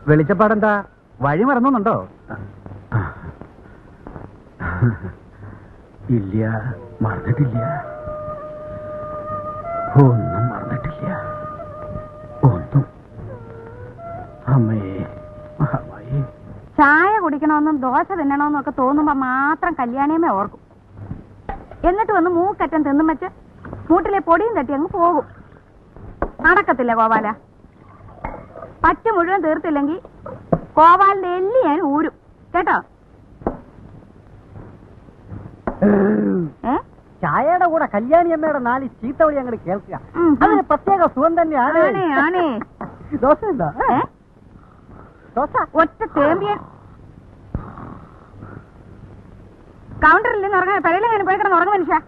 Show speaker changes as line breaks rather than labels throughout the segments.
വെളിച്ചപ്പാടെന്താ വഴി മറന്നുണ്ടോ ഇല്ല മറന്നിട്ടില്ല ഒന്നും മറന്നിട്ടില്ല ഒന്നും അമ്മേ മഹാമായി
ചായ കുടിക്കണമെന്നും ദോശ തിന്നണമെന്നും ഒക്കെ തോന്നുമ്പോ മാത്രം കല്യാണിയമ്മേ ഓർക്കും എന്നിട്ട് വന്ന് മൂക്കറ്റം തിന്നും വെച്ച് മൂട്ടിലെ പൊടിയും തട്ടി അങ്ങ് പോകും നടക്കത്തില്ല ഗോപാല പറ്റ് മുഴുവൻ തീർത്തില്ലെങ്കിൽ ഗോപാലിന്റെ എല്ലി ഞാൻ ഊരും കേട്ടോ ഏ
ചായയുടെ കൂടെ കല്യാണി അമ്മയുടെ നാല് ചീത്ത വഴി അങ്ങോട്ട് കേൾക്കുക
ഉം.
അതിന് പ്രത്യേക സുഖം തന്നെയാണ്
ആണേ ആണേ
ദോശ ഉണ്ടോ
ഏ?
ദോശ
ഒറ്റ തേമ്പിയൻ കൗണ്ടറിൽ നിന്ന് ഉറങ്ങാൻ പഴയിലെങ്ങനെ പോയി കിടന്ന് ഉറങ്ങും മനുഷ്യ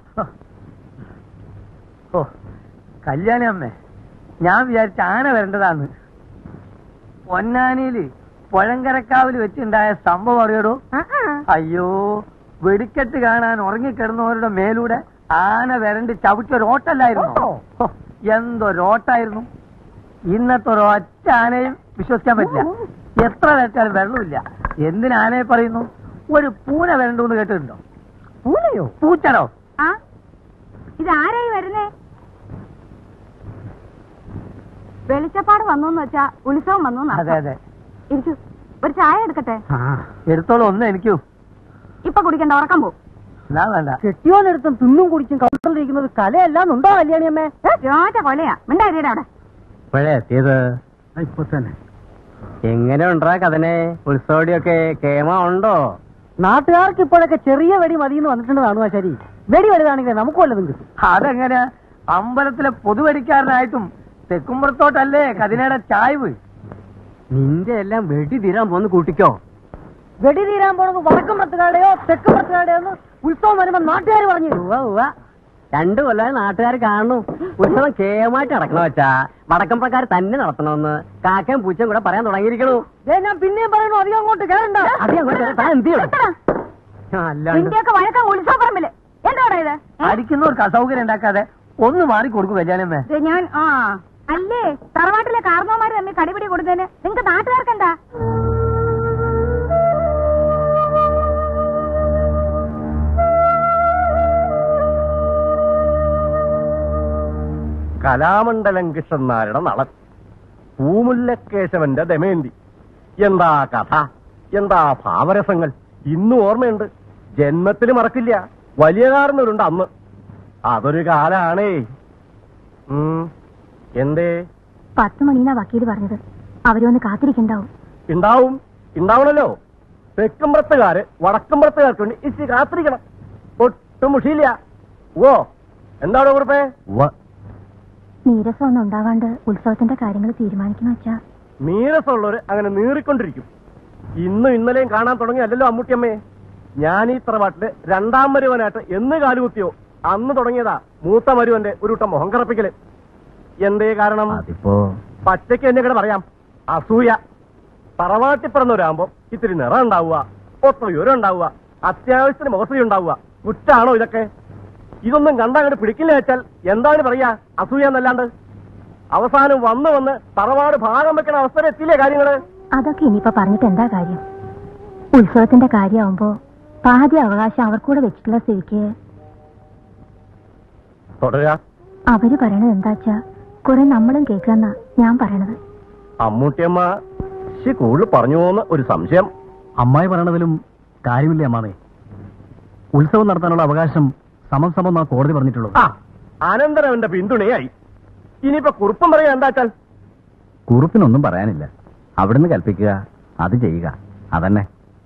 ഓ കല്യാണി അമ്മേ ഞാൻ വിചാരിച്ച ആന വരേണ്ടതാന്ന് പൊന്നാനിയില് പുഴങ്കരക്കാവിൽ വെച്ചുണ്ടായ സംഭവം അറിയടോ അയ്യോ വെടിക്കെട്ട് കാണാൻ ഉറങ്ങിക്കിടന്നവരുടെ മേലൂടെ ആന വരണ്ട് ചവിട്ടിയ ഒരോട്ടല്ലായിരുന്നു ഹോ, എന്തൊരോട്ടായിരുന്നു ഇന്നത്തെ ഒരൊറ്റ ആനയും വിശ്വസിക്കാൻ പറ്റില്ല എത്ര വെച്ചാലും വെള്ളമില്ല എന്തിന് ആനയെ പറയുന്നു ഒരു പൂന വരണ്ടു എന്ന് കേട്ടിട്ടുണ്ടോ
പൂനയോ
പൂച്ചടോ
ആ ഇത് ആരായി വരുന്നേ വെളിച്ചപ്പാട് വന്നു എന്ന് വെച്ചാ ഉത്സവം വന്നു എന്ന്
അതെ
അർത്ഥം.
അതെ
ഇരിക്കൂ ഒരു ചായ എടുക്കട്ടെ
എടുത്തോളൂ ഒന്ന് എനിക്കൂ
ഇപ്പൊ കുടിക്കണ്ട ഉറക്കം പോ
എന്നാ വേണ്ട
കെട്ടിയോനെടുത്തും തിന്നും കുടിച്ചും കൗണ്ടറിലിരിക്കുന്നത് കലയല്ലാന്നുണ്ടോ കല്യാണി അമ്മേ
രാജ കൊലയാ മിണ്ടായിരിയുടെ അവിടെ
ഇപ്പോഴേ എത്തിയത് ഇപ്പൊ തന്നെ എങ്ങനെ ഉണ്ടാ കഥനെ ഉത്സവടിയൊക്കെ കേമ ഉണ്ടോ
നാട്ടുകാർക്ക് ഇപ്പോഴൊക്കെ ചെറിയ വെടി മതിയെന്ന് വന്നിട്ടുണ്ടെന്നാണ് ശരി വെടി വലുതാണെങ്കിൽ നമുക്ക് വല്ലതും കിട്ടും
അതെങ്ങനെ അമ്പലത്തിലെ പൊതുവടിക്കാരനായിട്ടും തെക്കുമ്പുറത്തോട്ടല്ലേ കതിനയുടെ ചായ്വ്
നിന്റെ എല്ലാം വെടി തീരാൻ പോന്ന് കൂട്ടിക്കോ
വെടി തീരാൻ പോണത് വടക്കും പുറത്തുകാരുടെയോ തെക്കും പുറത്തുകാരുടെയോ എന്ന് ഉത്സവം വരുമ്പോ നാട്ടുകാർ പറഞ്ഞു
ഉവ്വ ഉവ്വ രണ്ടു കൊല്ലം നാട്ടുകാർ കാണുന്നു ഉത്സവം കേമായിട്ട് നടക്കണ വെച്ചാ വടക്കമ്പക്കാർ തന്നെ നടത്തണമെന്ന് കാക്കയും പൂച്ചയും കൂടെ പറയാൻ തുടങ്ങിയിരിക്കണു
ദേ ഞാൻ പിന്നെയും പറയണു അധികം അങ്ങോട്ട് കേറണ്ട
അധികം അങ്ങോട്ട് താൻ എന്ത് ചെയ്യണം? അല്ലാണ്ട്
ഇന്ത്യയൊക്കെ വഴക്കം ഉത്സവപ്പറമ്പില് എന്താടാ ഇത് ഏ?
അടിക്കുന്നവർക്ക് അസൗകര്യം ഉണ്ടാക്കാതെ ഒന്ന് മാറി കൊടുക്കും കല്യാണമേ
ഇത് ഞാൻ ആ അല്ലേ തറവാട്ടിലെ കാർന്നോമാര് തമ്മിൽ കടിപിടി കൊടുത്തതിന് നിങ്ങക്ക് നാട്ടുകാർക്ക് എന്താ
കലാമണ്ഡലം കൃഷ്ണന്മാരുടെ നളൻ പൂമുല്ലക്കേശവന്റെ ദമയന്തി എന്താ കഥ എന്താ ഭാവരസങ്ങൾ ഇന്നും ഓർമ്മയുണ്ട് ജന്മത്തിൽ മറക്കില്ല വലിയ കാരണവരുണ്ട് അന്ന് അതൊരു കാലാണേ ഉം. എന്തേ
പത്ത് മണിന്നാ വക്കീല് പറഞ്ഞത് അവരൊന്ന് കാത്തിരിക്കണ്ടാവും
ഉണ്ടാവും ഉണ്ടാവണല്ലോ തെക്കുംപുറത്തുകാര് വടക്കുംപുറത്തുകാർക്ക് വേണ്ടി ഇച്ചിരി കാത്തിരിക്കണം ഒട്ടും മുഷിയില്ല ഓ എന്താണോ കുറിപ്പേ
നീരസം ഒന്നും ഉണ്ടാവാണ്ട് ഉത്സവത്തിന്റെ കാര്യങ്ങൾ തീരുമാനിക്കുന്ന വെച്ചാ
നീരസമുള്ളവര് അങ്ങനെ നീറിക്കൊണ്ടിരിക്കും ഇന്നും ഇന്നലെയും കാണാൻ തുടങ്ങിയല്ലോ അമ്മൂട്ടിയമ്മേ ഞാൻ ഈ തറവാട്ടില് രണ്ടാം മരുവനായിട്ട് എന്ന് കാലുകുത്തിയോ അന്ന് തുടങ്ങിയതാ മൂത്ത മരുവന്റെ ഒരു കൂട്ടം മുഖം കറപ്പിക്കല് എന്തേ കാരണം
അതിപ്പോ
പച്ചയ്ക്ക് എന്നെ കൂടെ പറയാം അസൂയ തറവാട്ടി പിറന്നവരാകുമ്പോ ഇത്തിരി നിറം ഉണ്ടാവുക ഒത്ത ഉയരം ഉണ്ടാവുക അത്യാവശ്യത്തിന് മോശം ഉണ്ടാവുക കുറ്റാണോ ഇതൊക്കെ ഇതൊന്നും കണ്ടങ്ങോട്ട് പിടിക്കില്ല വെച്ചാൽ എന്താണ് പറയാ അസൂയ എന്നല്ലാണ്ട് അവസാനം വന്ന് വന്ന് തറവാട് ഭാഗം വെക്കണ അവസ്ഥ എത്തിയില്ലേ കാര്യങ്ങള്
അതൊക്കെ ഇനിയിപ്പോ പറഞ്ഞിട്ട് എന്താ കാര്യം ഉത്സവത്തിന്റെ കാര്യമാവുമ്പോ പാതി അവകാശം അവർക്കൂടെ വെച്ചിട്ടുള്ള സ്ഥിതിക്ക്
തുടരുക
അവര് പറയണത് എന്താച്ചാ കുറെ നമ്മളും കേൾക്കാന്നാ ഞാൻ പറയണത്
അമ്മൂട്ടിയമ്മ ശി കൂടുതൽ പറഞ്ഞു പോകുന്ന ഒരു സംശയം
അമ്മായി പറയണതിലും കാര്യമില്ലേ അമ്മാവേ ഉത്സവം നടത്താനുള്ള അവകാശം സമം സമം എന്നാ കോടതി പറഞ്ഞിട്ടുള്ളൂ
ആ അനന്തരവന്റെ പിന്തുണയായി ഇനിയിപ്പോ കുറുപ്പം പറയാ എന്താച്ചാൽ
കുറുപ്പിനൊന്നും പറയാനില്ല അവിടുന്ന് കൽപ്പിക്കുക അത് ചെയ്യുക അതന്നെ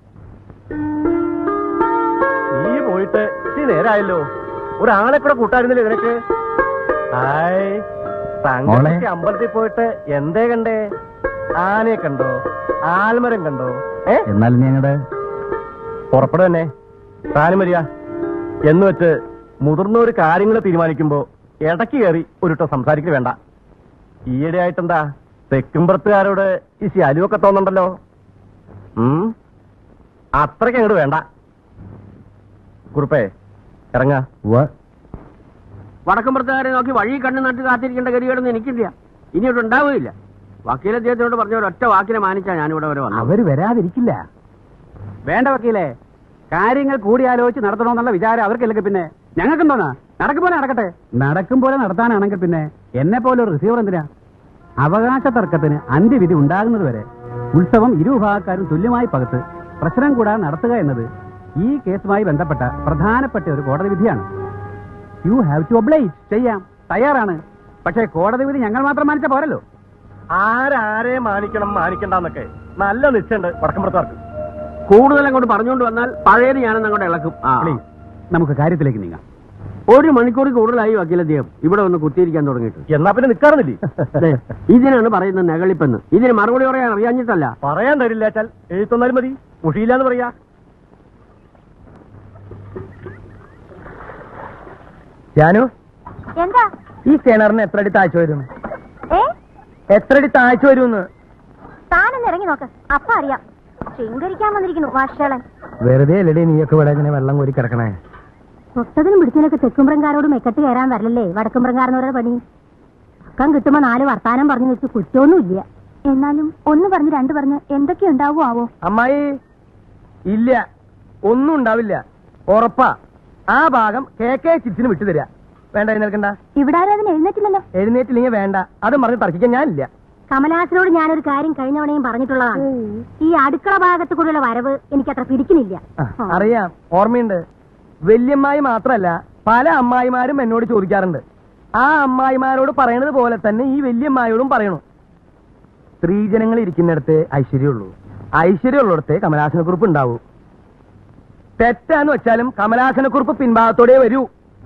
നീ പോയിട്ട് ഇച്ചിരി നേരായല്ലോ ഒരാളെ കൂടെ കൂട്ടായിരുന്നില്ലേ നിനക്ക് ഹായ് തങ്കശ്ശേരി അമ്പലത്തിൽ പോയിട്ട് എന്തേ കണ്ടേ ആനയെ കണ്ടോ ആൽമരം കണ്ടോ ഏ
എന്നാൽ ഞങ്ങളുടെ
പുറപ്പെടും തന്നെ താനും വരിക എന്ന് വെച്ച് മുതിർന്നവര് കാര്യങ്ങൾ തീരുമാനിക്കുമ്പോ ഇടയ്ക്ക് കയറി ഒരുട്ടം സംസാരിക്കൽ വേണ്ട ഈയിടെ ആയിട്ടെന്താ തെക്കുംപുറത്തുകാരോട് ഈ ശാലുവൊക്കെ തോന്നുന്നുണ്ടല്ലോ ഉം അത്രയ്ക്ക് അങ്ങോട്ട് വേണ്ട കുറുപ്പേ ഇറങ്ങാ
വടക്കമ്പുറത്തുകാരെ നോക്കി വഴി കണ്ണു നട്ട് കാത്തിരിക്കേണ്ട ഗതികളൊന്നും എനിക്കില്ല ഇനിയോട്ട് ഉണ്ടാവുകയില്ല
വക്കീൽ അദ്ദേഹത്തിനോട് പറഞ്ഞ ഒരൊറ്റ വാക്കിനെ മാനിച്ചാ ഞാനിവിടെ വരെ വന്നത്
അവര് വരാതിരിക്കില്ല
വേണ്ട വക്കീലേ കാര്യങ്ങൾ കൂടിയാലോചിച്ച് നടത്തണമെന്നുള്ള വിചാരം അവർക്കില്ലെങ്കിൽ പിന്നെ ഞങ്ങൾക്കും തോന്നാ നടക്കും പോലെ നടക്കട്ടെ നടക്കും പോലെ നടത്താനാണെങ്കിൽ പിന്നെ എന്നെ പോലെ ഒരു റിസീവർ എന്തിനാ അവകാശ തർക്കത്തിന് അന്ത്യവിധി ഉണ്ടാകുന്നത് വരെ ഉത്സവം ഇരുവിഭാഗക്കാരും തുല്യമായി പകത്ത് പ്രശ്നം കൂടാതെ നടത്തുക എന്നത് ഈ കേസുമായി ബന്ധപ്പെട്ട പ്രധാനപ്പെട്ട ഒരു കോടതി വിധിയാണ് യു ഹാവ് ടു ഒബ്ലൈറ്റ് ചെയ്യാം തയ്യാറാണ് പക്ഷേ കോടതി വിധി ഞങ്ങൾ മാത്രം മാനിച്ച പോരല്ലോ
ആരാരെ മാനിക്കണം മാനിക്കണ്ടെന്നൊക്കെ നല്ല നിശ്ചയുണ്ട് വടക്കമ്പുറത്താർക്ക്
കൂടുതൽ അങ്ങോട്ട് പറഞ്ഞുകൊണ്ട് വന്നാൽ പഴയത് ഞാനെന്ന് അങ്ങോട്ട് ഇളക്കും ആ.
പ്ലീസ് നമുക്ക് കാര്യത്തിലേക്ക് നീങ്ങാം
ഒരു മണിക്കൂറിൽ കൂടുതലായി വക്കീൽ അദ്ദേഹം ഇവിടെ ഒന്ന് കുത്തിയിരിക്കാൻ തുടങ്ങിയിട്ട്
എന്നാ പിന്നെ നിക്കാറുന്നില്ലേ
ദേ, ഇതിനാണ് പറയുന്നത് നെകളിപ്പെന്ന് ഇതിന് മറുപടി പറയാൻ അറിയാഞ്ഞിട്ടല്ല
പറയാൻ തരില്ല വെച്ചാൽ എഴുത്തൊന്നാലും മതി മുഷിയില്ലാന്ന് പറയാ
ജാനു
എന്താ
ഈ കിണറിന് എത്ര അടി താഴ്ച വരും
ഏ
എത്ര അടി താഴ്ച വരുമെന്ന്
താനൊന്ന് ഇറങ്ങി നോക്ക് അപ്പ അറിയാം ശൃംഗരിക്കാൻ വന്നിരിക്കുന്നു വർഷളൻ
വെറുതെ അല്ലടി നീയൊക്കെ ഇവിടെ ഇങ്ങനെ വെള്ളം കോരി കിടക്കണേ
തൊട്ടതിനും പിടിച്ചതിനൊക്കെ തെക്കുംപ്രങ്കാരോട് മെക്കെട്ട് കയറാൻ വരലല്ലേ വടക്കുംപ്രങ്കാരനവരുടെ പണി അക്കം കിട്ടുമ്പോ നാല് വർത്താനം പറഞ്ഞു വെച്ച് കുറ്റമൊന്നുമില്ല എന്നാലും ഒന്ന് പറഞ്ഞ് രണ്ട് പറഞ്ഞ് എന്തൊക്കെ ഉണ്ടാവോ ആവോ
അമ്മായി ഇല്ല ഒന്നും ഉണ്ടാവില്ല ഉറപ്പാ ആ ഭാഗം കെ കെ ചിപ്സിന് വിട്ടു തരാ വേണ്ട എഴുന്നേൽക്കണ്ട
ഇവിടെ ആരും അതിന് എഴുന്നേറ്റില്ലല്ലോ
എഴുന്നേറ്റില്ലെങ്കിൽ വേണ്ട അതും പറഞ്ഞ് തർക്കിക്കാൻ ഞാനില്ല
കമലാസിനോട് ഞാനൊരു കാര്യം കഴിഞ്ഞവണയും പറഞ്ഞിട്ടുള്ളതാണ് ഈ അടുക്കള ഭാഗത്ത് കൂടെയുള്ള വരവ് എനിക്കത്ര പിടിക്കുന്നില്ല
ആ, അറിയാം ഓർമ്മയുണ്ട് വല്യമ്മായി മാത്രല്ല പല അമ്മായിമാരും എന്നോട് ചോദിക്കാറുണ്ട് ആ അമ്മായിമാരോട് പറയണത് പോലെ തന്നെ ഈ വല്യമ്മായോടും പറയണു സ്ത്രീജനങ്ങൾ ഇരിക്കുന്നിടത്ത് ഐശ്വര്യമുള്ളൂ ഐശ്വര്യമുള്ളിടത്ത് കമലാസനക്കുറിപ്പ് ഉണ്ടാവൂ തെറ്റാന്ന് വെച്ചാലും കമലാസനക്കുറിപ്പ് പിൻഭാഗത്തോടെ വരൂ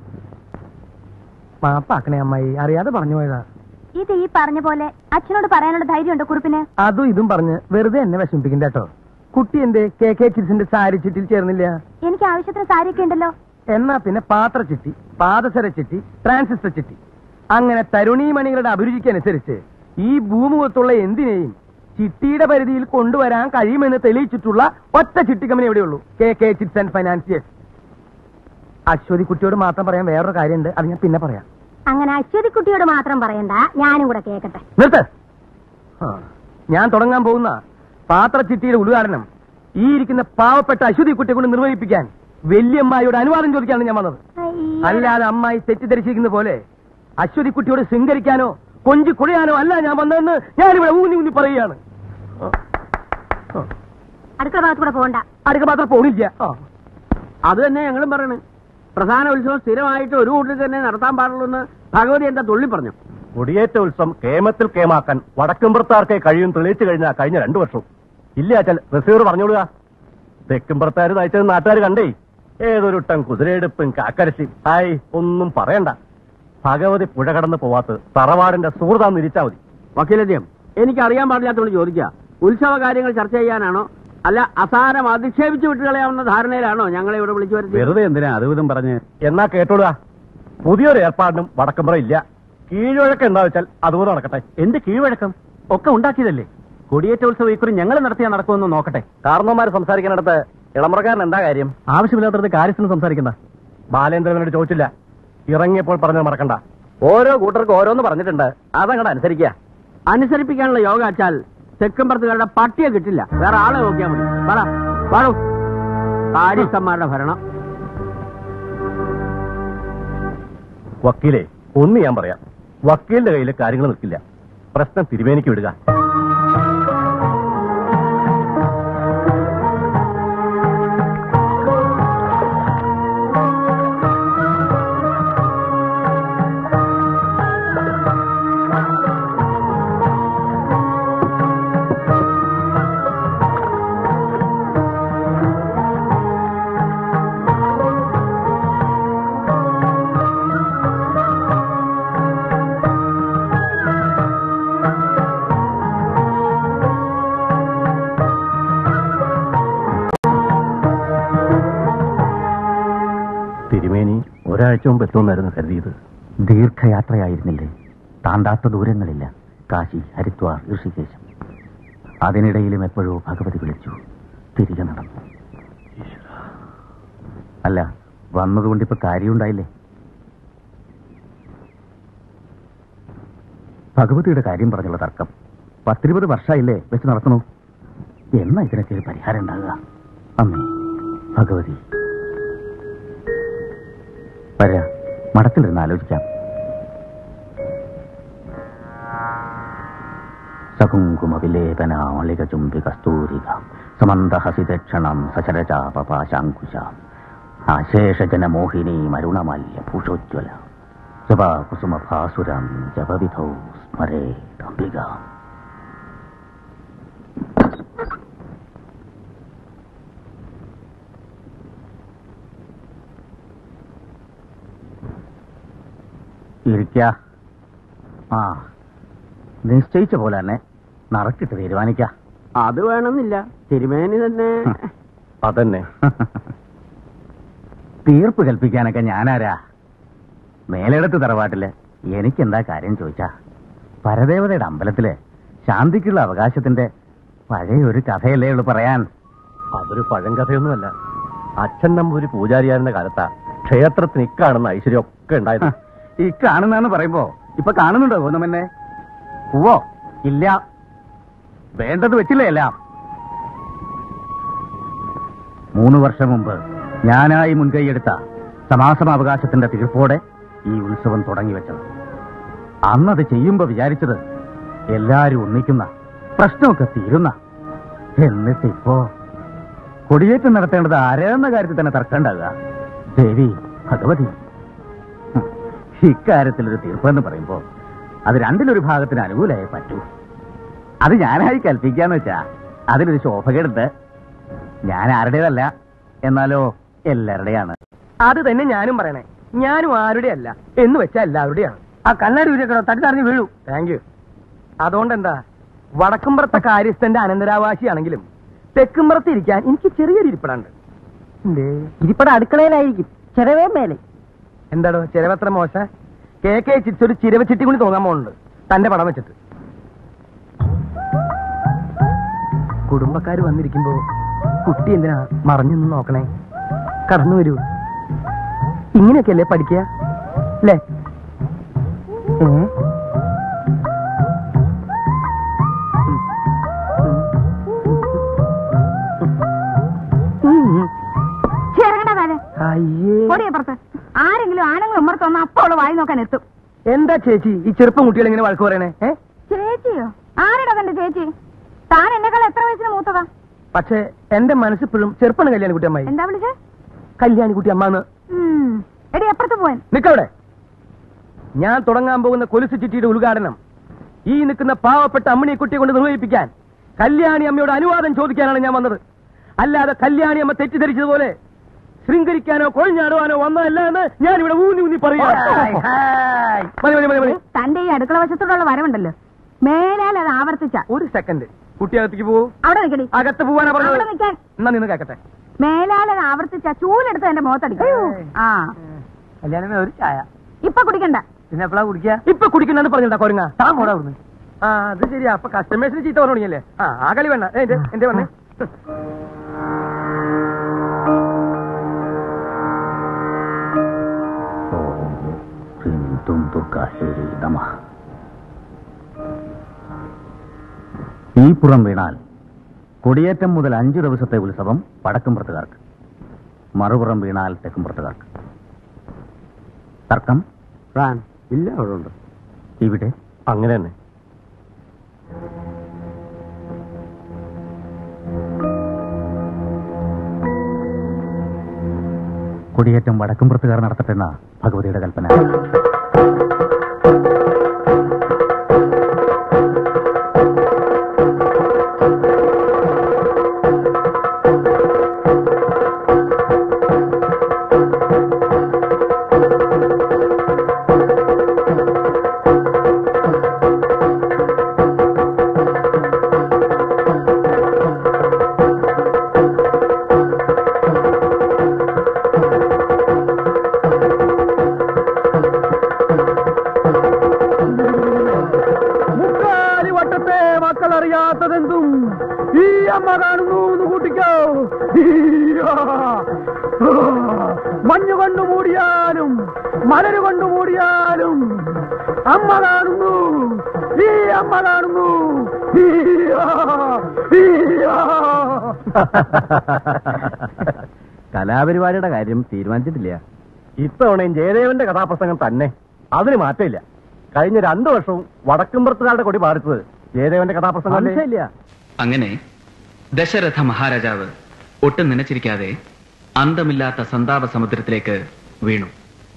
മാപ്പാക്കണേ അമ്മായി അറിയാതെ പറഞ്ഞു പോയതാ
ഇത് ഈ പറഞ്ഞ പോലെ അച്ഛനോട് പറയാനുള്ള ധൈര്യമുണ്ടോ കുറിപ്പിന്
അതും ഇതും പറഞ്ഞ് വെറുതെ എന്നെ വിഷമിപ്പിക്കണ്ട കേട്ടോ കുട്ടി എന്തേ കെ കെ കിഡ്സിന്റെ സാരി ചിറ്റിൽ ചേർന്നില്ല
എനിക്ക് ആവശ്യത്തിന് സാരിയൊക്കെ ഉണ്ടല്ലോ
എന്നാ പിന്നെ പാത്ര ചിട്ടി പാദസര ചിട്ടി ട്രാൻസിസ്റ്റർ ചിട്ടി അങ്ങനെ തരുണീമണികളുടെ അഭിരുചിക്കനുസരിച്ച് ഈ ഭൂമുഖത്തുള്ള എന്തിനേയും ചിട്ടിയുടെ പരിധിയിൽ കൊണ്ടുവരാൻ കഴിയുമെന്ന് തെളിയിച്ചിട്ടുള്ള ഒറ്റ ചിട്ടി കമ്പനി എവിടെയുള്ളൂ K K chits and financiers Aswathy കുട്ടിയോട് മാത്രം പറയാൻ വേറൊരു കാര്യമുണ്ട് അത് ഞാൻ പിന്നെ പറയാം
അങ്ങനെ അശ്വതി കുട്ടിയോട് മാത്രം പറയണ്ട ഞാനും കൂടെ കേക്കട്ടെ
നിർത്ത് ആ, ഞാൻ തുടങ്ങാൻ പോകുന്ന പാത്രച്ചിട്ടിയുടെ ഉദ്ഘാടനം ഈ ഇരിക്കുന്ന പാവപ്പെട്ട അശ്വതി കുട്ടിയെ കൊണ്ട് നിർവഹിപ്പിക്കാൻ വല്യമ്മായിയുടെ അനുവാദം ചോദിക്കാനാണ് ഞാൻ വന്നത് അല്ലാതെ അമ്മായി തെറ്റിദ്ധരിച്ചിരിക്കുന്ന പോലെ അശ്വതി കുട്ടിയോട് ശൃംഗരിക്കാനോ കൊഞ്ചി കുഴയാനോ അല്ല ഞാൻ വന്നതെന്ന് ഞാനിവിടെ ഊന്നി ഊന്നി പറയുകയാണ്
അടുക്കള ഭാഗത്ത് കൂടെ പോകണ്ട
അടുക്ക മാത്രം പോണില്ല ആ.
അത് തന്നെ ഞങ്ങളും പറയണേ പ്രധാന ഉത്സവം സ്ഥിരമായിട്ട് ഒരു കൂട്ടത്തിൽ തന്നെ നടത്താൻ പാടുള്ളൂ എന്ന് ഭഗവതി എന്താ തുള്ളി പറഞ്ഞു
കൊടിയേറ്റ ഉത്സവം കേമത്തിൽ കേമാക്കാൻ വടക്കുംപുറത്താർക്കെ കഴിയും തെളിയിച്ചു കഴിഞ്ഞാ കഴിഞ്ഞ രണ്ടു വർഷം ഇല്ല അച്ഛൻ റിസീവർ പറഞ്ഞോളുക തെക്കുംപുറത്താര് നയിച്ചത് നാട്ടുകാർ കണ്ടേ ഏതൊരുട്ടം കുതിരയെടുപ്പും കാക്കരശി ഹായ് ഒന്നും പറയണ്ട ഭഗവതി പുഴ കടന്ന് പോവാത്ത് തറവാടിന്റെ സുഹൃതാന്ന് ഇരിച്ചാ മതി
വക്കീലദ്യം എനിക്ക് അറിയാൻ പാടില്ലാത്തോണ്ട് ചോദിക്കുക ഉത്സവ കാര്യങ്ങൾ ചർച്ച ചെയ്യാനാണോ അല്ല അസാരം അധിക്ഷേപിച്ചു വിട്ടുകളയാവുന്ന ധാരണയിലാണോ ഞങ്ങളെ ഇവിടെ വിളിച്ചു വരുത്തി
വെറുതെ എന്തിനാ അതുവിധം പറഞ്ഞ്
എന്നാ കേട്ടോളുക പുതിയൊരു ഏർപ്പാടിനും വടക്കുംപുറ ഇല്ല കീഴ്വഴക്കം എന്താ വെച്ചാൽ അതുപോലെ നടക്കട്ടെ
എന്ത് കീഴ്വഴക്കം ഒക്കെ ഉണ്ടാക്കിയതല്ലേ കൊടിയേറ്റ ഉത്സവം ഇക്കുറി ഞങ്ങൾ നടത്തിയാ നടക്കുമെന്ന് നോക്കട്ടെ
കാരണവന്മാർ സംസാരിക്കുന്നിടത്ത് ഇളമുറക്കാരൻ എന്താ കാര്യം
ആവശ്യമില്ലാത്തത് കാര്യത്തിന് സംസാരിക്കണ്ട
ബാലേന്ദ്രനോട് ചോദിച്ചില്ല ഇറങ്ങിയപ്പോൾ പറഞ്ഞത് മറക്കണ്ട ഓരോ കൂട്ടർക്ക് ഓരോന്ന് പറഞ്ഞിട്ടുണ്ട് അതങ്ങടെ അനുസരിക്കുക
അനുസരിപ്പിക്കാനുള്ള യോഗ അച്ചാൽ തെക്കുംപുറത്തുകാരുടെ പട്ടിയെ കിട്ടില്ല വേറെ ആളെ നോക്കിയാൽ മതി പറ പാടൂ കാര്യസ്ഥന്മാരുടെ ഭരണം
വക്കീലെ ഒന്ന് ഞാൻ പറയാം വക്കീലിന്റെ കയ്യിൽ കാര്യങ്ങൾ നിൽക്കില്ല പ്രശ്നം തിരുമേനിക്ക് വിടുക തിരുമേനി ഒരാഴ്ച മുമ്പ് എത്തുമെന്നായിരുന്നു കരുതിയത്
ദീർഘയാത്രയായിരുന്നില്ലേ താണ്ടാത്ത ദൂരങ്ങളില്ല കാശി ഹരിദ്വാർ ഋഷികേശം അതിനിടയിലും എപ്പോഴോ ഭഗവതി വിളിച്ചു തിരികെ നടന്നു അല്ല വന്നതുകൊണ്ട് ഇപ്പൊ കാര്യമുണ്ടായില്ലേ ഭഗവതിയുടെ കാര്യം പറഞ്ഞുള്ള തർക്കം പത്തിരുപത് വർഷമായില്ലേ വെച്ച് നടത്തണു എന്നാ ഇതിനൊക്കെ ഒരു പരിഹാരം ഉണ്ടാകുക അമ്മേ ഭഗവതി വരാ മഠത്തിലിരുന്ന് ആലോചിക്കാം സകുങ്കുമവിലേപനാളിക ചുംബി കസ്തൂരിക സമന്തഹസിതക്ഷണം സചരചാപപാശാങ്കുശ ആശേഷജനമോഹിനി മരുണമാല്യ ഭൂഷോജ്വല ജപാകുസുമഭാസുരം ജപവിധൗ സ്മരേ അംബിക ഇരിക്ക ആ നിശ്ചയിച്ച പോലെ തന്നെ നറക്കിട്ട് തീരുമാനിക്ക
അത് വേണമെന്നില്ല തിരുമേനി തന്നെ
അതന്നെ
തീർപ്പ് കൽപ്പിക്കാനൊക്കെ ഞാനാരാ മേലെടുത്ത് തറവാട്ടില് എനിക്കെന്താ കാര്യം ചോദിച്ചാ പരദേവതയുടെ അമ്പലത്തില് ശാന്തിക്കുള്ള അവകാശത്തിന്റെ പഴയ ഒരു കഥയല്ലേ ഉള്ളു പറയാൻ
അതൊരു പഴങ്കഥയൊന്നുമല്ല അച്ഛൻ നമ്പൂരി പൂജാരിയായിരുന്ന കാലത്താ ക്ഷേത്രത്തിന് ഇക്കാണുന്ന ഐശ്വര്യം ഒക്കെ ഉണ്ടായത്
ഈ കാണുന്നാന്ന് പറയുമ്പോ ഇപ്പൊ കാണുന്നുണ്ടോ ഒന്നുമെന്നെ പോവോ ഇല്ല വേണ്ടത് വെച്ചില്ലേ എല്ലാം മൂന്ന് വർഷം മുമ്പ് ഞാനായി മുൻകൈയെടുത്ത സമാസമാവകാശത്തിന്റെ തീർപ്പോടെ ഈ ഉത്സവം തുടങ്ങി വെച്ചത് അന്നത് ചെയ്യുമ്പോ വിചാരിച്ചത് എല്ലാരും ഒന്നിക്കുന്ന പ്രശ്നമൊക്കെ തീരുന്ന എന്നിട്ടിപ്പോ കൊടിയേറ്റം നടത്തേണ്ടത് ആരെന്ന കാര്യത്തിൽ തന്നെ തർക്കമുണ്ടാകുക ദേവി ഭഗവതി ഹും, ഇക്കാര്യത്തിൽ ഒരു തീർപ്പെന്ന് പറയുമ്പോ അത് രണ്ടിലൊരു ഭാഗത്തിന് അനുകൂലമായി പറ്റൂ അത് ഞാനായി കൽപ്പിക്കാന്ന് വെച്ചാ അതിലൊരു ശോഭകേടുണ്ട് ഞാൻ ആരുടേതല്ല എന്നാലോ എല്ലാവരുടെയാണ്
അത് തന്നെ ഞാനും പറയണേ ഞാനും ആരുടെ അല്ല എന്ന് വെച്ചാൽ എല്ലാവരുടെയാണ് ആ കണ്ണാടി ഉരുക്കണോ തട്ടി തറഞ്ഞു വീഴൂ താങ്ക് യു അതുകൊണ്ട് എന്താ വടക്കുംപുറത്തെ കാര്യസ്ഥന്റെ അനന്തരാവാസിയാണെങ്കിലും തെക്കുംപുറത്ത് ഇരിക്കാൻ എനിക്ക് ചെറിയൊരു ഇരിപ്പിടുണ്ട് എന്തേ
ഇരിപ്പട അടുക്കളയിലായിരിക്കും ചെലവേ മേലെ
എന്താടോ ചിരവത്ര മോശ കെ കെ ചിരിച്ചൊരു ചിരവ ചിട്ടി കൂടി തോന്നാൻ പോകുന്നുണ്ട് തന്റെ പടം വെച്ചിട്ട് കുടുംബക്കാർ വന്നിരിക്കുമ്പോ കുട്ടി എന്തിനാ മറഞ്ഞു നിന്ന് നോക്കണേ കടന്നു വരൂ ഇങ്ങനെയൊക്കെയല്ലേ പഠിക്കുക അല്ലേ ഏ? ഉം. ഉം.
ചേരണ്ട താനെ
അയ്യേ
പൊടിയപ്പുറത്ത് ആരെങ്കിലും ആണുങ്ങൾ ഉമ്മർത്ത് വന്ന് അപ്പോൾ അവള് വായി നോക്കാൻ എത്തും
എന്താ ചേച്ചി ഈ ചെറുപ്പം കുട്ടികൾ ഇങ്ങനെ വഴക്ക് പറയണേ ഏ
ചേച്ചിയോ ആരുടെ തന്റെ ചേച്ചി താൻ എന്നെക്കാൾ എത്ര വയസ്സിന് മൂത്തതാ
പക്ഷേ എന്റെ മനസ്സിപ്പോഴും ചെറുപ്പാണ് കല്യാണിക്കുട്ടി അമ്മായി
എന്താ വിളിച്ചേ
കല്യാണിക്കുട്ടി അമ്മാന്ന്
ഉം. എടി എപ്പുറത്ത് പോവാൻ
നിക്കവിടെ ഞാൻ തുടങ്ങാൻ പോകുന്ന കൊലുസ് ചിട്ടിയുടെ ഉദ്ഘാടനം ഈ നിൽക്കുന്ന പാവപ്പെട്ട അമ്മണിയെ കുട്ടിയെ കൊണ്ട് നിർവഹിപ്പിക്കാൻ കല്യാണി അമ്മയോട് അനുവാദം ചോദിക്കാനാണ് ഞാൻ വന്നത് അല്ലാതെ കല്യാണി അമ്മ തെറ്റിദ്ധരിച്ചതുപോലെ ശൃംഗരിക്കാനോ കൊഴിഞ്ഞാടുവാനോ വന്നതല്ല എന്ന് ഞാൻ ഇവിടെ ഊന്നി ഊന്നി പറയാം മതി മതി മതി മതി
തന്റെ ഈ അടുക്കള വശത്തോടുള്ള വരവുണ്ടല്ലോ മേലാൽ അത് ആവർത്തിച്ച
ഒരു സെക്കൻഡ് കുട്ടിയകത്തേക്ക് പോവൂ
അവിടെ നിൽക്കടി
അകത്ത് പോവാനാ
അവിടെ
പറഞ്ഞത്
നിൽക്കാൻ
എന്നാ നിന്ന് കേക്കട്ടെ
മേലാൽ അത് ആവർത്തിച്ച ചൂലെടുത്ത് എന്റെ മുഖത്തടിക്കും ആ
കല്യാണമേ ഒരു ചായ
ഇപ്പൊ കുടിക്കണ്ട
പിന്നെ എപ്പോഴാ കുടിക്കുക ഇപ്പൊ കുടിക്കണ്ടെന്ന് പറഞ്ഞിട്ടാ കൊരങ്ങ താൻ പോടാ അവിടുന്ന് ആ അത് ശരിയാ അപ്പൊ കസ്റ്റമേഴ്സിന് ചീത്ത പറഞ്ഞു തുടങ്ങിയല്ലേ ആ ആ കളി വേണ്ട ഏ, എന്റെ എന്റെ വന്നേ
ഓം ഹ്രീം തും ദുർഗാഹേ നമഃ ഈ പുറം വീണാൽ കൊടിയേറ്റം മുതൽ അഞ്ചു ദിവസത്തെ ഉത്സവം വടക്കുംപുറത്തുകാർക്ക് മറുപുറം വീണാൽ തെക്കുംപുറത്തുകാർക്ക് തർക്കം
റാൻ ഇല്ല അവിടെ ഉണ്ട്
ഇവിടെ
അങ്ങനെ തന്നെ
കൊടിയേറ്റം വടക്കുംപുറത്തുകാർ നടത്തട്ടെന്ന ഭഗവതിയുടെ കൽപ്പന
മുക്കാലി വട്ടത്തെ മക്കൾ അറിയാത്തതെന്തും ഈ അമ്മ കാണുന്നു എന്ന് കൂട്ടിക്കോ ഈയ്യാ.
മഞ്ഞു കൊണ്ട് മൂടിയാലും മലര് കൊണ്ട് മൂടിയാലും അമ്മ കാണുന്നു ഈ അമ്മ കാണുന്നു ഈയാ, ഈയാ.
കലാപരിപാടിയുടെ കാര്യം തീരുമാനിച്ചിട്ടില്ല ഇത്തവണയും ജയദേവന്റെ കഥാപ്രസംഗം തന്നെ അതിന് മാറ്റമില്ല കഴിഞ്ഞ രണ്ടു വർഷവും വടക്കുംപുറത്തുകാരുടെ കൊടി പാടിച്ചത് ജയദേവന്റെ കഥാപ്രസംഗം ഇല്ല
അങ്ങനെ ദശരഥ മഹാരാജാവ് ഒട്ടും നനച്ചിരിക്കാതെ അന്തമില്ലാത്ത സന്താപ സമുദ്രത്തിലേക്ക് വീണു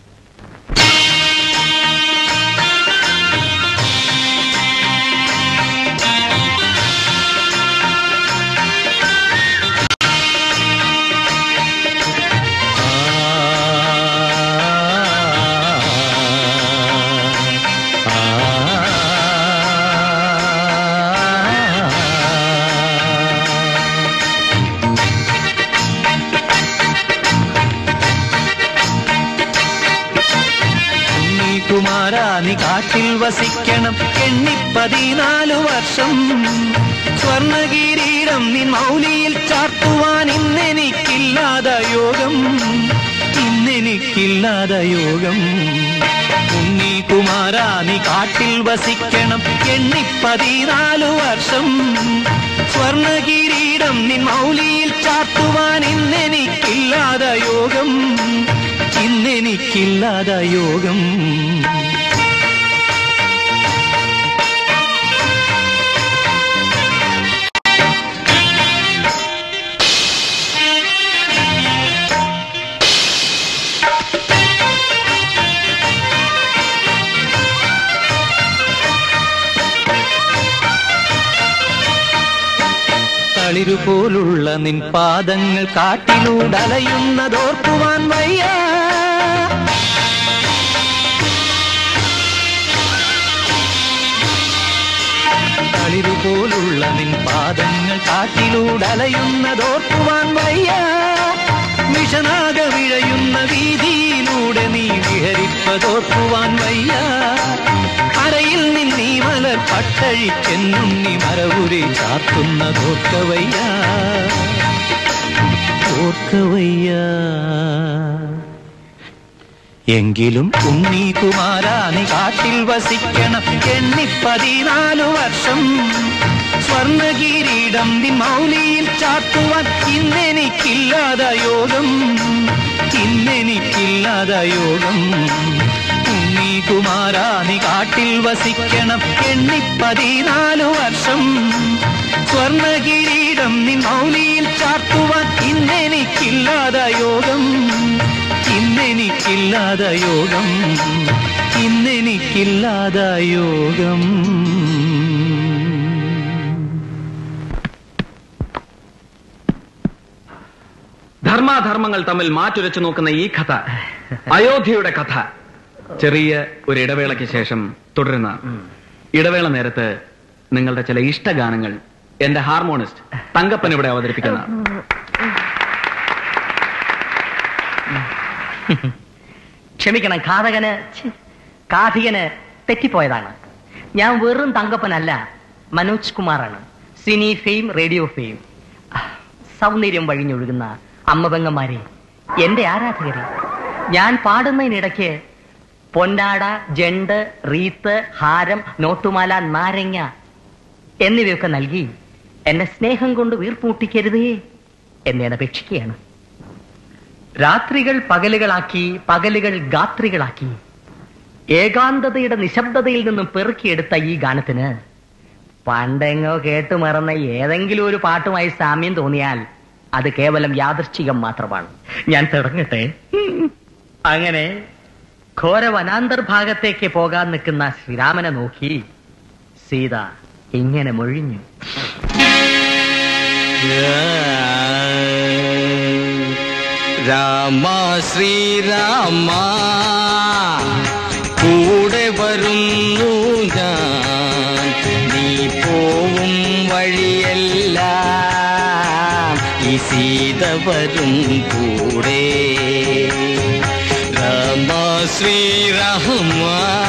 കുമാരാ നീ കാട്ടിൽ വസിക്കണം എണ്ണി പതിനാലു വർഷം സ്വർണകിരീടം നിൻ മൗലിയിൽ ചാർത്തുവാൻ ഇന്നെനിക്കില്ലാത യോഗം ഇന്നെനിക്കില്ലാത യോഗം ഉണ്ണി കുമാരാ നീ കാട്ടിൽ വസിക്കണം എണ്ണി പതിനാലു വർഷം സ്വർണകിരീടം നിൻ മൗലിയിൽ ചാർത്തുവാൻ ഇന്നെനിക്കില്ലാത യോഗം ഇന്നെനിക്കില്ലാത യോഗം തളിരു പോലുള്ള നിൻ പാദങ്ങൾ കാട്ടിലൂടലയുന്നതോർക്കുവാൻ വയ്യ തളിരു പോലുള്ള നിൻ പാദങ്ങൾ കാട്ടിലൂടലയുന്നതോർക്കുവാൻ വയ്യ മിഷനാക വിഴയുന്ന വീതിയിലൂടെ നീ വിഹരിപ്പതോർക്കുവാൻ വയ്യ അരയിൽ നിന്നീ മലർ പട്ടഴിക്കെന്നും നീ മരവുരി ചാത്തുന്നതോർക്കവയ്യ ഓർക്കവയ്യ എങ്കിലും ഉണ്ണി കുമാരാ നീ കാട്ടിൽ വസിക്കണം എണ്ണി പതിനാലു വർഷം സ്വർണകിരീടം നിൻ മൗലിയിൽ ചാത്തുവാൻ ഇന്നെനിക്കില്ലാത യോഗം ഇന്നെനിക്കില്ലാത യോഗം ഉണ്ണി കുമാരാ നീ കാട്ടിൽ വസിക്കണം എണ്ണി പതിനാലു വർഷം സ്വർണകിരീടം നിൻ മൗലിയിൽ ചാർത്തുവാൻ ഇന്നെനിക്കില്ലാത യോഗം ഇന്നെനിക്കില്ലാത യോഗം ഇന്നെനിക്കില്ലാത യോഗം
ധർമാധർമ്മങ്ങൾ തമ്മിൽ മാറ്റുരച്ചു നോക്കുന്ന ഈ കഥ അയോധ്യയുടെ കഥ ചെറിയ ഒരു ഇടവേളയ്ക്ക് ശേഷം തുടരുന്ന ഇടവേള നേരത്ത് നിങ്ങളുടെ ചില ഇഷ്ടഗാനങ്ങൾ എന്റെ ഹാർമോണിസ്റ്റ് തങ്കപ്പൻ ഇവിടെ അവതരിപ്പിക്കുന്ന
ക്ഷമിക്കണം ഘാതകന് ഛി, കാഥികന് തെറ്റിപ്പോയതാണ് ഞാൻ വെറും തങ്കപ്പനല്ല മനോജ് കുമാറാണ് സിനി ഫെയിം റേഡിയോ ഫെയിം സൗന്ദര്യം വഴിഞ്ഞൊഴുകുന്ന അമ്മപെങ്ങന്മാരെ എന്റെ ആരാധകരെ ഞാൻ പാടുന്നതിനിടയ്ക്ക് പൊന്നാട ജണ്ട് റീത്ത് ഹാരം നോട്ടുമാല നാരങ്ങ എന്നിവയൊക്കെ നൽകി എന്നെ സ്നേഹം കൊണ്ട് വീർപ്പൂട്ടിക്കരുതേ എന്നെ അപേക്ഷിക്കുകയാണ് രാത്രികൾ പകലുകളാക്കി പകലുകൾ ഗാത്രികളാക്കി ഏകാന്തതയുടെ നിശബ്ദതയിൽ നിന്നും പെറുക്കിയെടുത്ത ഈ ഗാനത്തിന് പണ്ടെങ്ങോ കേട്ടു മറന്ന ഏതെങ്കിലും ഒരു പാട്ടുമായി സാമ്യം തോന്നിയാൽ അത് കേവലം യാദൃശ്ചികം മാത്രമാണ് ഞാൻ തുടങ്ങട്ടെ അങ്ങനെ ഘോര വനാന്തർഭാഗത്തേക്ക് പോകാൻ നിൽക്കുന്ന ശ്രീരാമനെ നോക്കി സീത ഇങ്ങനെ മൊഴിഞ്ഞു
രാമ ശ്രീരാമ കൂടെ വരുന്നു ഞാൻ നീ പോവും വഴിയെല്ലാം ഈ സീത വരും കൂടെ രാമ ശ്രീരാമ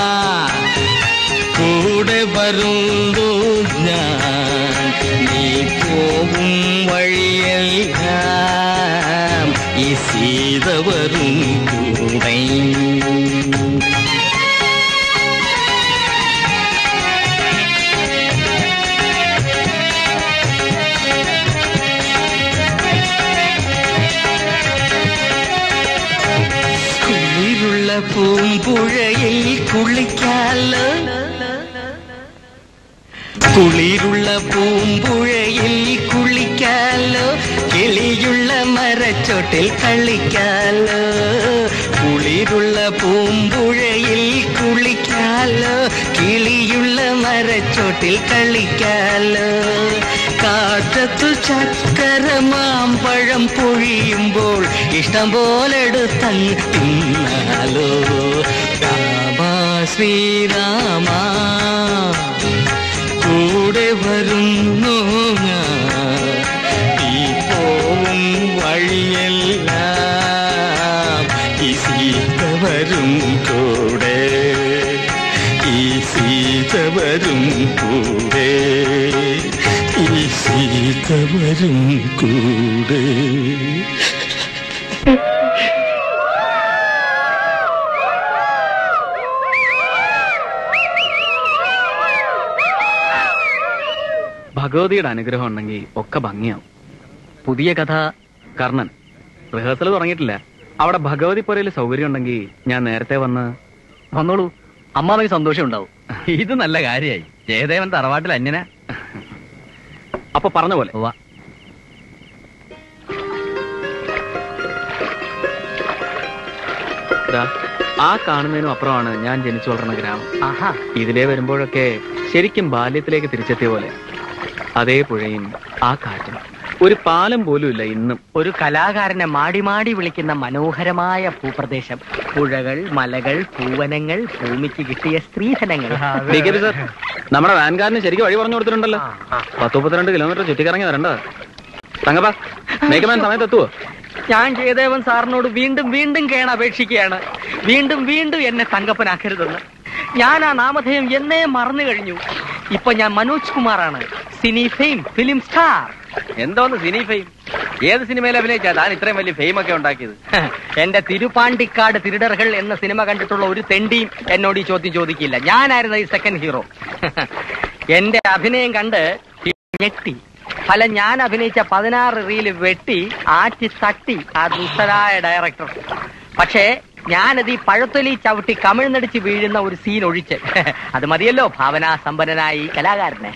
കൂടെ വരുന്നു ഞാൻ നീ പോവും വഴിയെല്ലാം ഈ സീത വരും പൂമ്പുഴയിൽ കുളിക്കാലോ കുളിരുള്ള പൂമ്പുഴയിൽ കുളിക്കാലോ കിളിയുള്ള മരച്ചോട്ടിൽ കളിക്കാലോ കുളിരുള്ള പൂമ്പുഴയിൽ കുളിക്കാലോ കിളിയുള്ള മരച്ചോട്ടിൽ കളിക്കാലോ കാറ്റത്തു ചക്കര മാമ്പഴം പൊഴിയുമ്പോൾ ഇഷ്ടം പോലെടുത്തങ്ങ് തിന്നാലോ രാമ ശ്രീരാമ കൂടെ വരുന്നു ഞാൻ ഈ പോവും വഴിയെല്ലാം ഈ സീത വരും കൂടെ ഈ സീത വരും കൂടെ ഈ സീത വരും കൂടെ
ഭഗവതിയുടെ അനുഗ്രഹം ഉണ്ടെങ്കിൽ ഒക്കെ ഭംഗിയാവും പുതിയ കഥ കർണൻ റിഹേഴ്സൽ തുടങ്ങിയിട്ടില്ല അവിടെ ഭഗവതി പുരയിൽ സൗകര്യം ഉണ്ടെങ്കിൽ ഞാൻ നേരത്തെ വന്ന്
വന്നോളൂ അമ്മാവന് സന്തോഷം ഉണ്ടാവും ഇത് നല്ല കാര്യമായി ജയദേവൻ തറവാട്ടിൽ അന്യന
അപ്പൊ പറഞ്ഞ പോലെ ദാ, ആ കാണുന്നതിനും അപ്പുറമാണ് ഞാൻ ജനിച്ചു വളർന്ന ഗ്രാമം ഇതിലേ വരുമ്പോഴൊക്കെ ശരിക്കും ബാല്യത്തിലേക്ക് തിരിച്ചെത്തിയ പോലെ അതേ പുഴയും ആ കാറ്റും ഒരു പാലം പോലും ഇല്ല ഇന്നും
ഒരു കലാകാരനെ മാടി മാടി വിളിക്കുന്ന മനോഹരമായ ഭൂപ്രദേശം പുഴകൾ മലകൾ പൂവനങ്ങൾ ഭൂമിക്ക് കിട്ടിയ സ്ത്രീധനങ്ങൾ
ഡിഗ്രി സർ നമ്മുടെ വാൻകാരന് ശരിക്കും വഴി പറഞ്ഞു കൊടുത്തിട്ടുണ്ടല്ലോ പത്ത് മുപ്പത്തിരണ്ട് കിലോമീറ്റർ ചുറ്റിക്കറങ്ങി വരണ്ട തങ്കപ്പ മേക്കമാൻ സമയത്ത് എത്തുവോ
ഞാൻ ജയദേവൻ സാറിനോട് വീണ്ടും വീണ്ടും കേണ അപേക്ഷിക്കുകയാണ് വീണ്ടും വീണ്ടും എന്നെ തങ്കപ്പനാക്കരുതെന്ന് ഞാൻ ആ നാമധേയം എന്നേ മറന്നു കഴിഞ്ഞു ഇപ്പൊ ഞാൻ മനോജ് കുമാറാണ് സിനി ഫെയിം ഫിലിം സ്റ്റാർ
എന്തോന്ന് സിനി ഫെയിം ഏത് സിനിമയിൽ അഭിനയിച്ചാ താൻ ഇത്രയും വലിയ ഫെയിം ഒക്കെ ഉണ്ടാക്കിയത്
എന്റെ തിരുപ്പാണ്ടിക്കാട് തിരുടറുകൾ എന്ന സിനിമ കണ്ടിട്ടുള്ള ഒരു തെണ്ടിയും എന്നോട് ഈ ചോദ്യം ചോദിക്കില്ല ഞാനായിരുന്നു ഈ സെക്കൻഡ് ഹീറോ എന്റെ അഭിനയം കണ്ട് ഞെട്ടി ഫലം ഞാൻ അഭിനയിച്ച പതിനാറ് റീല് വെട്ടി ആറ്റി തട്ടി ആ ദുഷ്ടരായ ഡയറക്ടർ പക്ഷേ ഞാനത് ഈ പഴത്തൊലി ചവിട്ടി കമിഴ്ന്നടിച്ച് വീഴുന്ന ഒരു സീൻ ഒഴിച്ച് അത് മതിയല്ലോ ഭാവനാ സമ്പന്നനായ ഈ കലാകാരനെ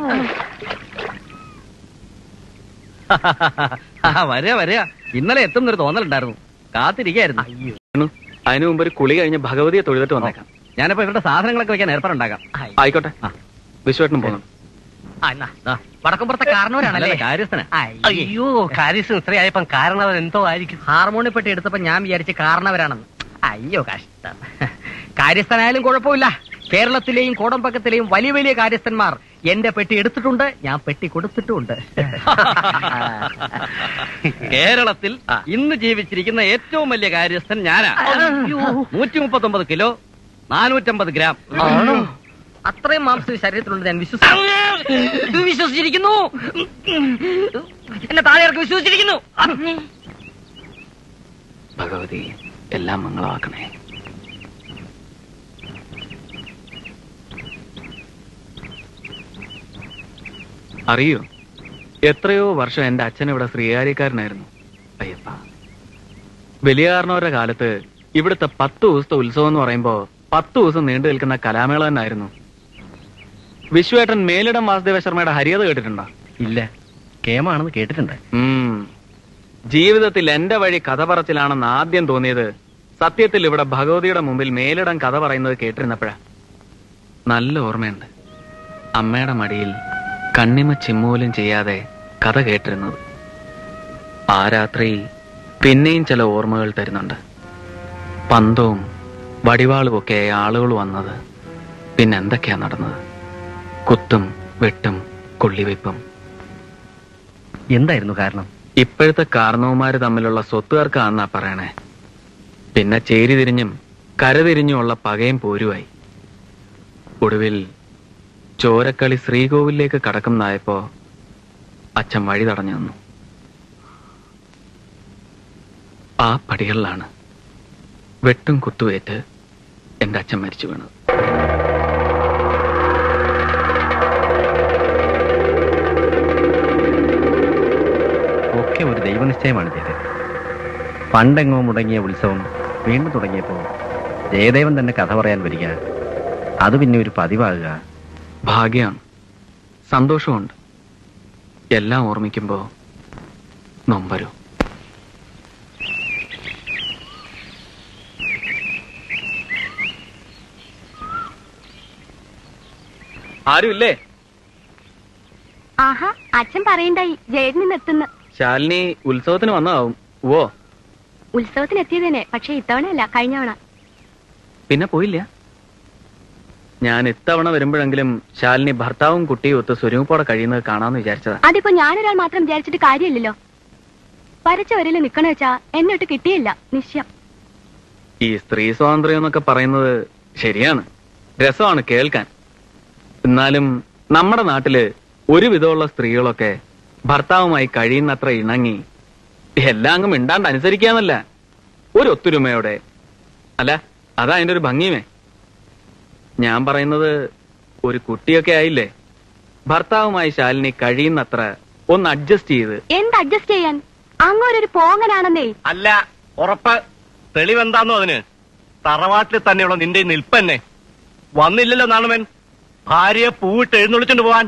വരിക വരിക ഇന്നലെ എത്തുന്നൊരു തോന്നലുണ്ടായിരുന്നു കാത്തിരിക്കായിരുന്നു
അതിനു മുമ്പ് ഒരു കുളി കഴിഞ്ഞ് ഭഗവതിയെ തൊഴുതിട്ട് വന്നേക്കാം
ഞാനിപ്പോ ഇവരുടെ സാധനങ്ങളൊക്കെ വെക്കാൻ ഏർപ്പാടുണ്ടാക്കാം
ആയിക്കോട്ടെ വിശ്വേട്ടനും പോകുന്നു
ആ, എന്നാ, ദാ, വടക്കുംപുറത്തെ കാരണവരാണല്ലേ
നല്ല കാര്യസ്ഥനാ.
അയ്യോ കാര്യസ്ഥൻ ഇത്രയായപ്പം കാരണവർ എന്തോ ആയിരിക്കും ഹാർമോണിയെ പെട്ടി എടുത്തപ്പോ ഞാൻ വിചാരിച്ച് കാരണവരാണെന്ന് അയ്യോ കഷ്ടം കാര്യസ്ഥനായാലും കുഴപ്പമില്ല കേരളത്തിലെയും കോടമ്പക്കത്തിലെയും വലിയ വലിയ കാര്യസ്ഥന്മാർ എന്റെ പെട്ടി എടുത്തിട്ടുണ്ട് ഞാൻ പെട്ടി കൊടുത്തിട്ടുമുണ്ട്
കേരളത്തിൽ ഇന്ന് ജീവിച്ചിരിക്കുന്ന ഏറ്റവും വലിയ കാര്യസ്ഥൻ ഞാനാ നൂറ്റി മുപ്പത്തി ഒമ്പത് കിലോ നാനൂറ്റമ്പത് ഗ്രാം
ആണോ? അത്രയും മാംസം ശരീരത്തിലുണ്ട് ഞാൻ വിശ്വസിച്ചു വിശ്വസിച്ചിരിക്കുന്നു എന്നെ താഴെ ഇറക്കി വിശ്വസിച്ചിരിക്കുന്നു
ഭഗവതി എല്ലാം മംഗളമാക്കണേ അറിയോ എത്രയോ വർഷം എന്റെ അച്ഛൻ ഇവിടെ ശ്രീകാര്യക്കാരനായിരുന്നു അയ്യപ്പ വലിയാറിനവരുടെ കാലത്ത് ഇവിടുത്തെ പത്ത് ദിവസത്തെ ഉത്സവം എന്ന് പറയുമ്പോ പത്ത് ദിവസം നീണ്ടു നിൽക്കുന്ന കലാമേള തന്നെയായിരുന്നു വിശ്വേട്ടൻ മേലിടം വാസുദേവ ശർമ്മയുടെ ഹരിയത കേട്ടിട്ടുണ്ടോ
ഇല്ല കേമാണെന്ന് കേട്ടിട്ടുണ്ട്
ഉം. ജീവിതത്തിൽ എന്റെ വഴി കഥ പറച്ചിലാണെന്ന് ആദ്യം തോന്നിയത് സത്യത്തിൽ ഇവിടെ ഭഗവതിയുടെ മുമ്പിൽ മേലിടം കഥ പറയുന്നത് കേട്ടിരുന്നപ്പോഴാ നല്ല ഓർമ്മയുണ്ട് അമ്മയുടെ മടിയിൽ കണ്ണിമ ചിമ്മൂലും ചെയ്യാതെ കഥ കേട്ടിരുന്നത് ആ രാത്രി പിന്നെയും ചില ഓർമ്മകൾ തരുന്നുണ്ട് പന്തവും വടിവാളും ഒക്കെ ആളുകൾ വന്നത് പിന്നെ എന്തൊക്കെയാ നടന്നത് കുത്തും വെട്ടും കൊള്ളിവെപ്പും
എന്തായിരുന്നു കാരണം
ഇപ്പോഴത്തെ കാരണവന്മാര് തമ്മിലുള്ള സ്വത്തുകാർക്കാന്നാ പറയണേ പിന്നെ ചേരി തിരിഞ്ഞും കരതിരിഞ്ഞുമുള്ള പകയും പോരുവായി ഒടുവിൽ ചോരക്കളി ശ്രീകോവിലേക്ക് കടക്കുന്നതായപ്പോ അച്ഛൻ വഴി തടഞ്ഞു നിന്നു ആ പടികളിലാണ് വെട്ടും കുത്തുവേറ്റ് എന്റെ അച്ഛൻ മരിച്ചു വീണത്
ഒക്കെ ഒരു ദൈവനിശ്ചയമാണ് ചെയ്തത് പണ്ടെങ്ങോ മുടങ്ങിയ ഉത്സവം വീണ്ടും തുടങ്ങിയപ്പോ
ജയദേവൻ തന്നെ കഥ പറയാൻ വരിക അത് പിന്നെ ഒരു പതിവാകുക
ഭാഗ്യമാണ് സന്തോഷമുണ്ട് എല്ലാം ഓർമ്മിക്കുമ്പോ നൊമ്പരൂ ആരുമില്ലേ
ആഹാ അച്ഛൻ പറയണ്ടായി ജയൻ നിന്ന് എത്തുന്നു
ശാലിനി ഉത്സവത്തിന് വന്നതാവും ഓ
ഉത്സവത്തിന് എത്തിയതന്നെ പക്ഷെ ഇത്തവണയല്ല കഴിഞ്ഞവണ
പിന്നെ പോയില്ല ഞാൻ ഇത്തവണ വരുമ്പോഴെങ്കിലും ശാലിനി ഭർത്താവും കുട്ടിയും ഒത്ത് സ്വരൂപോടെ കഴിയുന്നത് കാണാമെന്ന് വിചാരിച്ചതാ
അതിപ്പോ ഞാനൊരാൾ മാത്രം വിചാരിച്ചിട്ട് കാര്യമില്ലല്ലോ വരച്ച വരയിൽ നിക്കണ വെച്ചാ എന്നിട്ട് കിട്ടിയില്ല നിശ്ചയം
ഈ സ്ത്രീ സ്വാതന്ത്ര്യം എന്നൊക്കെ പറയുന്നത് ശരിയാണ് രസമാണ് കേൾക്കാൻ എന്നാലും നമ്മുടെ നാട്ടില് ഒരു വിധമുള്ള സ്ത്രീകളൊക്കെ ഭർത്താവുമായി കഴിയുന്നത്ര ഇണങ്ങി എല്ലാം അങ്ങ് മിണ്ടാണ്ട് അനുസരിക്കാന്നല്ല ഒരു ഒത്തൊരുമയോടെ അല്ല അതാ അതിന്റെ ഒരു ഭംഗിയുമേ ഞാൻ പറയുന്നത് ഒരു കുട്ടിയൊക്കെ ആയില്ലേ ഭർത്താവുമായി ശാലിനി കഴിയുന്നത്ര ഒന്ന് അഡ്ജസ്റ്റ് ചെയ്ത്
എന്ത് അഡ്ജസ്റ്റ് ചെയ്യാൻ അങ്ങോരൊരു പോങ്ങനാണെന്നേ
അല്ല ഉറപ്പ് തെളിവെന്താന്നോ അതിന് തറവാട്ടിൽ തന്നെയുള്ള നിന്റെ ഈ നിൽപ്പന്നെ വന്നില്ലല്ലോ നാണുമൻ ഭാര്യയെ പൂവിട്ട് എഴുന്നള്ളിച്ചോണ്ട് പോവാൻ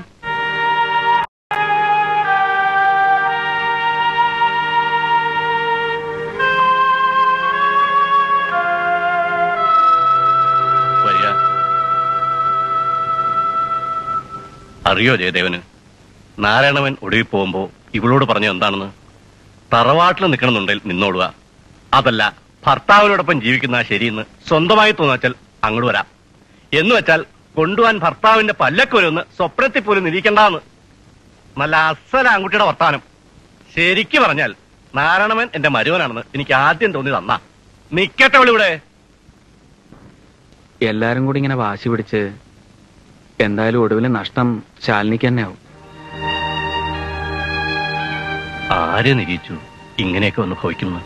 വരിക. അറിയോ ജയദേവന് നാരായണവൻ ഒടുവിൽ പോകുമ്പോ ഇവളോട് പറഞ്ഞു എന്താണെന്ന് തറവാട്ടിൽ നിൽക്കണമെന്നുണ്ടെങ്കിൽ നിന്നോടുക അതല്ല ഭർത്താവിനോടൊപ്പം ജീവിക്കുന്ന ശരിയെന്ന് സ്വന്തമായി തോന്നാച്ചാൽ അങ്ങോട്ട് വരാം എന്ന് വെച്ചാൽ കൊണ്ടുപോവാൻ ഭർത്താവിന്റെ പല്ലക്കൊരുന്ന് സ്വപ്നത്തിൽ പോലും നിരീക്കണ്ടെന്ന് നല്ല അസല ആൺകുട്ടിയുടെ വർത്താനം ശരിക്ക് പറഞ്ഞാൽ നാരായണവൻ എന്റെ മരുവനാണെന്ന് എനിക്ക് ആദ്യം തോന്നി തന്നാ നിക്കട്ടെ ഇവിടെ
എല്ലാരും കൂടി ഇങ്ങനെ വാശി പിടിച്ച് എന്തായാലും ഒടുവിൽ നഷ്ടം ശാലിനിക്ക് തന്നെ ആവും
ആര് നിരീച്ചു ഇങ്ങനെയൊക്കെ ഒന്ന് ഭവിക്കുന്നു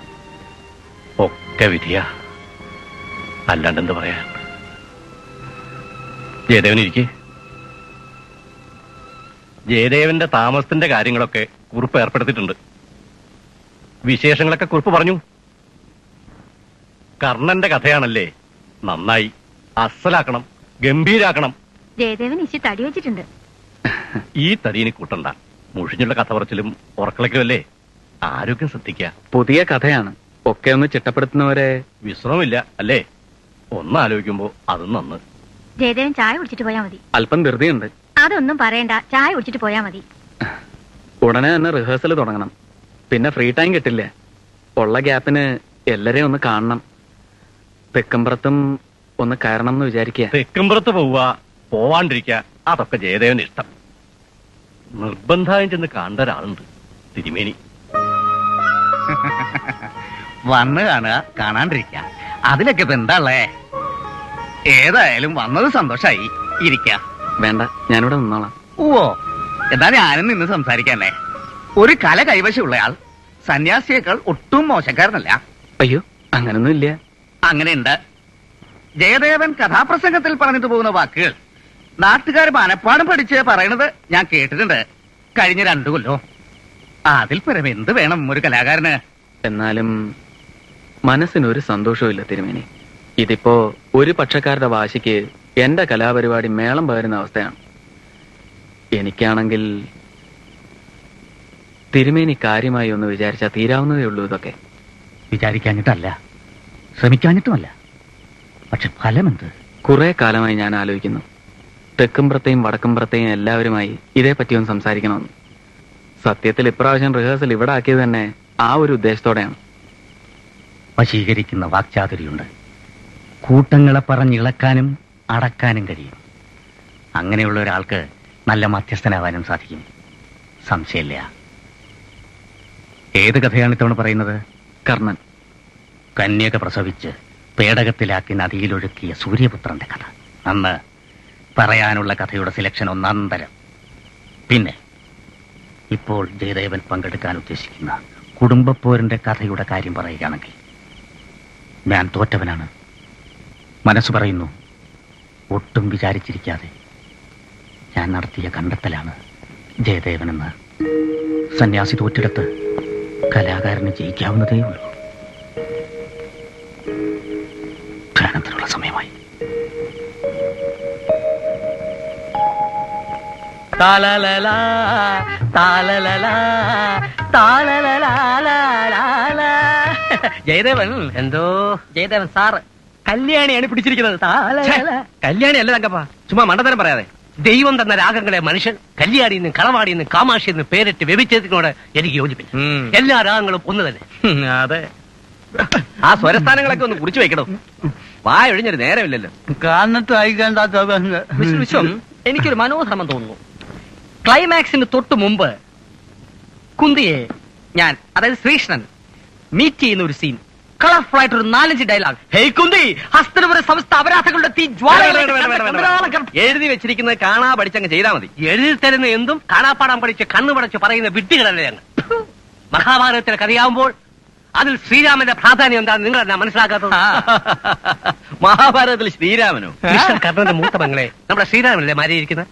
ഒക്കെ വിധിയാ അല്ലാണ്ട് എന്ത് പറയാൻ ജയദേവൻ ഇരിക്കെ ജയദേവന്റെ താമസത്തിന്റെ കാര്യങ്ങളൊക്കെ കുറിപ്പ് ഏർപ്പെടുത്തിയിട്ടുണ്ട് വിശേഷങ്ങളൊക്കെ കുറിപ്പ് പറഞ്ഞു കർണന്റെ കഥയാണല്ലേ നന്നായി അസലാക്കണം ഗംഭീരാക്കണം
ജയദേവൻ ഇച്ചി തടി വെച്ചിട്ടുണ്ട്
ഈ തടീനി കൂട്ടണ്ട മുഷിഞ്ഞുള്ള കഥ പറച്ചിലും ഉറക്കളയ്ക്കും അല്ലേ ആരോഗ്യം ശ്രദ്ധിക്കുക
പുതിയ കഥയാണ് ഒക്കെ ഒന്ന് ചിട്ടപ്പെടുത്തുന്നവരെ
വിശ്രമമില്ല അല്ലേ ഒന്ന് ആലോചിക്കുമ്പോ അതും നന്ന്
ജയദേവൻ ചായ കുടിച്ചിട്ട് പോയാ മതി
അല്പം ധൃതിയുണ്ട്
അതൊന്നും പറയണ്ട ചായ കുടിച്ചിട്ട് പോയാ മതി
ഉടനെ തന്നെ റിഹേഴ്സൽ തുടങ്ങണം പിന്നെ ഫ്രീ ടൈം കിട്ടില്ല ഉള്ള ഗ്യാപ്പിന് എല്ലാരെയും ഒന്ന് കാണണം തെക്കമ്പുറത്തും ഒന്ന് കയറണം എന്ന് വിചാരിക്കുക
തെക്കുംപുറത്ത് പോവുക പോവാണ്ടിരിക്കുക അതൊക്കെ ജയദേവന്റെ ഇഷ്ടം നിർബന്ധമായും ചെന്ന് കാണേണ്ട ഒരാളുണ്ട് തിരുമേനി
വന്ന് കാണുക കാണാണ്ടിരിക്കുക അതിലൊക്കെ ഇപ്പൊ എന്താ ഉള്ളേ ഏതായാലും വന്നത് സന്തോഷായി ഇരിക്ക
വേണ്ട ഞാനിവിടെ നിന്നോളാം
ഓ എന്നാ ഞാനും നിന്ന് സംസാരിക്കാനേ ഒരു കല കൈവശമുള്ളയാൾ സന്യാസിയേക്കാൾ ഒട്ടും മോശക്കാരനല്ല
അയ്യോ അങ്ങനൊന്നും ഇല്ല
അങ്ങനെയുണ്ട് ജയദേവൻ കഥാപ്രസംഗത്തിൽ പറഞ്ഞിട്ട് പോകുന്ന വാക്കുകൾ നാട്ടുകാർ മനപ്പാടം പഠിച്ച് പറയണത് ഞാൻ കേട്ടിട്ടുണ്ട് കഴിഞ്ഞ രണ്ടു കൊല്ലോ അതിൽ പരം എന്ത് വേണം ഒരു കലാകാരന്
എന്നാലും മനസ്സിനൊരു സന്തോഷവും ഇല്ല തിരുമേനി ഇതിപ്പോ ഒരു പക്ഷക്കാരുടെ വാശിക്ക് എന്റെ കലാപരിപാടി മേളം പകരുന്ന അവസ്ഥയാണ് എനിക്കാണെങ്കിൽ തിരുമേനി കാര്യമായി ഒന്ന് വിചാരിച്ചാൽ തീരാവുന്നതേ ഉള്ളൂ ഇതൊക്കെ
വിചാരിക്കാഞ്ഞിട്ടല്ല ശ്രമിക്കാഞ്ഞിട്ടുമല്ല പക്ഷെ ഫലമെന്ത്
കുറെ കാലമായി ഞാൻ ആലോചിക്കുന്നു തെക്കുംപുറത്തെയും വടക്കുംപുറത്തെയും എല്ലാവരുമായി ഇതേപ്പറ്റി ഒന്ന് സംസാരിക്കണമെന്ന് സത്യത്തിൽ ഇപ്രാവശ്യം റിഹേഴ്സൽ ഇവിടെ ആക്കിയത് തന്നെ ആ ഒരു ഉദ്ദേശത്തോടെയാണ്
വശീകരിക്കുന്ന വാക്ചാതുരിയുണ്ട് കൂട്ടങ്ങളെ പറഞ്ഞിളക്കാനും അടക്കാനും കഴിയും അങ്ങനെയുള്ള ഒരാൾക്ക് നല്ല മധ്യസ്ഥനാവാനും സാധിക്കും സംശയമില്ല ഏത് കഥയാണ് ഇത്തവണ പറയുന്നത്
കർണൻ
കന്യക പ്രസവിച്ച് പേടകത്തിലാക്കി നദിയിലൊഴുക്കിയ സൂര്യപുത്രന്റെ കഥ അന്ന് പറയാനുള്ള കഥയുടെ സെലക്ഷൻ ഒന്നാം തരം പിന്നെ ഇപ്പോൾ ജയദേവൻ പങ്കെടുക്കാൻ ഉദ്ദേശിക്കുന്ന കുടുംബപ്പോരിന്റെ കഥയുടെ കാര്യം പറയുകയാണെങ്കിൽ ഞാൻ തോറ്റവനാണ് മനസ്സ് പറയുന്നു ഒട്ടും വിചാരിച്ചിരിക്കാതെ ഞാൻ നടത്തിയ കണ്ടെത്തലാണ് ജയദേവനെന്ന് സന്യാസി തോറ്റിടത്ത് കലാകാരന് ജയിക്കാവുന്നതേ ഉള്ളൂ ഛ,
താലലലാ, താലലലാ, താലലലാലാലാലാ. ജയദേവൻ എന്തോ ജയദേവൻ സാറ് കല്യാണിയാണ് പിടിച്ചിരിക്കുന്നത് താലലല.
കല്യാണി അല്ല തങ്കപ്പ ചുമ്മാ മണ്ടത്തരം പറയാതെ ദൈവം തന്ന രാഗങ്ങളെ മനുഷ്യൻ കല്യാണിന്ന് കളവാടിന്ന് കാമാഷിന്ന് പേരിട്ട് വ്യഭിച്ചതിനോട് എനിക്ക് യോജിപ്പില്ല
ഉം.
എല്ലാ രാഗങ്ങളും ഒന്ന് തന്നെ
ഉം, അതെ
ആ സ്വരസ്ഥാനങ്ങളൊക്കെ ഒന്ന് കുറിച്ചു വെക്കണം വായ ഒഴിഞ്ഞൊരു നേരമില്ലല്ലോ
കാരണത്ത് അയക്കേണ്ടാത്ത
മിസ്റ്റർ വിശ്വം എനിക്കൊരു മനോധർമ്മം തോന്നുന്നു ക്ലൈമാക്സിന് തൊട്ട് മുമ്പ് കുന്തിയെ ഞാൻ അതായത് ശ്രീകൃഷ്ണൻ മീറ്റ് ചെയ്യുന്ന ഒരു സീൻ കളർഫുൾ ആയിട്ട് ഒരു നാലഞ്ച് ഡയലോഗ് ഹേയ് കുന്തി ഹസ്തനപുര സമസ്ത അപരാധങ്ങളുടെ തീ
എഴുതി വെച്ചിരിക്കുന്നത് കാണാ പഠിച്ചങ്ങ് ചെയ്താൽ മതി എഴുതി തരുന്ന എന്തും കാണാപ്പാടാൻ പഠിച്ച് കണ്ണു പടച്ച് പറയുന്ന വിഡ്ഢികളല്ലേ ഞങ്ങൾ മഹാഭാരതത്തിലെ കഥയാവുമ്പോൾ അതിൽ ശ്രീരാമന്റെ പ്രാധാന്യം എന്താണെന്ന് നിങ്ങൾ എന്നാ മനസ്സിലാക്കാത്തത് മഹാഭാരതത്തിൽ ശ്രീരാമനോ കൃഷ്ണൻ കർണന്റെ മൂത്ത മങ്ങളെ നമ്മുടെ ശ്രീരാമനല്ലേ മാറിയിരിക്കുന്നത്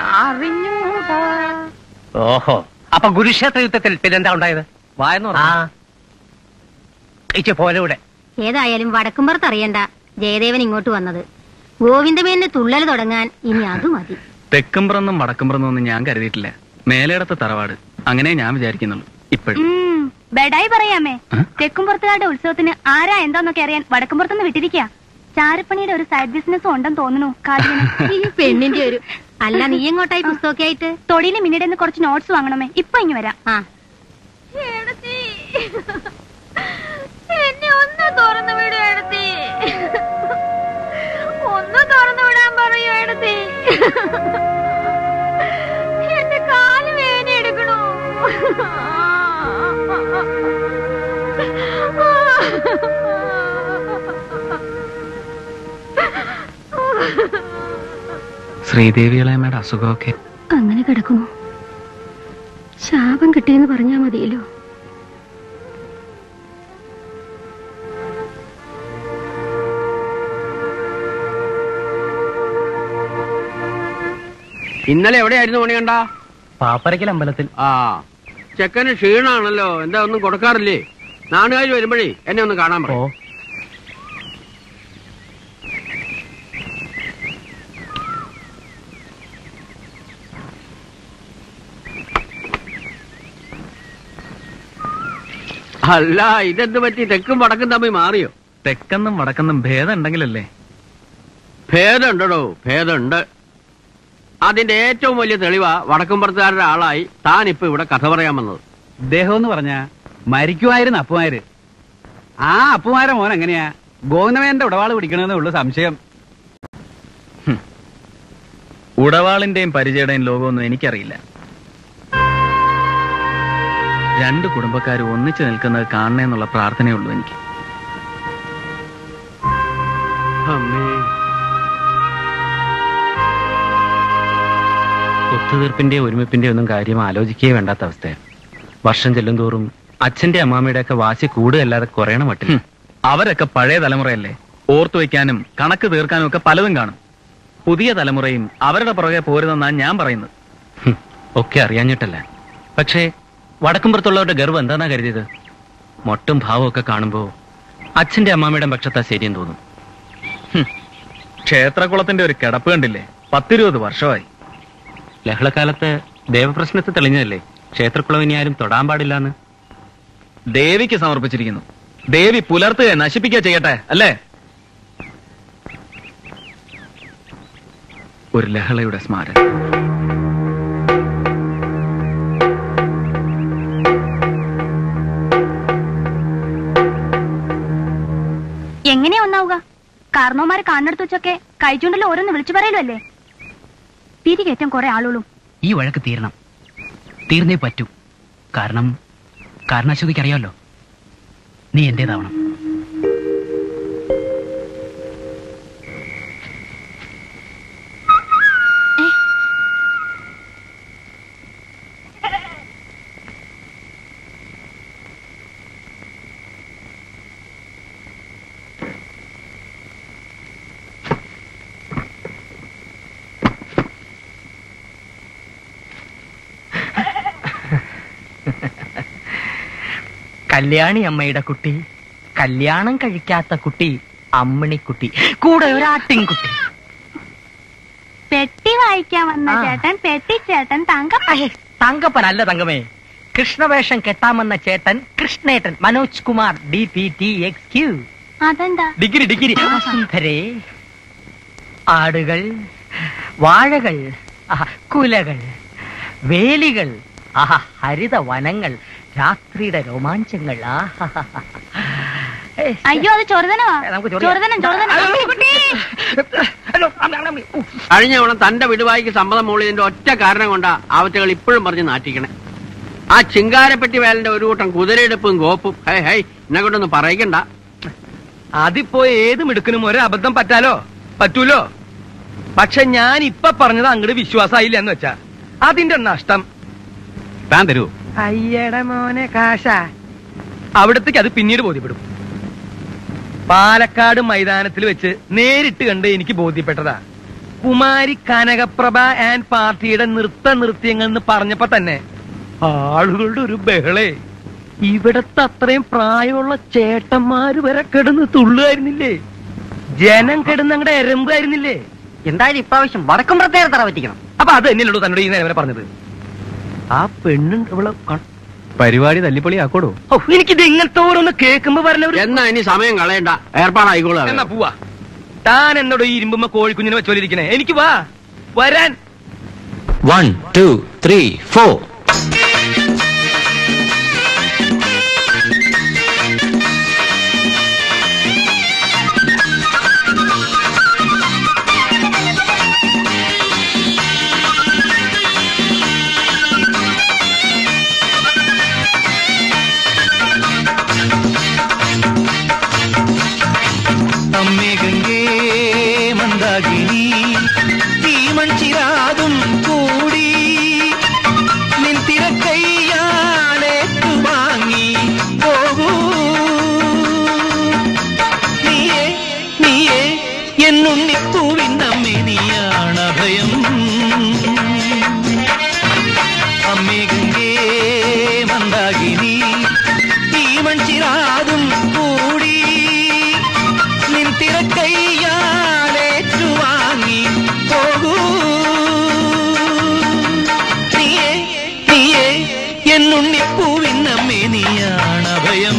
ഓഹോ അപ്പൊ കുരുക്ഷേത്ര യുദ്ധത്തിൽ പിന്നെന്താ ഉണ്ടായത്
വായെന്ന്
ആ
പറഞ്ഞു
ഇച്ച പോലൂടെ
ഏതായാലും വടക്കുംപുറത്ത് അറിയണ്ട ജയദേവൻ ഇങ്ങോട്ട് വന്നത് ഗോവിന്ദമേന്റെ തുള്ളൽ തുടങ്ങാൻ ഇനി അത് മതി
തെക്കുംപുറന്നും വടക്കുംപുറന്നും ഒന്നും ഞാൻ കരുതിയിട്ടില്ല മേലേടത്തെ തറവാട് അങ്ങനെ ഞാൻ വിചാരിക്കുന്നുള്ളൂ ഇപ്പോഴും
ഉം, ബെഡായി പറയാമേ തെക്കുംപുറത്തുകാരുടെ ഉത്സവത്തിന് ആരാ എന്താന്നൊക്കെ അറിയാൻ വടക്കുംപുറത്തുനിന്ന് വിട്ടിരിക്കുക ചാരപ്പണിയുടെ ഒരു സൈഡ് ബിസിനസ് ഉണ്ടെന്ന് തോന്നുന്നു കാതിന്
ഈ പെണ്ണിന്റെ ഒരു അല്ല നീ എങ്ങോട്ടായി പുസ്തകമൊക്കെ ആയിട്ട്
തൊടിയിലെ മിനിയുടെ കുറച്ച് നോട്ട്സ് വാങ്ങണമേ ഇപ്പൊ ഇങ്ങ് വരാം
ആ
എന്നെ ഒന്ന് തുറന്നു വിടൂ എടുത്തി ഒന്ന് തുറന്നു വിടാൻ പറയൂ എടുത്തി എന്റെ കാല് വേദന എടുക്കണു
ശ്രീദേവികളമ്മയുടെ അസുഖമൊക്കെ
അങ്ങനെ കിടക്കുന്നു ശാപം കിട്ടിയെന്ന് പറഞ്ഞാ മതിയല്ലോ
ഇന്നലെ എവിടെയായിരുന്നു മണികണ്ട
പാപ്പരക്കൽ അമ്പലത്തിൽ
ആ ചെക്കന് ക്ഷീണാണല്ലോ എന്താ ഒന്നും കൊടുക്കാറില്ലേ നാടുകാർ വരുമ്പോഴേ എന്നെ ഒന്ന് കാണാൻ
ഓ
പറയും അല്ല ഇതെന്ത് പറ്റി തെക്കും വടക്കും തമ്മിൽ മാറിയോ
തെക്കെന്നും വടക്കെന്നും ഭേദം ഉണ്ടെങ്കിലല്ലേ
ഭേദമുണ്ടോ ഭേദമുണ്ട് അതിന്റെ ഏറ്റവും വലിയ തെളിവാ വടക്കുംപുറത്തുകാരുടെ ആളായി താൻ ഇപ്പൊ ഇവിടെ കഥ പറയാൻ വന്നത്
ഇദ്ദേഹം എന്ന് പറഞ്ഞ മരിക്കുമായിരുന്നു അപ്പുമാര് ആ അപ്പുമാരെ മോൻ എങ്ങനെയാ ഗോവിന്ദമേന്റെ ഉടവാള് പിടിക്കണമെന്നേ ഉള്ളു സംശയം
ഉടവാളിന്റെയും പരിചയുടെയും ലോകമൊന്നും എനിക്കറിയില്ല രണ്ട് കുടുംബക്കാർ ഒന്നിച്ചു നിൽക്കുന്നത് കാണണേന്നുള്ള പ്രാർത്ഥനയേ ഉള്ളൂ എനിക്ക്
അമ്മേ
ഒത്തുതീർപ്പിന്റെ ഒരുമിപ്പിന്റെ ഒന്നും കാര്യം ആലോചിക്കുകയേ വേണ്ടാത്ത അവസ്ഥയാണ് വർഷം ചെല്ലുന്തോറും അച്ഛന്റെ അമ്മാമ്മയുടെ ഒക്കെ വാശി കൂടുകയല്ലാതെ കുറയണ മട്ടില്ല
ഹും, അവരൊക്കെ പഴയ തലമുറയല്ലേ ഓർത്തു വെക്കാനും കണക്ക് തീർക്കാനും ഒക്കെ പലതും കാണും പുതിയ തലമുറയും അവരുടെ പുറകെ പോരുതെന്നാണ് ഞാൻ പറയുന്നത്
ഹും, ഒക്കെ അറിയാഞ്ഞിട്ടല്ല പക്ഷേ വടക്കുംപുറത്തുള്ളവരുടെ ഗർവ് എന്താന്നാ കരുതിയത് മൊട്ടും ഭാവവും ഒക്കെ കാണുമ്പോ അച്ഛന്റെ അമ്മാമ്മയുടെ പക്ഷത്താ ശരിയെന്ന് തോന്നും
ക്ഷേത്രകുളത്തിന്റെ ഒരു കിടപ്പ് കണ്ടില്ലേ പത്തിരുപത് വർഷമായി
ലഹളക്കാലത്ത് ദേവപ്രശ്നത്തിൽ തെളിഞ്ഞതല്ലേ ക്ഷേത്രക്കുളം ഇനി ആരും തൊടാൻ പാടില്ലാന്ന്
ദേവിക്ക് സമർപ്പിച്ചിരിക്കുന്നു ദേവി പുലർത്തുക നശിപ്പിക്കുക ചെയ്യട്ടെ അല്ലേ ഒരു ലഹളയുടെ സ്മാരകം
എങ്ങനെയാ ഒന്നാവുക കാരണവന്മാര് കാണുന്നിടത്ത് വെച്ചൊക്കെ കഴിച്ചുകൊണ്ടല്ലോ ഓരോന്ന് വിളിച്ചു പറയലോ അല്ലേ പിരികേറ്റം കുറെ ആളുകളും
ഈ വഴക്ക് തീരണം തീർന്നേ പറ്റൂ കാരണം കാരണം അശ്വതിക്ക് അറിയാമല്ലോ നീ എന്റേതാവണം
കല്യാണി അമ്മയുടെ കുട്ടി കല്യാണം കഴിക്കാത്ത കുട്ടി അമ്മിണിക്കുട്ടി കൂടെ ഒരു ആട്ടിൻകുട്ടി
പെട്ടി വായിക്കാൻ വന്ന
ആ.
ചേട്ടൻ പെട്ടി ചേട്ടൻ തങ്ക
തങ്കപ്പനല്ല തങ്കമേ കൃഷ്ണവേഷം കെട്ടാമെന്ന ചേട്ടൻ കൃഷ്ണേട്ടൻ Manoj Kumar D P T X Q
അതെന്താ
ഡിഗ്രി ഡിഗ്രി സുന്ദരേ ആടുകൾ വാഴകൾ ആഹാ, കുലകൾ വേലികൾ ആഹാ ഹരിത വനങ്ങൾ രാത്രിയുടെ രോമാഞ്ചങ്ങൾ ആഹാ. ഏയ്,
അയ്യോ അത് ചൊറുതനവാ
നമുക്ക് ചൊറിയാം.
ചൊറുതനം ചൊറുതനം
കഴിഞ്ഞ തവണ തന്റെ വിടുവായിക്ക് സമ്മതം മൂളിയതിന്റെ ഒറ്റ കാരണം കൊണ്ടാ ആവറ്റകൾ ഇപ്പോഴും പറഞ്ഞ് നാട്ടിക്കണേ ആ ചിങ്കാരപ്പെട്ടി വേലന്റെ ഒരു കൂട്ടം കുതിരയെടുപ്പും ഗോപ്പും ഹൈ ഹൈ എന്നെ കൊണ്ടൊന്നും പറയിക്കണ്ട
അതിപ്പോ ഏത് മിടുക്കിനും ഒരു അബദ്ധം പറ്റാലോ പറ്റൂലോ പക്ഷെ ഞാൻ ഇപ്പൊ പറഞ്ഞത് അങ്ങോട്ട് വിശ്വാസമായില്ല എന്ന് വെച്ചാ അതിന്റെ നഷ്ടം
താൻ തരൂ
അയ്യട മോനെ കാശ അവിടത്തേക്ക് അത് പിന്നീട് ബോധ്യപ്പെടും പാലക്കാട് മൈതാനത്തിൽ വെച്ച് നേരിട്ട് കണ്ട് എനിക്ക് ബോധ്യപ്പെട്ടതാ കുമാരി കനകപ്രഭ ആൻഡ് പാർട്ടിയുടെ നൃത്ത നൃത്യങ്ങൾ എന്ന് പറഞ്ഞപ്പോ തന്നെ ആളുകളുടെ ഒരു ബഹളേ ഇവിടത്തെ അത്രയും പ്രായമുള്ള ചേട്ടന്മാര് വരെ കിടന്ന് തുള്ളുമായിരുന്നില്ലേ ജനം കിടന്ന് അങ്ങടെ എരമ്പായിരുന്നില്ലേ
എന്തായാലും ഇപ്രാവശ്യം വടക്കം പ്രത്യേക തറ പറ്റിക്കണം
അപ്പൊ അത് തന്നെയല്ലോ തന്നോട് ഈ നേരം വരെ പറഞ്ഞത് ആ പെണ്ണുണ്ട് ഇവളെ ക-
പരിപാടി തല്ലിപ്പൊളി ആക്കോടോ
ഓ, എനിക്കിത് ഇങ്ങനത്തെ ഓരോന്ന് കേൾക്കുമ്പോ പറഞ്ഞവർ
എന്നാ ഇനി സമയം കളയണ്ട ഏർപ്പാടായിക്കോളൂ
എന്നാ പോവാ താൻ എന്നോട് ഈ ഇരുമ്പുമ്മ കോഴിക്കുഞ്ഞിനെ വെച്ചോലിരിക്കണേ എനിക്ക് വാ വരാൻ
വൺ ടു ത്രീ ഫോർ അമ്മേ ഗംഗേ മന്ദാകിനി തീമൺചിരാതും കൂടി നിൻ തിരക്കയ്യാലേറ്റു വാങ്ങി പോകൂ നീയേ നീയേ എന്നുണ്ണിപ്പൂവിൻ അമ്മേ നീയാണ് അഭയം അമ്മേ ഗംഗേ മന്ദാകിനി തീമൺചിരാതും കൂടി നിൻ തിരക്കയ്യാലേറ്റു വാങ്ങി പോകൂ നീയേ നീയേ എന്നുണ്ണിപ്പൂവിൻ അമ്മേ നീയാണ് അഭയം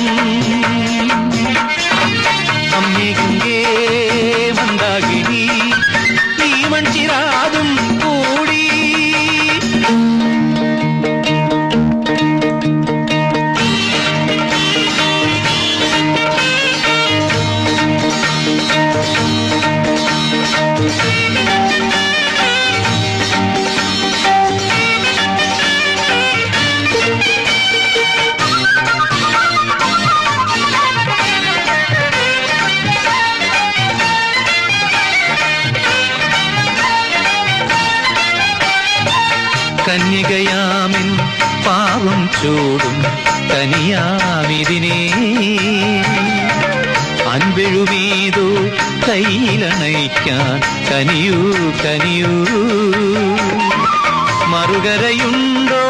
അമ്മേ ഗംഗേ മന്ദാകിനി ഈ മൺചിരാതും കൂടി കന്യകയാമിൻ പാവം ചൂടും കനിയാമിതിനെ അൻപെഴുമീതോ കയ്യിലണയ്ക്കാൻ കനിയൂ കനിയൂ മറുകരയുണ്ടോ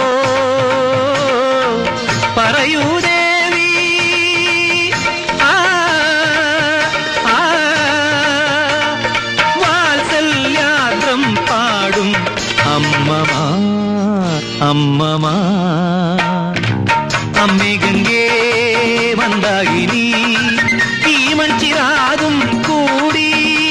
പറയൂ ദേവി ആ ആ വാത്സല്യാദ്രം പാടും അമ്മമാ അമ്മമാ അമ്മേ ഗംഗേ മന്ദാകിനി ഈ മൺചിരാതും കൂടി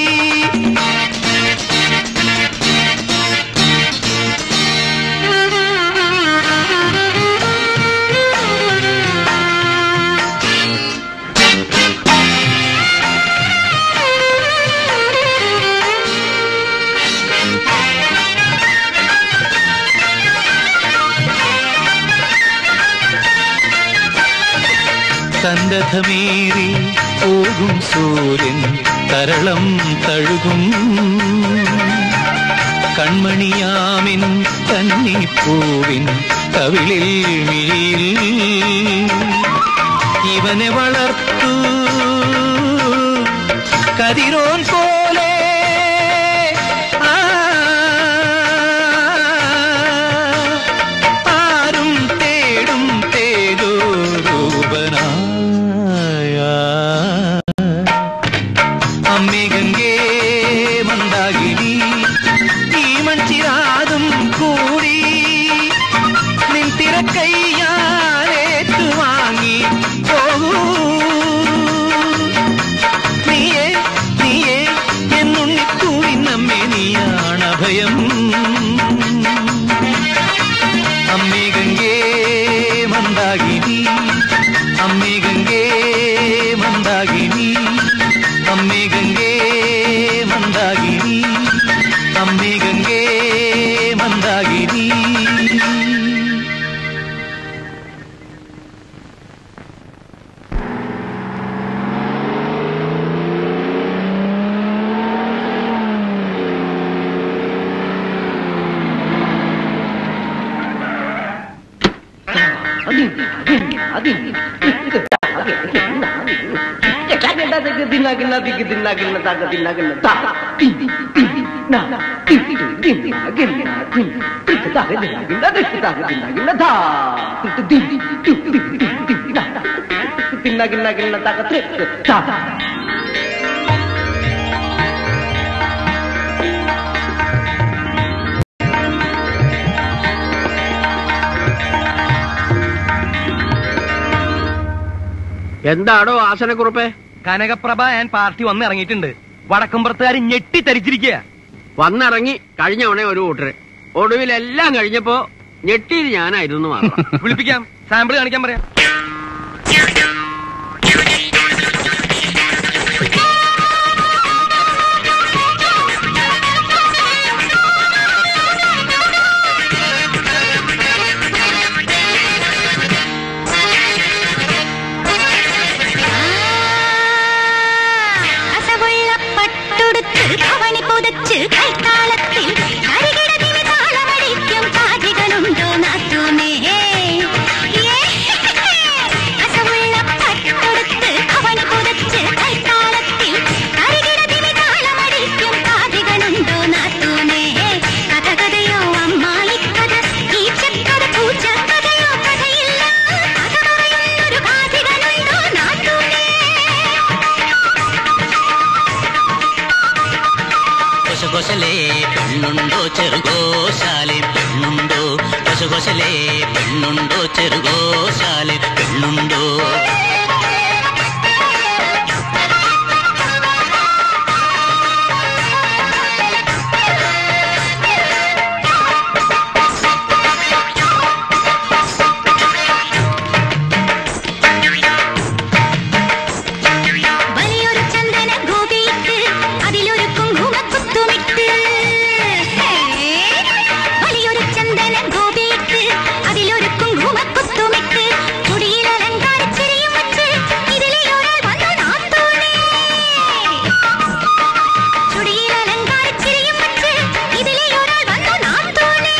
സന്നദ്ധമേറി പോകും സൂര്യൻ തരളം തഴുകും കൺമണിയാമിൻ കന്നിപ്പൂവിൻ കവിളിൽ മിഴിയിൽ ഇവനെ വളർത്തു കതിരോൻ പോലെ ആ, ആരും തേടും തേജോ രൂപനായ അമ്മേ ഗംഗേ മന്ദാകിനി ഞാൻ വാങ്ങി പോകൂ നീയേ നീയേ എന്നുണ്ണിക്കൂടി നമ്മെ നീയാണ് അഭയം അമ്മേ ഗംഗേ മന്ദാകിനി അമ്മേ ഗംഗേ മന്ദാകിനി അമ്മേ ഗംഗേ മന്ദാകിനി അമ്മേ ഗംഗേ മന്ദാകിനി
എന്താടോ ആസനക്കുറുപ്പേ
കനകപ്രഭ ഞാൻ പാർട്ടി വന്ന് ഇറങ്ങിയിട്ടുണ്ട് വടക്കമ്പുറത്തുകാർ ഞെട്ടി തരിച്ചിരിക്കുക
വന്നിറങ്ങി കഴിഞ്ഞ ഉടനെ ഒരു കൂട്ടര് ഒടുവിലെല്ലാം കഴിഞ്ഞപ്പോ ഞെട്ടിയത് ഞാനായിരുന്നു മാത്രം
വിളിപ്പിക്കാം സാമ്പിൾ കാണിക്കാൻ പറയാം
അസവുള്ള പട്ടുടുത്ത് അവണി പുതച്ച് കൈത്താളത്തിൽ കരികിടതിന് താളമടിക്കും കാതികളുണ്ടോ നാത്തൂനേ അസവുള്ള പട്ടുടുത്ത് അവണി പുതച്ച് കൈത്താളത്തിൽ കരികിടതിന് താളമടിക്കും കാതികളുണ്ടോ നാത്തൂനേ കഥ കഥയോ അമ്മായി കഥ ഈ ചക്കര പൂച്ച കഥയോ കഥയില്ല കഥ പറയുന്നൊരു കാതികളുണ്ടോ നാത്തൂനേ
കൊശകൊശലേ പെണ്ണുണ്ടോ ചെറുകോശാലെ പെണ്ണുണ്ടോ കൊശകൊശലേ പെണ്ണുണ്ടോ ചെറുകോശാലെ പെണ്ണുണ്ടോ
വലിയൊരു ചന്ദന ഗോപിയിട്ട് അതിലൊരു കുങ്കുമക്കുത്തുമിട്ട് വലിയൊരു ചന്ദന ഗോപിയിട്ട് അതിലൊരു കുങ്കുമക്കുത്തുമിട്ട് ചുടിയിൽ അലങ്കാരച്ചിരിയും വച്ച് ഇതിലെ ഒരാൾ വന്നു നാത്തോണേ ചുടിയിൽ അലങ്കാരച്ചിരിയും വച്ച് ഇതിലെ ഒരാൾ വന്നു നാത്തോണേ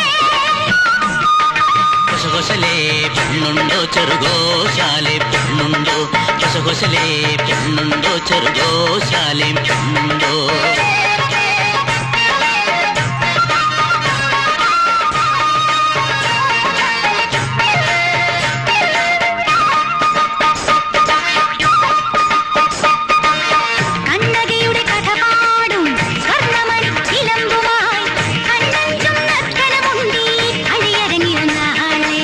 കൊശകൊശലേ പെണ്ണുണ്ടോ ചെറുകോശാലെ പെണ്ണുണ്ടോ കൊശകൊശലേ പെണ്ണുണ്ടോ ചെറുകോശാലെ പെണ്ണുണ്ടോ
കണ്ണകിയുടെ കഥ പാടും സ്വർണ്ണമണി ചിലമ്പുമായി കണ്ണഞ്ചും നർത്തനമുണ്ടി അഴിയരങ്ങിയ നാളെ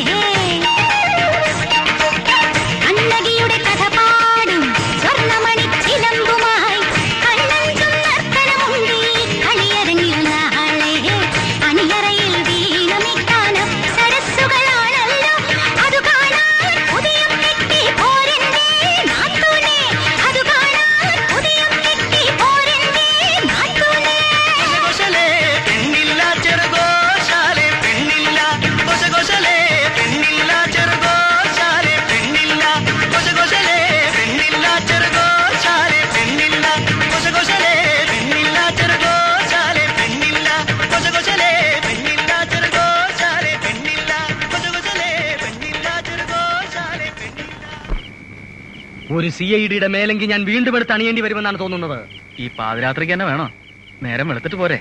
കണ്ണകിയുടെ കഥ പാടും സ്വർണ്ണമണി ചിലമ്പുമായി കണ്ണഞ്ചും നർത്തനമുണ്ടി അഴിയരങ്ങിയ നാളെ അണിയറയിൽ വീണമിക്കാനം സരസ്സുകളാണല്ലോ അത് കാണാൻ ഉദയം കെട്ടി പോരണ്ടേ നാത്തൂനെ അത് കാണാൻ ഉദയം കെട്ടി പോരണ്ടേ നാത്തൂനെ
കൊശകൊശലേ പെണ്ണില്ല ചെറുകോശാലെ പെണ്ണില്ല കൊശകൊശലേ പെണ്ണില്ല ചെറുകോശാലെ പെണ്ണില്ല കൊശകൊശലേ പെണ്ണില്ല ചെറുകോശാലെ പെണ്ണില്ല കൊശകൊശലേ പെണ്ണില്ല ചെറുകോശാലെ പെണ്ണില്ല കൊശകൊശലേ പെണ്ണില്ല ചെറുകോശാലെ പെണ്ണില്ല കൊശകൊശലേ പെണ്ണില്ല ചെറുകോശാലെ പെണ്ണില്ല
ഒരു സി ഐ ഡിയുടെ മേലെങ്കിൽ ഞാൻ വീണ്ടും എടുത്ത് അണിയേണ്ടി വരുമെന്നാണ് തോന്നുന്നത്
ഈ പാതിരാത്രിക്ക് തന്നെ വേണോ നേരം വെളുത്തിട്ട് പോരെ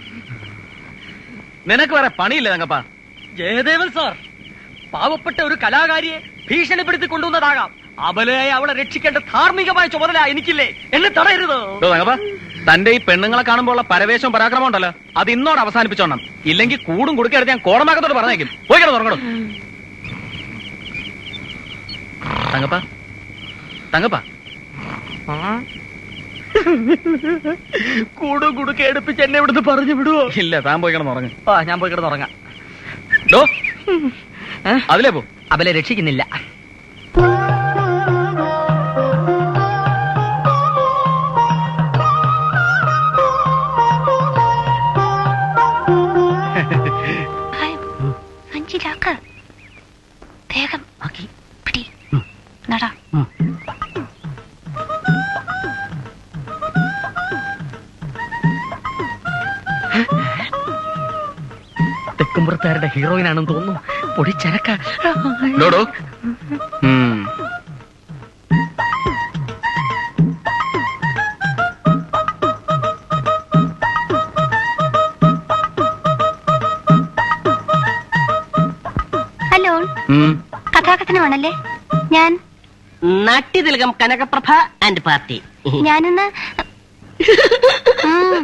നിനക്ക് വേറെ പണിയില്ല തങ്കപ്പ
ജയദേവൻ സാർ പാവപ്പെട്ട ഒരു കലാകാരിയെ ഭീഷണിപ്പെടുത്തി കൊണ്ടുവന്നതാകാം അബലയായി അവളെ രക്ഷിക്കേണ്ട ധാർമ്മികമായ ചുമതല എനിക്കില്ലേ എന്നെ തടയരുത്
ഡോ തങ്കപ്പ തന്റെ ഈ പെണ്ണുങ്ങളെ കാണുമ്പോൾ ഉള്ള പരവേശവും പരാക്രമം ഉണ്ടല്ലോ അത് ഇന്നോട് അവസാനിപ്പിച്ചോണം ഇല്ലെങ്കിൽ കൂടും കുടുക്കെടുത്ത് ഞാൻ കോടമാക്കത്തോട് പറഞ്ഞേക്കും പോയി കിടന്ന് തുറങ്ങണം തങ്കപ്പ തങ്കപ്പ
കൂടും കുടുക്കെ എടുപ്പിച്ച് എന്നെ ഇവിടുന്ന് പറഞ്ഞു വിടുവോ
ഇല്ല താൻ പോയി കിടന്നുറങ്ങ്
ആ ഞാൻ പോയി കിടന്നുറങ്ങാം
ഡോ അതിലേ പോ
അവലെ രക്ഷിക്കുന്നില്ല
സഞ്ചിലാക്ക് വേഗം പിടി നട
തെക്കുംപുറത്തുകാരുടെ ഹീറോയിൻ ആണെന്ന് തോന്നുന്നു പൊടിച്ചരക്ക
ഡോഡോ ഉം.
ഹലോ
ഉം.
കഥാകഥനമാണല്ലേ ഞാൻ
നാട്യതിലകം കനകപ്രഭ ആൻഡ് പാർട്ടി
ഞാനിന്ന് ഉം.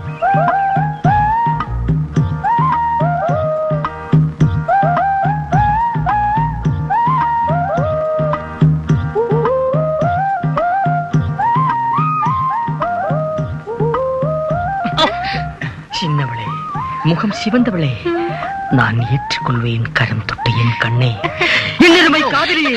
சின்னவளே முகம் சிவந்தவளே நான் ஏற்றுக்கொள்வேன் கரம் தொட்டு என் கண்ணே என்னருமை காதலியே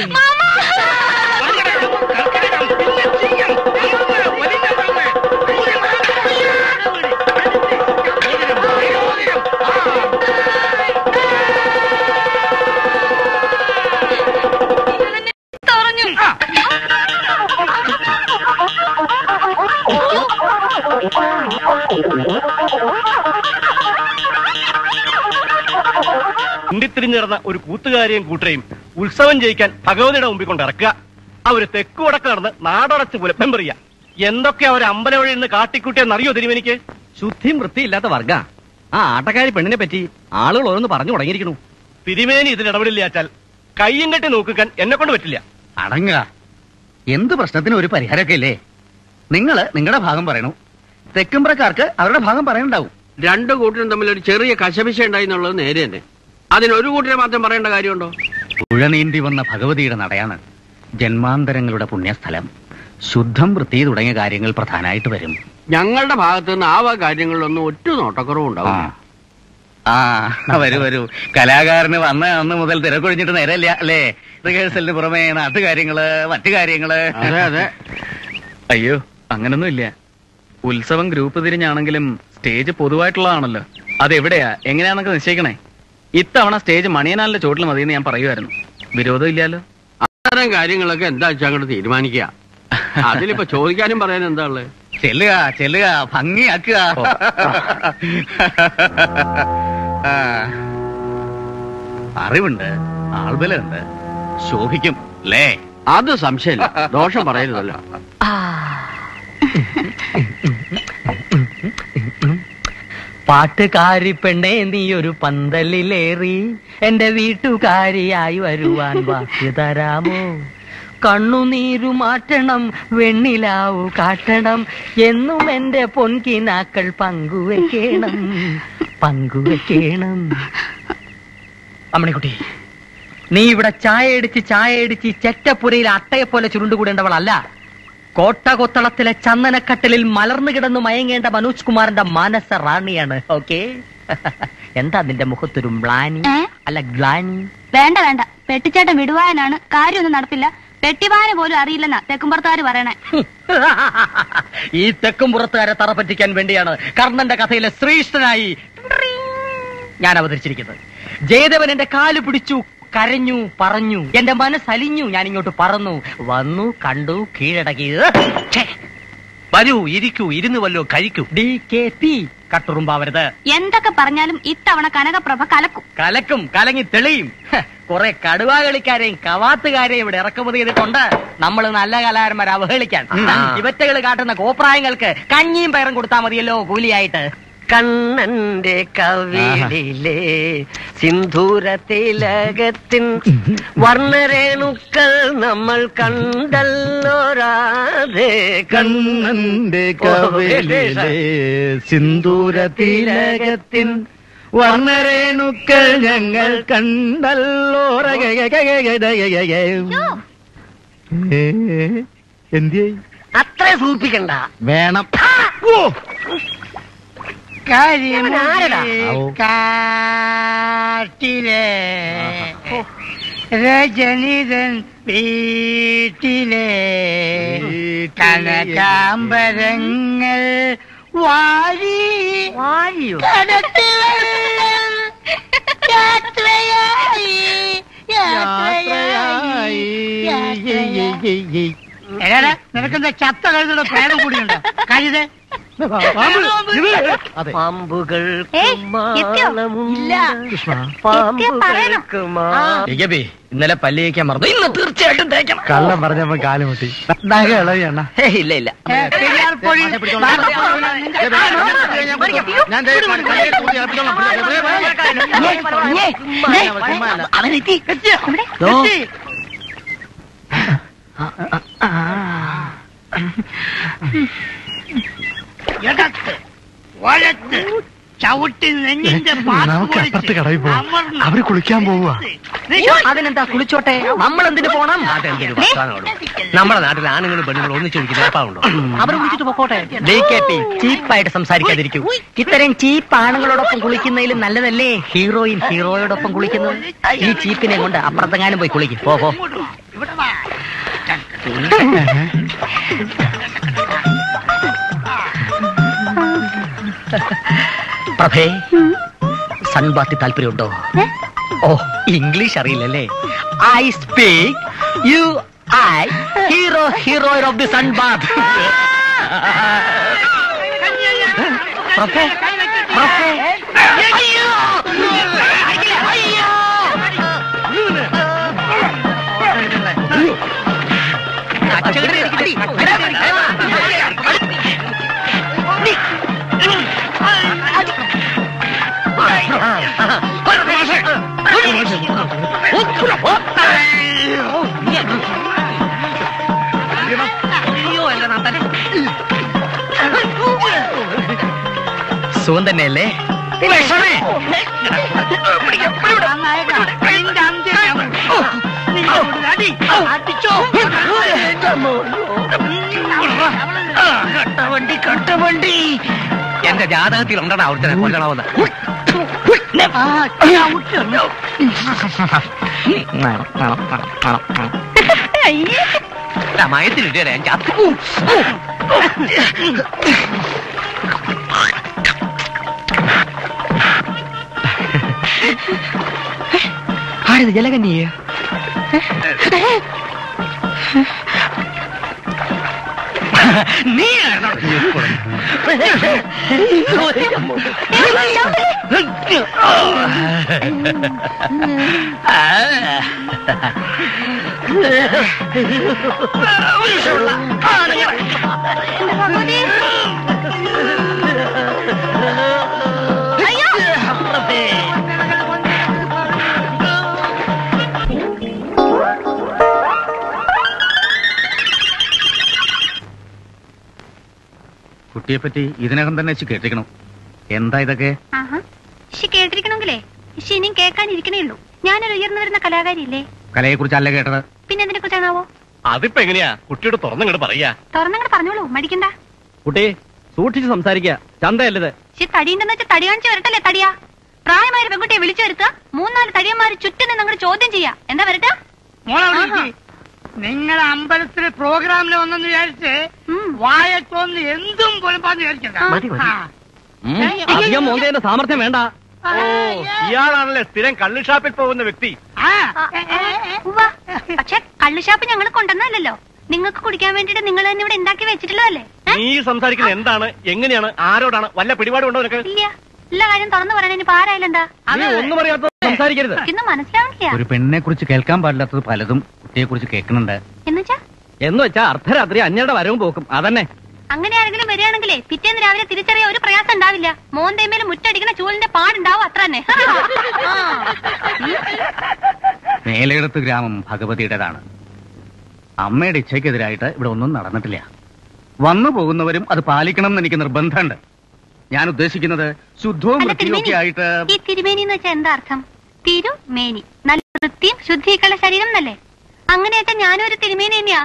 ഉണ്ടിത്തിരിഞ്ഞു നടന്ന ഒരു കൂത്തുകാരെയും കൂട്ടരെയും ഉത്സവം ജയിക്കാൻ ഭഗവതിയുടെ മുമ്പിൽ കൊണ്ട് ഇറക്കുക അവര് തെക്കു വടക്ക് നടന്ന് നാടടച്ച് പുലപ്പം പറയുക എന്തൊക്കെ അവർ അമ്പലം വഴി നിന്ന് കാട്ടിക്കൂട്ടിയെന്ന് അറിയോ തിരുവനിക്ക്
ശുദ്ധിയും വൃത്തിയില്ലാത്ത വർഗ ആ ആട്ടക്കാരി പെണ്ണിനെ പറ്റി ആളുകൾ ഓരോന്ന് പറഞ്ഞു തുടങ്ങിയിരിക്കണു
തിരുമേനി ഇതിൽ ഇടപെടില്ലാച്ചാൽ കയ്യും കെട്ടി നോക്കിക്കാൻ എന്നെ കൊണ്ട് പറ്റില്ല
അടങ്ങുക എന്ത് പ്രശ്നത്തിനും ഒരു പരിഹാരമൊക്കെ ഇല്ലേ നിങ്ങള് നിങ്ങളുടെ ഭാഗം പറയണു തെക്കുംപുറക്കാർക്ക് അവരുടെ ഭാഗം പറയണ്ടാവും
രണ്ടു കൂട്ടരും തമ്മിൽ ഒരു ചെറിയ കശപിശ ഉണ്ടായി എന്നുള്ളത് നേരെ തന്നെ അതിന് ഒരു കൂട്ടരെ മാത്രം പറയേണ്ട കാര്യമുണ്ടോ
പുഴ നീന്തി വന്ന ഭഗവതിയുടെ നടയാണ് ജന്മാന്തരങ്ങളുടെ പുണ്യസ്ഥലം ശുദ്ധം വൃത്തി തുടങ്ങിയ കാര്യങ്ങൾ പ്രധാനമായിട്ട് വരും
ഞങ്ങളുടെ ഭാഗത്ത് നിന്ന് ആ വക കാര്യങ്ങളിലൊന്നും ഒറ്റ നോട്ടക്കുറവും ഉണ്ടാവും
ആ വരൂ വരൂ കലാകാരന് വന്ന അന്ന് മുതൽ തിരക്കൊഴിഞ്ഞിട്ട് നേരമില്ല അല്ലേ റിഹേഴ്സലിന് പുറമെ നാട്ടുകാര്യങ്ങള് മറ്റു കാര്യങ്ങള്
അതെ അതെ
അയ്യോ അങ്ങനൊന്നും ഇല്ല ഉത്സവം ഗ്രൂപ്പ് തിരിഞ്ഞാണെങ്കിലും സ്റ്റേജ് പൊതുവായിട്ടുള്ളതാണല്ലോ അതെവിടെയാ എങ്ങനെയാന്നൊക്കെ നിശ്ചയിക്കണേ ഇത്തവണ സ്റ്റേജ് മണിയനാലിന്റെ ചോട്ടിൽ മതിയെന്ന് ഞാൻ പറയുമായിരുന്നു വിരോധം ഇല്ലല്ലോ
അത്തരം കാര്യങ്ങളൊക്കെ എന്താ വെച്ചാൽ അങ്ങോട്ട് തീരുമാനിക്കുക അതിലിപ്പോ ചോദിക്കാനും പറയാനും എന്താ ഉള്ളത്
ചെല്ലുക ചെല്ലുക ഭംഗിയാക്കുക ആ. അറിവുണ്ട് ആൾബലുണ്ട് ശോഭിക്കും അല്ലേ
അത് സംശയമില്ല ദോഷം പറയരുതല്ലോ
പാട്ടുകാരി പെണ്ണെ നീ ഒരു പന്തലിലേറി എന്റെ വീട്ടുകാരിയായി വരുവാൻ വാക്ക് തരാമോ കണ്ണുനീരു മാറ്റണം വെണ്ണിലാവു കാട്ടണം എന്നും എന്റെ പൊൻകിനാക്കൾ പങ്കുവെക്കണം പങ്കുവെക്കണം അമ്മണിക്കുട്ടി നീ ഇവിടെ ചായ അടിച്ച് ചായ അടിച്ച് ഈ ചെറ്റപ്പുരയിൽ അട്ടയെ പോലെ ചുരുണ്ടുകൂടേണ്ടവളല്ല കോട്ട കൊത്തളത്തിലെ ചന്ദനക്കട്ടലിൽ മലർന്നു കിടന്നു മയങ്ങേണ്ട മനോജ് കുമാറിന്റെ മാനസ റാണിയാണ് ഓക്കെ എന്താ നിന്റെ മുഖത്തൊരു മ്ലാനി അല്ല ഗ്ലാനി
വേണ്ട വേണ്ട പെട്ടിച്ചേട്ടൻ വിടുവാനാണ് കാര്യമൊന്നും നടപ്പില്ല പെട്ടിവാന പോലും അറിയില്ലെന്നാ തെക്കുംപുറത്തുകാര് പറയണേ
ഈ തെക്കും പുറത്തുകാരെ തറ പറ്റിക്കാൻ വേണ്ടിയാണ് കർണന്റെ കഥയിലെ ശ്രീഷ്ഠനായി ഞാൻ അവതരിച്ചിരിക്കുന്നത് ജയദേവൻ എന്റെ കാല് പിടിച്ചു കരഞ്ഞു പറഞ്ഞു എന്റെ മനസ്സലിഞ്ഞു ഞാൻ ഇങ്ങോട്ട് പറന്നു വന്നു കണ്ടു കീഴടക്കി ഛേ,
വരൂ ഇരിക്കൂ ഇരുന്ന് വല്ലോ കഴിക്കൂ
ഡി കെ പി കട്ടുറുമ്പാവരുത്
എന്തൊക്കെ പറഞ്ഞാലും ഇത്തവണ കനകപ്രഭ കലക്കും
കലക്കും കലങ്ങി തെളിയും ഹ, കുറെ കടുവാ കളിക്കാരെയും കവാത്തുകാരെയും ഇവിടെ ഇറക്കുമതി ചെയ്തിട്ടുണ്ട് നമ്മൾ നല്ല കലാകാരന്മാരെ അവഹേളിക്കാൻ ഇവറ്റകൾ കാട്ടുന്ന കോപ്രായങ്ങൾക്ക് കഞ്ഞിയും പയറും കൊടുത്താൽ മതിയല്ലോ കൂലിയായിട്ട്
കണ്ണന്റെ കവിളിലെ സിന്ധൂര തിലകത്തിൻ വർണ്ണരേണുക്കൾ നമ്മൾ കണ്ടല്ലോ രാധേ
കണ്ണന്റെ കവിളിലെ സിന്ദൂര തിലകത്തിൻ വർണ്ണരേണുക്കൾ ഞങ്ങൾ കണ്ടല്ലോ
എന്തിയേ
അത്ര സൂപ്പിക്കണ്ട
വേണം
ആരടാ?
കാട്ടിലെ രജനിതൻ വീട്ടിലെ കനകാംബരങ്ങൾ വാരി
വാരിയോ
യാത്രയായി എടാ നിനക്കെന്താ ചത്ത കഴുതയുടെ പ്രേതം കൂടിയുണ്ടോ കഴുത
പാമ്പുകൾ
ഏയ്, എത്തിയോ? ഇല്ല. എത്തിയോ പറയണം.
ഇകബി ഇന്നലെ പല്ല് തേക്കാൻ മറന്നു ഇന്ന് തീർച്ചയായിട്ടും തേക്കണം
കള്ളം പറഞ്ഞപ്പോ കാലുമുട്ടി നഗ ഇളവിയണ്ണ
ഹേ, ഇല്ല ഇല്ല
ഞാൻ ദേ കണ്ണിൽ കൂടി ഇളപ്പിച്ചോളാം.
അവനെത്തി
ദോ.
ഇടത്ത് വലത്ത് ചവിട്ടി നെഞ്ഞിന്റെ
നമുക്ക് അപ്പുറത്ത് കടവിൽ പോവാം അവര് കുളിക്കാൻ പോവുക
അതിനെന്താ കുളിച്ചോട്ടെ നമ്മൾ എന്തിനു പോണം
അതെന്തൊരു വർത്താനമാണ് നമ്മുടെ നാട്ടിൽ ആണുങ്ങളും പെണ്ണുങ്ങളും ഒന്നിച്ചു വിളിക്കുന്ന ഏർപ്പാടുണ്ടോ
അവർ വിളിച്ചിട്ട് പോക്കോട്ടെ ഡി കെ പി ചീപ്പായിട്ട് സംസാരിക്കാതിരിക്കൂ ഇത്തരം ചീപ്പ് ആണുങ്ങളോടൊപ്പം കുളിക്കുന്നതിലും നല്ലതല്ലേ ഹീറോയിൻ ഹീറോയോടൊപ്പം കുളിക്കുന്നത് ഈ ചീപ്പിനെ കൊണ്ട് അപ്പുറത്തെങ്ങാനും പോയി കുളിക്കും പോ പോ പ്രഭേ സൺബാത്തി താല്പര്യമുണ്ടോ ഓ ഇംഗ്ലീഷ് അറിയില്ലല്ലേ I speak you I hero hero of the sun bath പ്രഭേ പ്രഭേ അയ്യോ അയ്യോ സുഖം തന്നെയല്ലേ
കട്ടവണ്ടി കട്ടവണ്ടി
എന്റെ ജാതകത്തിൽ ഉണ്ടടാ അവിടുത്തെ കൊല്ലണമെന്ന് മയത്തിലിട്ടേ ഞാൻ ചത്തു
ആരത് ജലകന്യ
നീ
കുട്ടിയെ പറ്റി ഇതിനകം തന്നെ വെച്ച് കേട്ടിരിക്കണം എന്താ ഇതൊക്കെ
ആഹാ ഇഷി കേട്ടിരിക്കണമെങ്കിലേ ഇഷി ഇനിയും കേൾക്കാനിരിക്കണേ ഉള്ളൂ ഞാനൊരു ഉയർന്നു വരുന്ന കലാകാരിയില്ലേ
കലയെ കുറിച്ചല്ല കേട്ടത്
പിന്നെ എന്തിനെ കുറിച്ചാണാവോ
അതിപ്പോ എങ്ങനെയാ കുട്ടിയോട് തുറന്നങ്ങോട്ട് പറയാ
തുറന്നങ്ങട് പറഞ്ഞോളൂ മടിക്കണ്ട
കുട്ടി സൂക്ഷിച്ച് സംസാരിക്കുക ചന്തയല്ലത്
ഇഷി തടിയുണ്ടെന്ന് വെച്ചാൽ തടി കാണിച്ച് വരട്ടല്ലേ തടിയാ പ്രായമായ ഒരു പെൺകുട്ടിയെ വിളിച്ചു വരുത്തുക മൂന്നാല് തടിയന്മാര് ചുറ്റും നിന്ന് അങ്ങോട്ട് ചോദ്യം ചെയ്യാ എന്താ വരട്ടാ
നിങ്ങളുടെ അമ്പലത്തിലെ പ്രോഗ്രാമിൽ വന്നെന്ന് വിചാരിച്ച് വായ തോന്ന് എന്തും പോലും പറഞ്ഞു
മതി, മതി.
വിചാരിക്കണ്ട
അധികം മോന്തേന്റെ സാമർത്ഥ്യം വേണ്ട ഓ ഇയാളാണല്ലേ സ്ഥിരം കള്ള് ഷാപ്പിൽ പോകുന്ന വ്യക്തി
പക്ഷെ കള്ളുഷാപ്പ് ഞങ്ങൾ കൊണ്ടുവന്നല്ലോ നിങ്ങൾക്ക് കുടിക്കാൻ വേണ്ടിട്ട് നിങ്ങൾ തന്നെ ഇവിടെ ഉണ്ടാക്കി വെച്ചിട്ടുള്ളതല്ലേ
നീ സംസാരിക്കുന്നത് എന്താണ് എങ്ങനെയാണ് ആരോടാണ് വല്ല പിടിപാടുണ്ടോ നിനക്ക്
ഇല്ല എല്ലാ കാര്യം തുറന്നു പറയാൻ ഇനിയിപ്പോ ആരായാലെന്താ
നീ ഒന്നും അറിയാത്ത സംസാരിക്കരുത്
എനിക്കൊന്നും മനസ്സിലാവണില്ല
ഒരു പെണ്ണിനെ കുറിച്ച് കേൾക്കാൻ പാടില്ലാത്തത് പലതും കുട്ടിയെ കുറിച്ച് കേൾക്കുന്നുണ്ട്
എന്നുവെച്ചാ
എന്ന് വെച്ചാ അർദ്ധരാത്രി അഞ്ഞയുടെ വരവും പോക്കും അതന്നെ
അങ്ങനെ ആരെങ്കിലും വരികയാണെങ്കിലേ പിറ്റേന്ന് രാവിലെ തിരിച്ചറിയാൻ ഒരു പ്രയാസം ഉണ്ടാവില്ല മോന്തേമേലും മുറ്റടിക്കുന്ന ചൂലിന്റെ പാടുണ്ടാവും അത്ര തന്നെ
മേലയിടത്ത് ഗ്രാമം ഭഗവതിയുടേതാണ് അമ്മയുടെ ഇച്ഛയ്ക്കെതിരായിട്ട് ഇവിടെ ഒന്നും നടന്നിട്ടില്ല വന്നു പോകുന്നവരും അത് പാലിക്കണം എന്ന് എനിക്ക് നിർബന്ധമുണ്ട് ഞാൻ ഉദ്ദേശിക്കുന്നത് ശുദ്ധവും
അല്ല,
വൃത്തിയും ഒക്കെ
തിരുമേനി,
ആയിട്ട്
ഈ തിരുമേനി എന്ന് വെച്ചാൽ എന്താ അർത്ഥം തിരുമേനി നല്ല വൃത്തിയും ശുദ്ധീകരണ ശരീരം എന്നല്ലേ അങ്ങനെയൊക്കെ ഞാനും ഒരു തിരുമേനി തന്നെയാ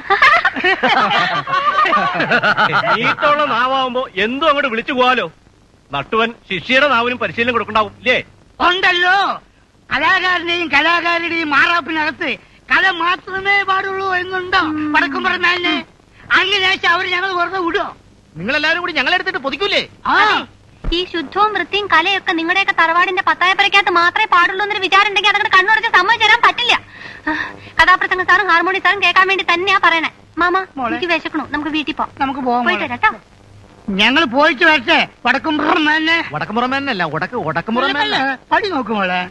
നീട്ടുള്ള നാവാകുമ്പോ എന്തും അങ്ങോട്ട് വിളിച്ചു പോവാലോ നട്ടുവൻ ശിഷ്യയുടെ നാവിനും പരിശീലനം കൊടുക്കണ്ടാവും ഇല്ലേ
ഉണ്ടല്ലോ കലാകാരന്റെയും കലാകാരിയുടെയും മാറാപ്പിനകത്ത് കല മാത്രമേ പാടുള്ളൂ എന്നുണ്ടോ വടക്കും പറഞ്ഞാലിന് അങ്ങനെ അവര് ഞങ്ങൾ വെറുതെ വിടുവോ
നിങ്ങളെല്ലാരും കൂടി ഞങ്ങളെടുത്തിട്ട് പൊതിക്കൂലേ
ആ
ഈ ശുദ്ധവും വൃത്തിയും കലയൊക്കെ നിങ്ങളുടെയൊക്കെ തറവാടിന്റെ പത്തായപ്പരക്കകത്ത് മാത്രമേ പാടുള്ളൂ എന്നൊരു വിചാരം ഉണ്ടെങ്കിൽ അതങ്ങോട്ട് കണ്ണുടച്ച് സമ്മതിച്ചു തരാൻ പറ്റില്ല ആ, കഥാപ്രസംഗ സാറും ഹാർമോണി സാറും കേൾക്കാൻ വേണ്ടി തന്നെയാ പറയണേ മാമ എനിക്ക് വിശക്കണു നമുക്ക് വീട്ടിൽ പോവാം
നമുക്ക് പോവാം
പോയിട്ട്
മോളെ.
വരാം കേട്ടോ
ഞങ്ങൾ പോയിട്ട് വരട്ടെ വടക്കും പുറമേ
വടക്കുമുറമേനല്ല ഉടക്ക് ഉടക്കുമുറമേനല്ല
പടി നോക്കുമോളെ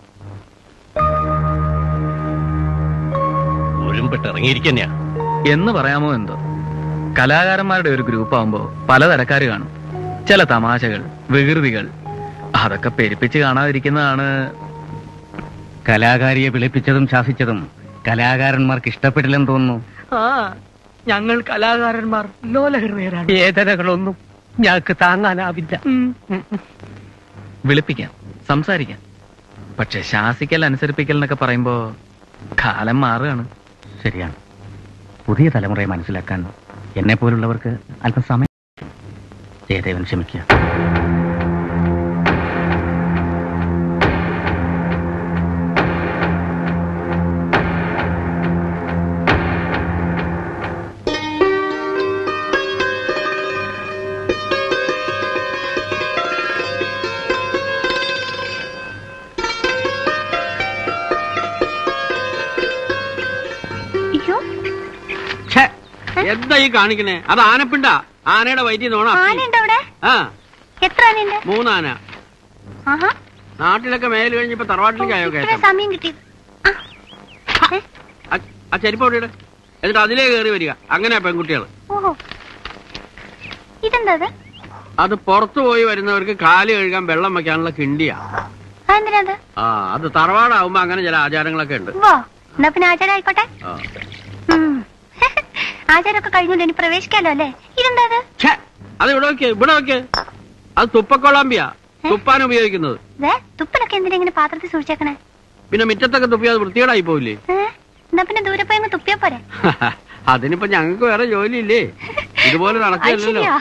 ഒരുമ്പിട്ട് ഇറങ്ങിയിരിക്കന്നെയാ
എന്ന് പറയാമോ എന്തോ കലാകാരന്മാരുടെ ഒരു ഗ്രൂപ്പ് ആവുമ്പോ പലതരക്കാര് കാണും ചില തമാശകൾ വികൃതികൾ അതൊക്കെ പെരുപ്പിച്ച് കാണാതിരിക്കുന്നതാണ്
കലാകാരിയെ വിളിപ്പിച്ചതും ശാസിച്ചതും കലാകാരന്മാർക്ക് ഇഷ്ടപ്പെട്ടില്ലെന്ന് തോന്നുന്നു
ആ ഞങ്ങൾ കലാകാരന്മാർ ലോലഹൃദയരാണ്
വേദനകളൊന്നും ഞങ്ങൾക്ക് താങ്ങാനാവില്ല
വിളിപ്പിക്കാം സംസാരിക്കാം പക്ഷെ ശാസിക്കൽ അനുസരിപ്പിക്കൽ എന്നൊക്കെ പറയുമ്പോ കാലം മാറുകയാണ്
ശരിയാണ് പുതിയ തലമുറയെ മനസ്സിലാക്കാൻ എന്നെ പോലുള്ളവർക്ക് അല്പം സമയം ജയദേവൻ ക്ഷമിക്കുക
അയ്യോ
ഛേ, എന്താ ഈ കാണിക്കണേ അത് ആനപ്പിണ്ട ആനയുടെ വയറ്റിൽ നോണ
ആനയുണ്ട് അവിടെ
ആ
എത്ര ആനയുണ്ട്
മൂന്നാന
ആഹാ
നാട്ടിലൊക്കെ മേല് കഴിഞ്ഞപ്പോ തറവാട്ടിലേക്ക് ആയോ
ഇത്ര
കയറ്റം
സമയം കിട്ടി
ആ- ആ ചെരുപ്പ് അവിടെ ഇട്. എന്നിട്ട് അതിലേ കയറി വരിക അങ്ങനെയാ പെൺകുട്ടികൾ
ഓഹോ ഇതെന്താ അത്
അത് പുറത്തു പോയി വരുന്നവർക്ക് കാല് കഴുകാൻ വെള്ളം വെക്കാനുള്ള കിണ്ടിയാ
അതെന്തിനാ അത്
ആ അത് തറവാടാവുമ്പോ അങ്ങനെ ചില ആചാരങ്ങളൊക്കെ ഉണ്ട്
വാ എന്നാ പിന്നെ ആചാരം ആയിക്കോട്ടെ
ആ.
ഉം. ആചാരമൊക്കെ കഴിഞ്ഞോണ്ട് ഇനി പ്രവേശിക്കാലോ അല്ലേ ഇതെന്താ അത്
ഛേ, അത് ഇവിടെ വെക്ക് ഇവിടെ വെക്ക് അത് തുപ്പക്കൊളാമ്പിയാ തുപ്പാൻ ഉപയോഗിക്കുന്നത്
ദേ, തുപ്പലൊക്കെ എന്തിനാ ഇങ്ങനെ പാത്രത്തിൽ സൂക്ഷിച്ചേക്കണേ
പിന്നെ മുറ്റത്തൊക്കെ തുപ്പി അത് വൃത്തികേടായി പോവില്ലേ
ഏ? എന്നാ പിന്നെ ദൂരെ പോയി അങ്ങ് തുപ്പിയാ പോരെ
അതിനിപ്പോ ഞങ്ങൾക്ക് വേറെ ജോലിയില്ലേ ഇതുപോലെ
അത്
നടക്കില്ലല്ലോ
ശരിയാ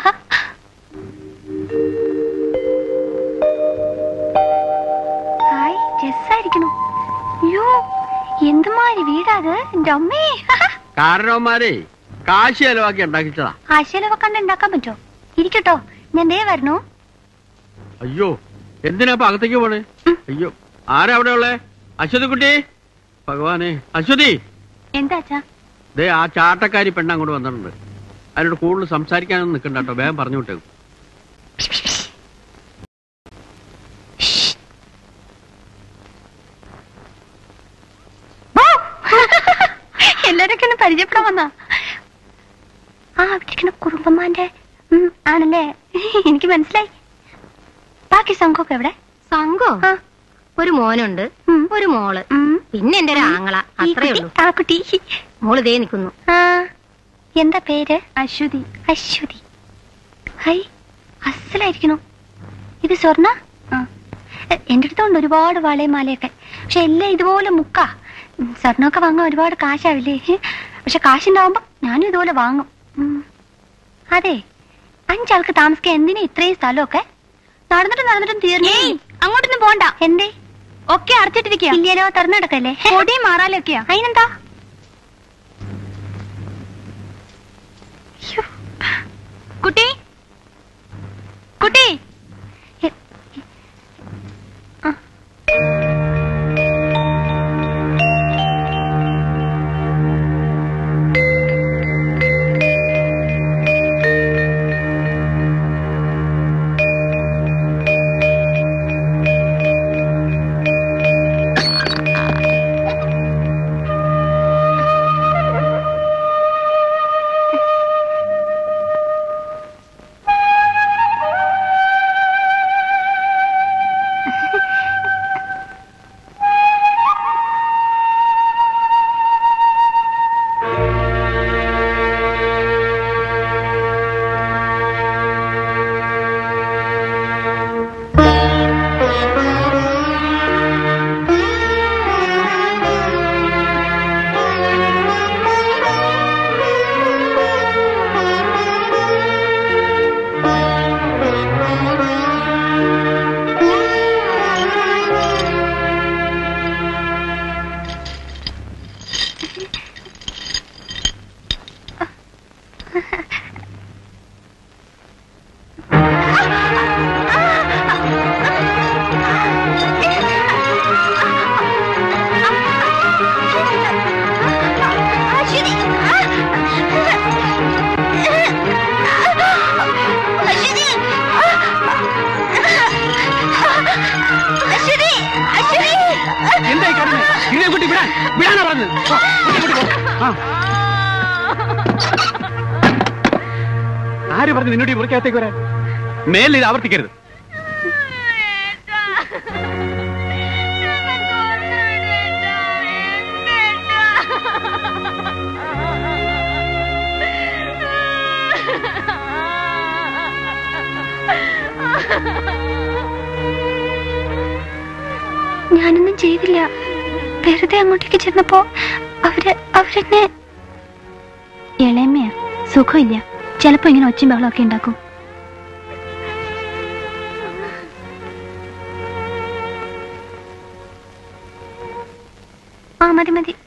ഹായ് രസായിരിക്കണു അയ്യോ എന്തുമാതിരി വീടാ അത് എന്റെ അമ്മേ
കാരണവന്മാരെ കാശ് ചെലവാക്കി ഉണ്ടാക്കിച്ചതാ
ആശയിലൊക്കെ കണ്ട് ഉണ്ടാക്കാൻ പറ്റുമോ ഇരിക്കട്ടോ ഞാൻ ദേ വരണു
അയ്യോ എന്തിനാ ഇപ്പൊ അകത്തേക്ക് പോണേ അയ്യോ ആരാ അവിടെ ഉള്ളേ അശ്വതി കുട്ടി ഭഗവാനെ അശ്വതി
എന്താ അച്ഛാ
ദേ ആ ചാട്ടക്കാരി പെണ്ണ് അങ്ങോട്ട് വന്നിട്ടുണ്ട് അതിനോട് കൂടുതൽ സംസാരിക്കാനൊന്നും നിൽക്കണ്ട കേട്ടോ വേഗം പറഞ്ഞു വിട്ടേക്കും
എല്ലാരൊക്കെ ഒന്ന് പരിചയപ്പെടാൻ വന്നാ ആ അവിടെ ഇരിക്കുന്ന കുറുമ്പമ്മാന്റെ ഉം, ആണല്ലേ എനിക്ക് മനസ്സിലായി ബാക്കി സംഘമൊക്കെ എവിടെ
സംഘോ ഒരു മോനുണ്ട് ഒരു മോള് പിന്നെ എന്റെ ഒരു ആങ്ങള
ഈ
അത്രേ
കുട്ടി,
ഉള്ളൂ
ആ കുട്ടി
മോള് ദേ നിൽക്കുന്നു
ആ എന്താ പേര് അശ്വതി അശ്വതി ഹൈ അസലായിരിക്കണു ഇത് സ്വർണ്ണ ആ. എ- എന്റെ അടുത്തുണ്ട് ഒരുപാട് വളയും മാലയൊക്കെ പക്ഷെ എല്ലാം ഇതുപോലെ മുക്കാ ഉം, സ്വർണ്ണമൊക്കെ വാങ്ങാൻ ഒരുപാട് കാശാവില്ലേ പക്ഷെ കാശുണ്ടാവുമ്പോ ഞാനും ഇതുപോലെ വാങ്ങും ഉം. അതെ അഞ്ചാൾക്ക് താമസിക്കാൻ എന്തിനാ ഇത്രയും സ്ഥലമൊക്കെ നടന്നിട്ടും നടന്നിട്ടും തീർന്നു അങ്ങോട്ടൊന്നും പോണ്ട എന്തേ ഒക്കെ അടച്ചിട്ടിരിക്കുക ഇല്ലല്ലോ തുറന്നു കിടക്കല്ലേ പൊടിയും മാറാലൊക്കെയാ അതിനെന്താ കുട്ടി കുട്ടി
പറഞ്ഞു
ആര് പറഞ്ഞു നിന്നോട് ഈ മുറിക്കകത്തേക്ക് വരാൻ മേലിൽ ഇത് ആവർത്തിക്കരുത്
ഞാനൊന്നും ചെയ്തില്ല വെറുതെ അങ്ങോട്ടേക്ക് ചെന്നപ്പോ അവര് അവരെന്നെ ഇളയമ്മയാ സുഖമില്ല ചിലപ്പോ ഇങ്ങനെ ഒച്ചയും ബഹളമൊക്കെ ഉണ്ടാക്കും ആ മതി മതി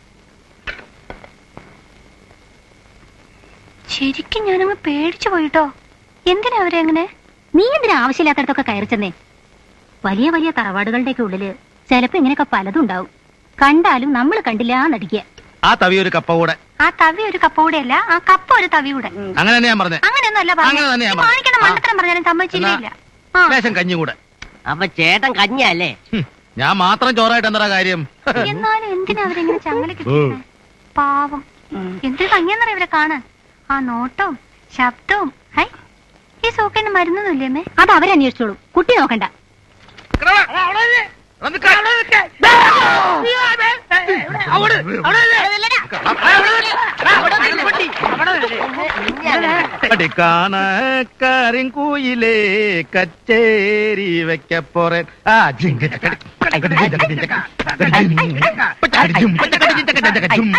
ശരിക്കും ഞാനങ്ങ് പേടിച്ചു പോയിട്ടോ എന്തിനാ അവരെ അങ്ങനെ
നീ എന്തിനാ ആവശ്യമില്ലാത്തടത്തൊക്കെ കയറി ചെന്നേ വലിയ വലിയ തറവാടുകളുടെയൊക്കെ ഉള്ളില് ചിലപ്പോ ഇങ്ങനെയൊക്കെ പലതും ഉണ്ടാവും കണ്ടാലും നമ്മൾ കണ്ടില്ല നടിക്കുക
ആ തവി ഒരു കപ്പ കൂടെ
ആ തവി ഒരു കപ്പ കൂടെ അല്ല ആ കപ്പ ഒരു തവി കൂടെ
അങ്ങനെ തന്നെ ഞാൻ പറഞ്ഞേ
അങ്ങനെയൊന്നും അല്ല
അങ്ങനെ തന്നെ ഞാൻ
പറഞ്ഞത് കാണിക്കണം മണ്ടത്തരം പറഞ്ഞാലും സമ്മതിച്ചില്ല
ലേശം കഞ്ഞി കൂടെ
അപ്പൊ ചേട്ടൻ കഞ്ഞല്ലേ
ഞാൻ മാത്രം ചോറായിട്ട് എന്താ കാര്യം
എന്നാലും എന്തിനാ അവരെങ്ങനെ ചങ്ങല കിട്ടുന്നത് പാവം എന്തൊരു ഭംഗിയെന്നറിയ ഇവരെ കാണാൻ ആ നോട്ടവും ശബ്ദവും ഹൈ ഈ സോക്കേണ്ട മരുന്നൊന്നുമില്ലേ അമ്മേ
അത് അവരന്വേഷിച്ചോളൂ കുട്ടി നോക്കണ്ട
കരിങ്കൂയിലേ കച്ചേരി വെക്കപ്പോറൻ ആ ജിങ്ക ചക്കടി ചക്കടി ചക്കടി ചക്ക. പച്ചാടി ജും, പച്ചക്കടി ചക്ക ചക്ക ജും.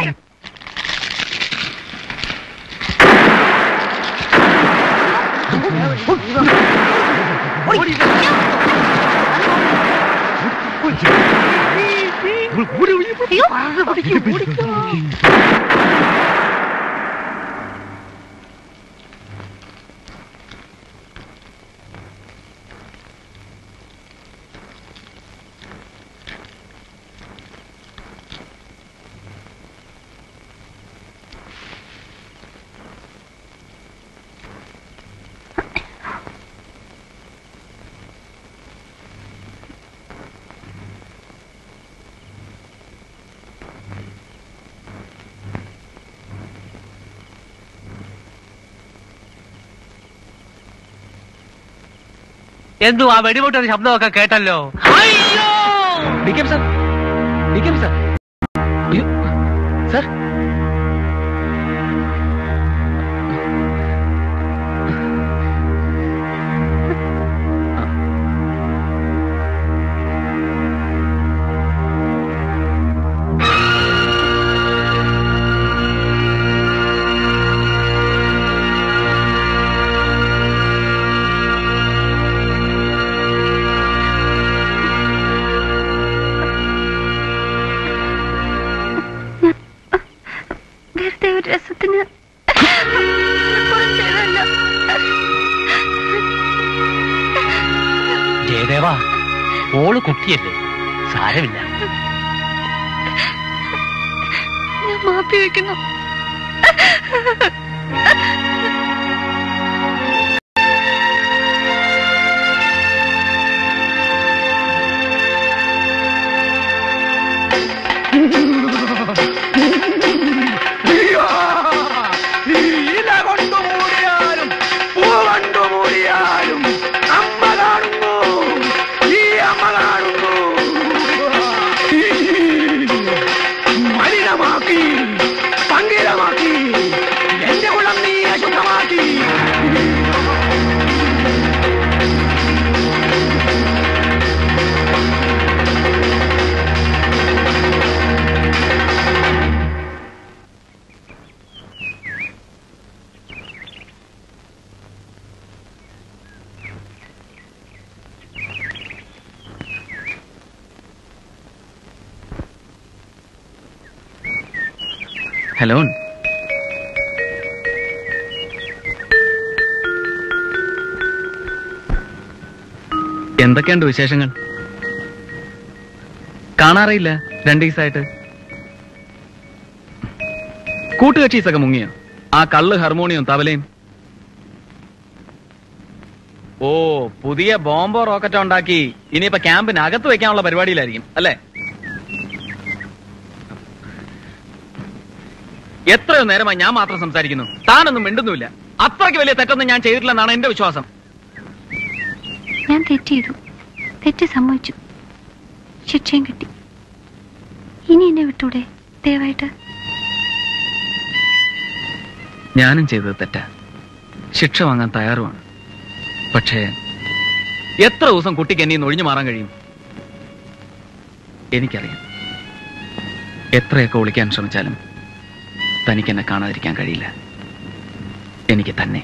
എന്തു ആ വെടിപൊട്ടുന്ന ശബ്ദമൊക്കെ കേട്ടല്ലോ
ഡിക്കം സാർ ഡിക്കം സാർ അയ്യോ സാർ
വെറുതെ ഒരു രസത്തിന് ചെയ്തതല്ല.
ജയദേവ ഓള് കുട്ടിയല്ലേ സാരമില്ല
ഞാൻ മാപ്പി വെക്കുന്നു
ഇല കൊണ്ടു മൂടിയാലും പൂ കൊണ്ടു മൂടിയാലും അമ്മ കാണുന്നു ഈ അമ്മ കാണുന്നു മലിനമാക്കി പങ്കിലമാക്കി എന്റെ കുളം നീ അശുദ്ധമാക്കി
ഹലോ എന്തൊക്കെയുണ്ട് വിശേഷങ്ങൾ കാണാറില്ല രണ്ടു ദിവസമായിട്ട് കൂട്ടുകക്ഷീസൊക്കെ മുങ്ങിയോ ആ കള്ള് ഹാർമോണിയം തവലയും ഓ പുതിയ ബോംബോ റോക്കറ്റ് ഉണ്ടാക്കി ഇനിയിപ്പോ ക്യാമ്പിന് അകത്ത് വെക്കാനുള്ള പരിപാടിയിലായിരിക്കും അല്ലേ എത്രയോ നേരമായി ഞാൻ മാത്രം സംസാരിക്കുന്നു താനൊന്നും മിണ്ടുന്നുമില്ല അത്രയ്ക്ക് വലിയ തെറ്റൊന്നും ഞാൻ ചെയ്തിട്ടില്ലെന്നാണ് എന്റെ വിശ്വാസം
ഞാൻ തെറ്റ് ചെയ്തു തെറ്റ് സമ്മതിച്ചു ശിക്ഷയും കിട്ടി ഇനി എന്നെ വിട്ടൂടെ ദയവായിട്ട്
ഞാനും ചെയ്തത് തെറ്റാ ശിക്ഷ വാങ്ങാൻ തയ്യാറുമാണ് പക്ഷേ എത്ര ദിവസം കുട്ടിക്ക് എന്നെ ഒഴിഞ്ഞു മാറാൻ കഴിയും എനിക്കറിയാം എത്രയൊക്കെ ഒളിക്കാൻ ശ്രമിച്ചാലും തനിക്ക് എന്നെ കാണാതിരിക്കാൻ കഴിയില്ല എനിക്ക് തന്നെ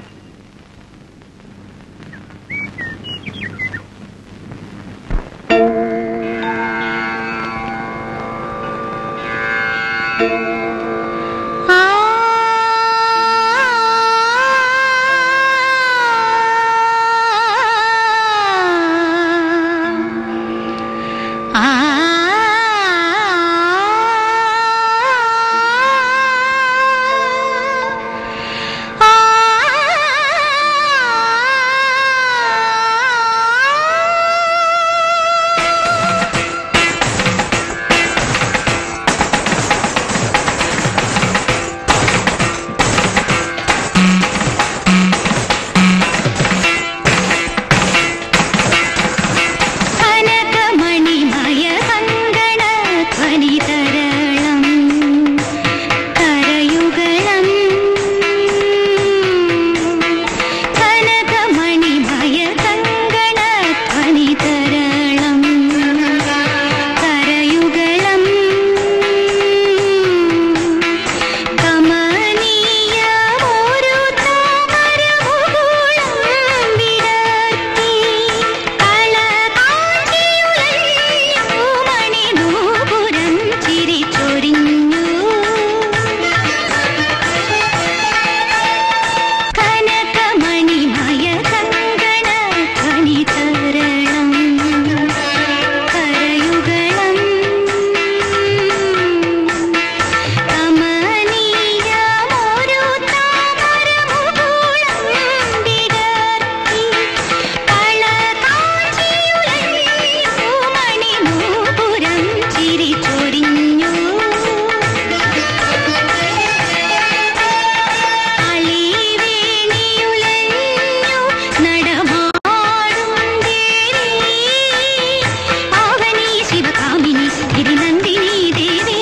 കനകമണിമയ കങ്കണ ധ്വനിതരളം കരയുഗളം കനകമണിമയ കങ്കണ ധ്വനിതരളം കരയുഗളം കമനീയമൊരു താമരമുകുളം വിടർത്തി മണിനൂപുരം ചിരിച്ചൊരിഞ്ഞു കനകമണിമയ കങ്കണ ധ്വനിതരളം കരയുഗളം കമനീയമൊരു താമരമുകുളം വിടർത്തി മണിനൂപുരം ചിരിച്ചൊരിഞ്ഞു അലിവേണിയുലഞ്ഞു നടമാടും ദേവി പാവനി ശിവകാമിനി ഗിരിനന്ദിനി ദേവി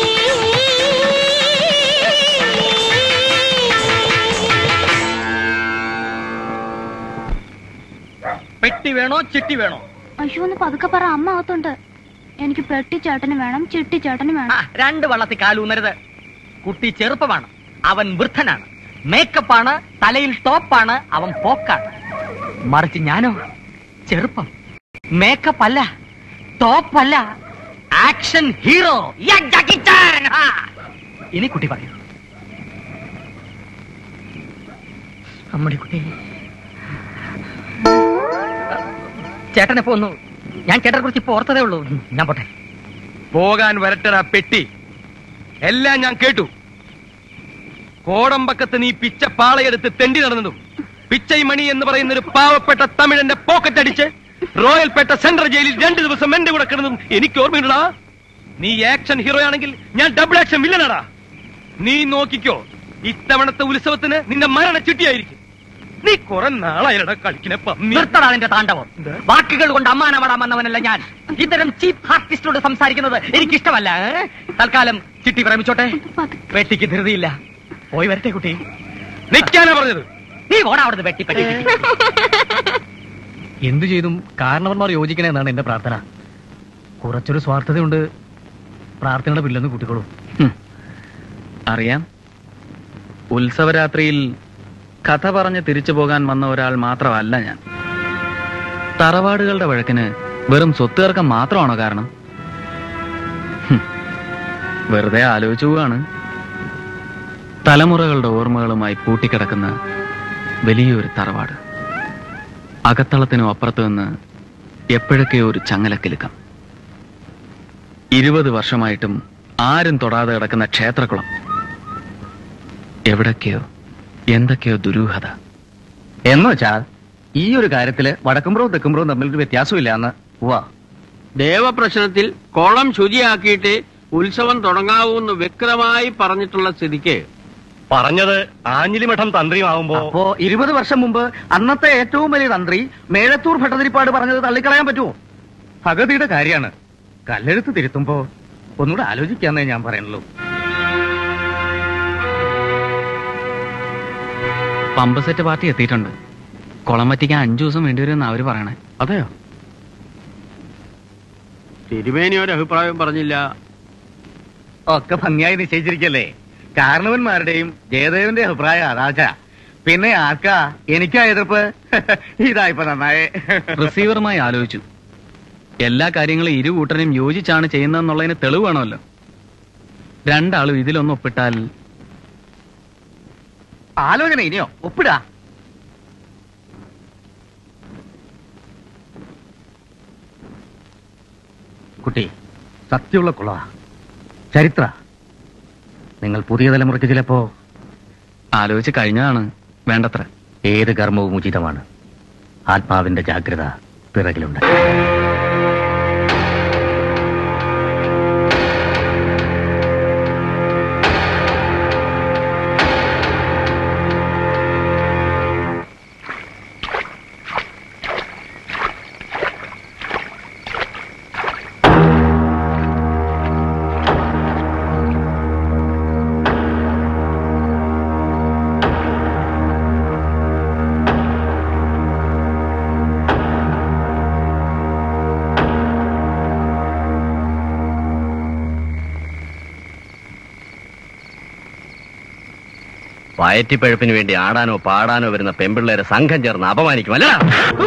പെട്ടി വേണോ ചിട്ടി വേണോ
അയ്യോ ഒന്ന് പതുക്കെ പറ അമ്മ അകത്തുണ്ട് എനിക്ക് പെട്ടി ചേട്ടന് വേണം ചിട്ടി ചേട്ടന് വേണം
ആ, രണ്ട് വള്ളത്തിൽ കാലൂന്നരുത് കുട്ടി ചെറുപ്പമാണ് അവൻ വൃദ്ധനാണ് മേക്കപ്പാണ് തലയിൽ ടോപ്പാണ് അവൻ പോക്കാണ് മറിച്ച് ഞാനോ ചെറുപ്പം മേക്കപ്പ് അല്ല ടോപ്പല്ല ആക്ഷൻ ഹീറോ യാ, ജാക്കി ചാൻ. ആ. ഇനി കുട്ടി പറയൂ അമ്മടി കുട്ടി ചേട്ടനെ പോന്നു ഞാൻ ചേട്ടനെ കുറിച്ച് ഇപ്പൊ ഓർത്തതേ ഉള്ളൂ ഞാൻ പോട്ടെ
പോകാൻ വരട്ടടാ പെട്ടി എല്ലാം ഞാൻ കേട്ടു കോടമ്പക്കത്ത് നീ പിച്ച പാളയെടുത്ത് തെണ്ടി നടന്നതും പിച്ചൈമണി എന്ന് പറയുന്ന ഒരു പാവപ്പെട്ട തമിഴന്റെ പോക്കറ്റ് അടിച്ച് റോയൽപേട്ട സെൻട്രൽ ജയിലിൽ രണ്ടു ദിവസം എന്റെ കൂടെ കിടന്നതും എനിക്ക് ഓർമ്മയുണ്ടടാ നീ ആക്ഷൻ ഹീറോ ആണെങ്കിൽ ഞാൻ ഡബിൾ ആക്ഷൻ വില്ലനാടാ നീ നോക്കിക്കോ ഇത്തവണത്തെ ഉത്സവത്തിന് നിന്റെ മരണ ചിട്ടിയായിരിക്കും നീ കുറെ നാളായിരടാ കളിക്കുന്ന പന്നി
നിർത്തടാ നിന്റെ താണ്ഡവം വാക്കുകൾ കൊണ്ട് അമ്മാനമാടാൻ വന്നവനല്ല ഞാൻ ഇത്തരം ചീപ്പ് ആർട്ടിസ്റ്റോട് സംസാരിക്കുന്നത് എനിക്കിഷ്ടമല്ല ഏ? തൽക്കാലം ചിട്ടി പ്രേമിച്ചോട്ടെ വെട്ടിക്ക് ധൃതിയില്ല പോയി വരട്ടെ കുട്ടി
നിൽക്കാനാ പറഞ്ഞത്
നീ ഓടാ അവിടുന്ന് വെട്ടിപ്പെട്ടി
എന്തു ചെയ്തും കാരണവർമാർ യോജിക്കണേ എന്നാണ് എന്റെ പ്രാർത്ഥന കുറച്ചൊരു സ്വാർത്ഥതയുണ്ട് പ്രാർത്ഥനയുടെ പില്ലെന്ന് കൂട്ടിക്കോളൂ
അറിയാം ഉത്സവരാത്രിയിൽ കഥ പറഞ്ഞ് തിരിച്ചു പോകാൻ വന്ന ഒരാൾ മാത്രമല്ല ഞാൻ തറവാടുകളുടെ വഴക്കിന് വെറും സ്വത്ത് തർക്കം മാത്രമാണോ കാരണം ഹും. വെറുതെ ആലോചിച്ചു പോവാണ് തലമുറകളുടെ ഓർമ്മകളുമായി പൂട്ടിക്കിടക്കുന്ന വലിയൊരു തറവാട് അകത്തളത്തിനും അപ്പുറത്തു നിന്ന് എപ്പോഴൊക്കെയോ ഒരു ചങ്ങലക്കിലുക്കം ഇരുപത് വർഷമായിട്ടും ആരും തൊടാതെ കിടക്കുന്ന ക്ഷേത്രക്കുളം എവിടൊക്കെയോ എന്തൊക്കെയോ ദുരൂഹത
എന്ന് വെച്ചാൽ ഈ ഒരു കാര്യത്തില് വടക്കുംപുറവും തെക്കുംപുറവും തമ്മിലൊരു വ്യത്യാസമില്ല എന്ന് ഉവ്വ
ദേവപ്രശ്നത്തിൽ കുളം ശുചിയാക്കിയിട്ട് ഉത്സവം തുടങ്ങാവൂന്ന് വ്യക്തമായി പറഞ്ഞിട്ടുള്ള സ്ഥിതിക്ക്
പറഞ്ഞത് ആഞ്ഞിലിമഠം തന്ത്രിയുമാവുമ്പോ
അപ്പോ ഇരുപത് വർഷം മുമ്പ് അന്നത്തെ ഏറ്റവും വലിയ തന്ത്രി മേഴത്തൂർ ഭട്ടതിരിപ്പാട് പറഞ്ഞത് തള്ളിക്കളയാൻ പറ്റുമോ ഭഗതിയുടെ കാര്യമാണ് കല്ലെഴുത്ത് തിരുത്തുമ്പോ ഒന്നുകൂടെ ആലോചിക്കാന്നേ ഞാൻ പറയുന്നുള്ളൂ
പമ്പ് സെറ്റ് പാർട്ടി എത്തിയിട്ടുണ്ട് കുളം വറ്റിക്കാൻ അഞ്ചു ദിവസം വേണ്ടിവരുമെന്ന് അവര് പറയണേ
അതെയോ തിരുമേനി ഒരു അഭിപ്രായം പറഞ്ഞില്ല
ഒക്കെ ഭംഗിയായി നിശ്ചയിച്ചിരിക്കല്ലേ കാരണവന്മാരുടെയും ജയദേവന്റെ അഭിപ്രായം അതാച്ച പിന്നെ ആർക്കാ എനിക്കാ എതിർപ്പ് ഇതായിപ്പോ നന്നായേ
റിസീവറുമായി ആലോചിച്ചു എല്ലാ കാര്യങ്ങളും ഇരു കൂട്ടരും യോജിച്ചാണ് ചെയ്യുന്നതെന്നുള്ളതിന് തെളിവ് വേണമല്ലോ രണ്ടാളും ഇതിലൊന്ന് ഒപ്പിട്ടാൽ
ആലോചന ഇനിയോ ഒപ്പിടാ കുട്ടി സത്യമുള്ള കുള ചരിത്ര നിങ്ങൾ പുതിയ തലമുറയ്ക്ക് ചിലപ്പോ
ആലോചിച്ച് കഴിഞ്ഞതാണ് വേണ്ടത്ര
ഏത് കർമ്മവും ഉചിതമാണ് ആത്മാവിന്റെ ജാഗ്രത പിറകിലുണ്ട്
വയറ്റിപ്പഴുപ്പിന് വേണ്ടി ആടാനോ പാടാനോ വരുന്ന പെമ്പിള്ളേരെ സംഘം ചേർന്ന് അപമാനിക്കും അല്ല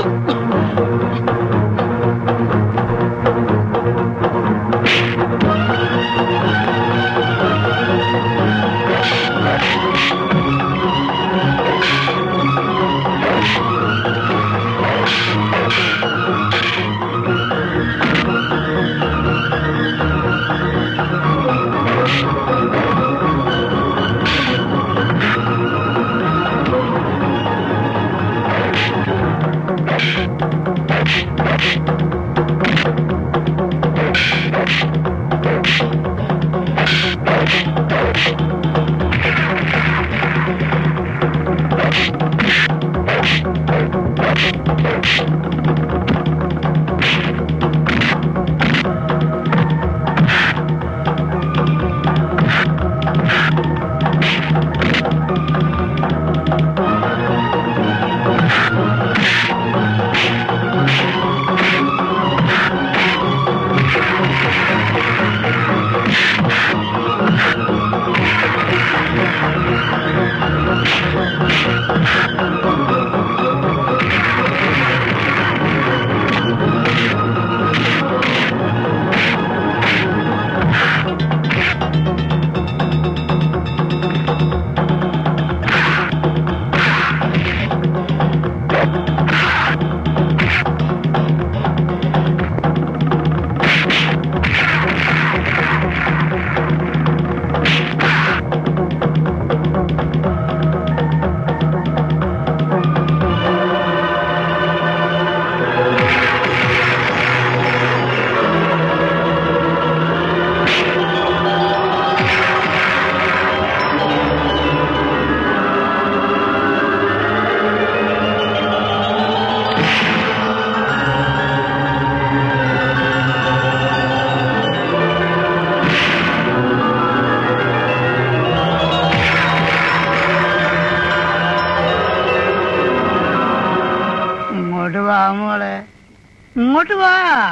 ഇങ്ങോട്ട് വാ മോളെ ഇങ്ങോട്ട് വാ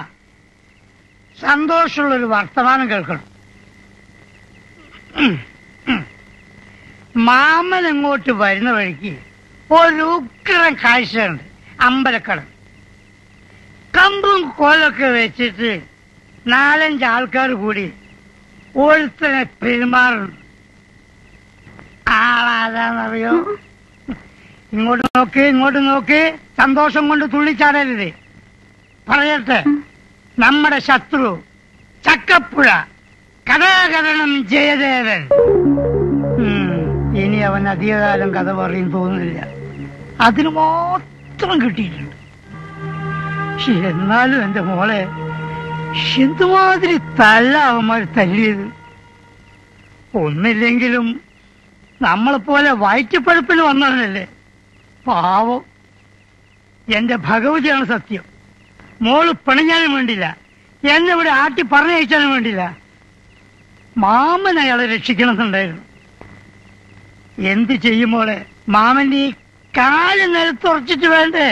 സന്തോഷമുള്ളൊരു വർത്തമാനം കേൾക്കണം മാമൻ ഇങ്ങോട്ട് വരുന്ന വഴിക്ക് ഒരു ഉഗ്രം കാഴ്ചയുണ്ട് അമ്പലക്കടം കമ്പും കോലൊക്കെ വെച്ചിട്ട് നാലഞ്ച് ആൾക്കാർ കൂടി ഒരുത്തനെ പെരുമാറുന്നു ആളാരാന്നറിയോ ഇങ്ങോട്ട് നോക്ക് ഇങ്ങോട്ട് നോക്ക് സന്തോഷം കൊണ്ട് തുള്ളിച്ചാടരുത് പറയട്ടെ നമ്മുടെ ശത്രു ചക്കപ്പുഴ കഥാകരണം ജയദേവൻ ഉം, ഇനി അവൻ അധികകാലം കഥ പറയും തോന്നുന്നില്ല അതിന് മാത്രം കിട്ടിയിട്ടുണ്ട് പക്ഷെ എന്നാലും എന്റെ മോളെ എന്തുമാതിരി തല്ല അവന്മാർ തല്ലിയത് ഒന്നില്ലെങ്കിലും നമ്മളെ പോലെ വയറ്റുപഴുപ്പിന് വന്നതല്ലേ പാവം എന്റെ ഭഗവതിയാണ് സത്യം മോള് പിണഞ്ഞാലും വേണ്ടില്ല എന്നെ ഇവിടെ ആട്ടി പറഞ്ഞയച്ചാലും വേണ്ടില്ല മാമൻ അയാളെ രക്ഷിക്കണമെന്നുണ്ടായിരുന്നു എന്ത് ചെയ്യും മോളെ മാമന്റെ ഈ കാല് നിലത്തുറച്ചിട്ട് വേണ്ടേ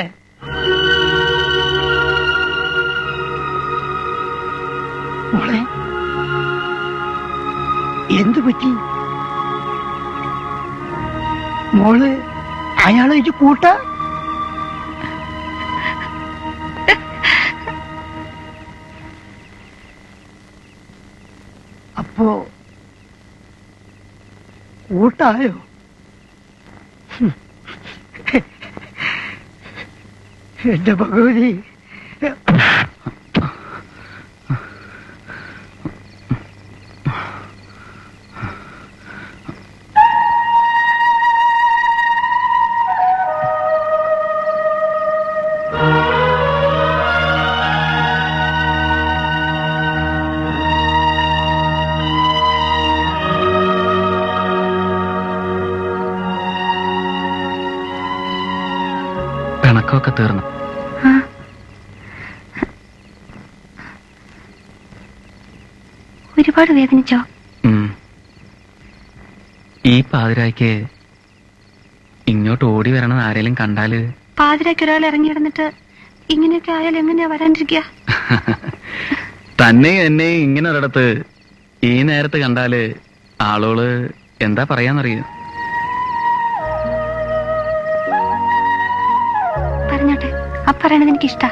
മോളെ എന്തു പറ്റി മോള് അയാളെ വെച്ച് കൂട്ട അപ്പോ കൂട്ടായോ എന്റെ ഭഗവതി
പിണക്കമൊക്കെ തീർന്നു
ഒരുപാട് വേദനിച്ചോ
ഉം. ഈ പാതിരായ്ക്ക് ഇങ്ങോട്ട് ഓടി വരണത് ആരെങ്കിലും കണ്ടാല്
പാതിരാക്ക് ഒരാൾ ഇറങ്ങി കിടന്നിട്ട് ഇങ്ങനെയൊക്കെ ആയാൽ എങ്ങനെയാ വരാണ്ടിരിക്കുക
തന്നെ എന്നെ ഇങ്ങനെ ഒരിടത്ത് ഈ നേരത്ത് കണ്ടാല് ആളുകള് എന്താ പറയാന്നറിയോ
പറഞ്ഞോട്ടെ ആ പറയണത് എനിക്ക് ഇഷ്ടാ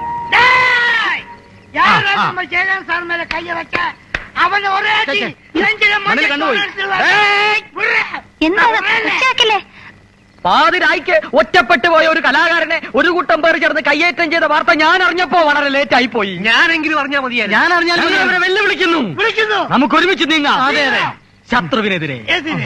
யாரா நம்ம ஜெயலலிதா சார் மேல கைய வச்ச அவன் ஒரே அடி நெஞ்சில மண்ணை கொண்டு
എന്താ ഉച്ചയാക്കല്ലേ
പാതിരായ്ക്ക് ഒറ്റപ്പെട്ടു പോയ ഒരു കലാകാരനെ ഒരു കൂട്ടം പേർ ചേർന്ന് കയ്യേറ്റം ചെയ്ത വാർത്ത ഞാൻ അറിഞ്ഞപ്പോ വളരെ ലേറ്റ് ആയി പോയി
ഞാനെങ്കിലും അറിഞ്ഞാൽ മതിയായിരുന്നു
ഞാൻ അറിഞ്ഞാൽ മതി. അവരെ വെല്ലുവിളിക്കുന്നു
വിളിക്കുന്നു
നമുക്ക് ഒരുമിച്ച് നീങ്ങാം അതെ അതെ ശത്രുവിനെതിരെ
എതിരെ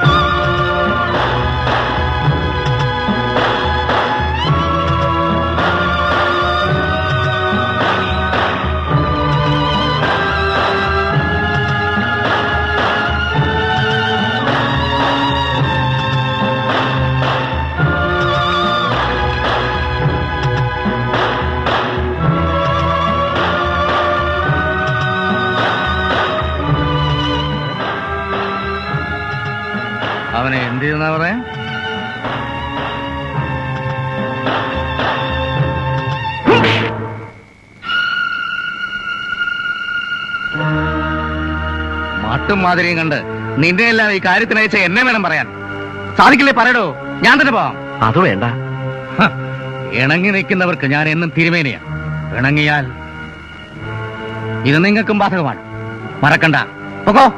അവനെ എന്ത് ചെയ്യുന്ന പറയാ മട്ടും മാതിരിയും കണ്ട് നിന്റെ എല്ലാം ഈ കാര്യത്തിന് അയച്ച എന്നെ വേണം പറയാൻ സാധിക്കില്ലേ പറയടോ ഞാൻ തന്നെ പോവാം
അത് വേണ്ട
ഹ, ഇണങ്ങി നിൽക്കുന്നവർക്ക് ഞാൻ എന്നും തിരുമേനിയാ ഇണങ്ങിയാൽ ഇത് നിങ്ങൾക്കും ബാധകമാണ് മറക്കണ്ട ഓക്കോ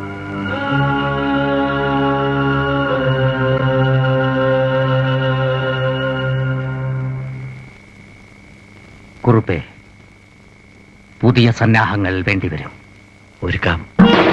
കുറുപ്പേ പുതിയ സന്നാഹങ്ങൾ വേണ്ടിവരും
ഒരുക്കാം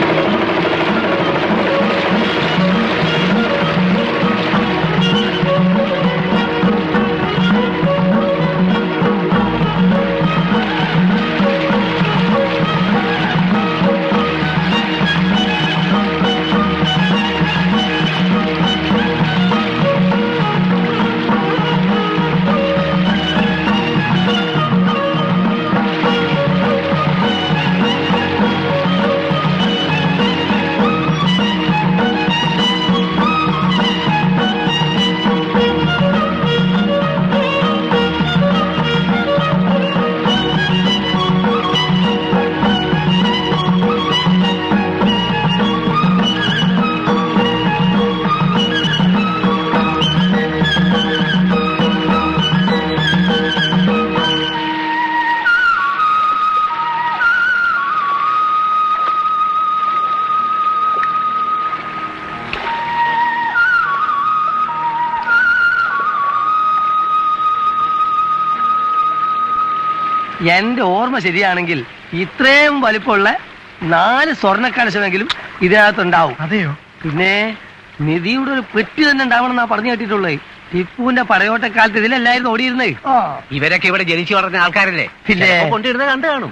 എന്റെ ഓർമ്മ ശരിയാണെങ്കിൽ ഇത്രയും വലിപ്പമുള്ള നാല് സ്വർണ്ണ കലശമെങ്കിലും ഇതിനകത്തുണ്ടാവും
അതെയോ
പിന്നെ നിധിയുടെ ഒരു പെട്ടി തന്നെ ഉണ്ടാവണമെന്നാ പറഞ്ഞു കേട്ടിട്ടുള്ളത് ടിപ്പുവിന്റെ പടയോട്ടക്കാലത്ത് ഇതിലല്ലായിരുന്നു ഓടിയിരുന്നേ
ഓ
ഇവരൊക്കെ ഇവിടെ ജനിച്ചു വളർന്ന ആൾക്കാരല്ലേ
പിന്നെ?
ചിലപ്പോ കൊണ്ടിരുന്ന കണ്ടു കാണും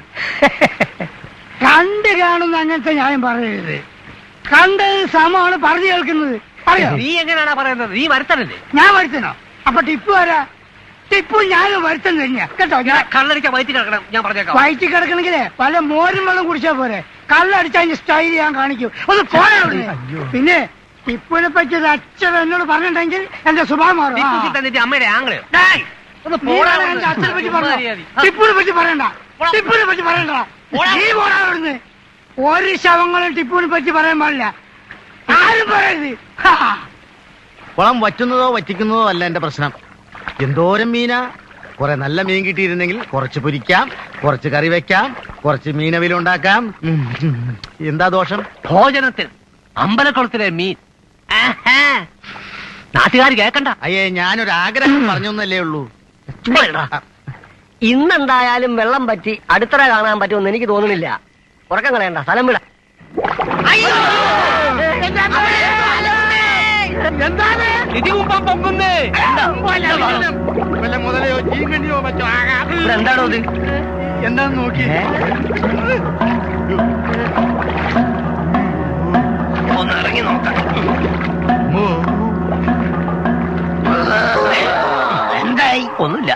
കണ്ട് കാണുന്ന അങ്ങനത്തെ ന്യായം പറയരുത് കണ്ടത് സമമാണ് പറഞ്ഞു കേൾക്കുന്നത് അറിയോ
നീ എങ്ങനെയാണാ പറയുന്നത് നീ വരുത്തണല്ലേ
ഞാൻ വരുത്തണോ അപ്പൊ ടിപ്പു ആരാ ടിപ്പു ഞാനും വരുത്തം തന്നെയാ കേട്ടോ ഞാൻ
കള്ളടിച്ച വയറ്റി കിടക്കണം ഞാൻ പറഞ്ഞേക്കാം
വയറ്റി കിടക്കണമെങ്കിലേ പല മോരും വെള്ളം കുടിച്ചാ പോരെ കള്ളടിച്ച അതിന്റെ സ്റ്റൈൽ ഞാൻ കാണിക്കും ഒന്ന് പോരാ അവിടുന്ന്. പിന്നെ ടിപ്പുവിനെ പറ്റി ഒരു അച്ഛൻ എന്നോട് പറഞ്ഞിട്ടുണ്ടെങ്കിൽ എന്റെ സ്വഭാവം മാറും ആ.
ടിപ്പു തന്നിട്ട് അമ്മയുടെ ആംഗ്ലയോ
ഡേയ്,
ഒന്ന്
നീ
പോടാ
വേണം എന്റെ അച്ഛനെ പറ്റി പറഞ്ഞോ
മര്യാദ.
ടിപ്പുവിനെ പറ്റി പറയണ്ട ടിപ്പുവിനെ പറ്റി പറയണ്ട നീ പോടാ അവിടുന്ന് ഒരു ശവങ്ങളും ടിപ്പുവിനെ പറ്റി പറയാൻ പാടില്ല ആരും പറയരുത് ഹാ.
കുളം വറ്റുന്നതോ വറ്റിക്കുന്നതോ അല്ല എന്റെ പ്രശ്നം എന്തോരം മീനാ കുറെ നല്ല മീൻ കിട്ടിയിരുന്നെങ്കിൽ കുറച്ച് പൊരിക്കാം കുറച്ച് കറി വെക്കാം കുറച്ച് മീനവിൽ ഉണ്ടാക്കാം ഉം, ഉം. എന്താ ദോഷം
ഭോജനത്തിൽ അമ്പലക്കുളത്തിലെ മീൻ നാട്ടുകാർ കേക്കണ്ട
അയ്യേ ഞാനൊരു ആഗ്രഹം പറഞ്ഞൊന്നല്ലേ ഉള്ളൂ
ഇന്നെന്തായാലും വെള്ളം പറ്റി അടുത്തറ കാണാൻ പറ്റുമെന്ന് എനിക്ക് തോന്നുന്നില്ല ഉറക്കം കളയണ്ട സ്ഥലം വിട
ഇതിമുമ്പം പൊങ്ങുന്നേ
വല്ല മുതലയോ ചീങ്കണ്ണിയോ മറ്റോ ആകാം
എന്താണോ ഇത്
എന്താന്ന് നോക്കി
ഒന്ന് ഇറങ്ങി നോക്കാം എന്തായി ഒന്നുമില്ല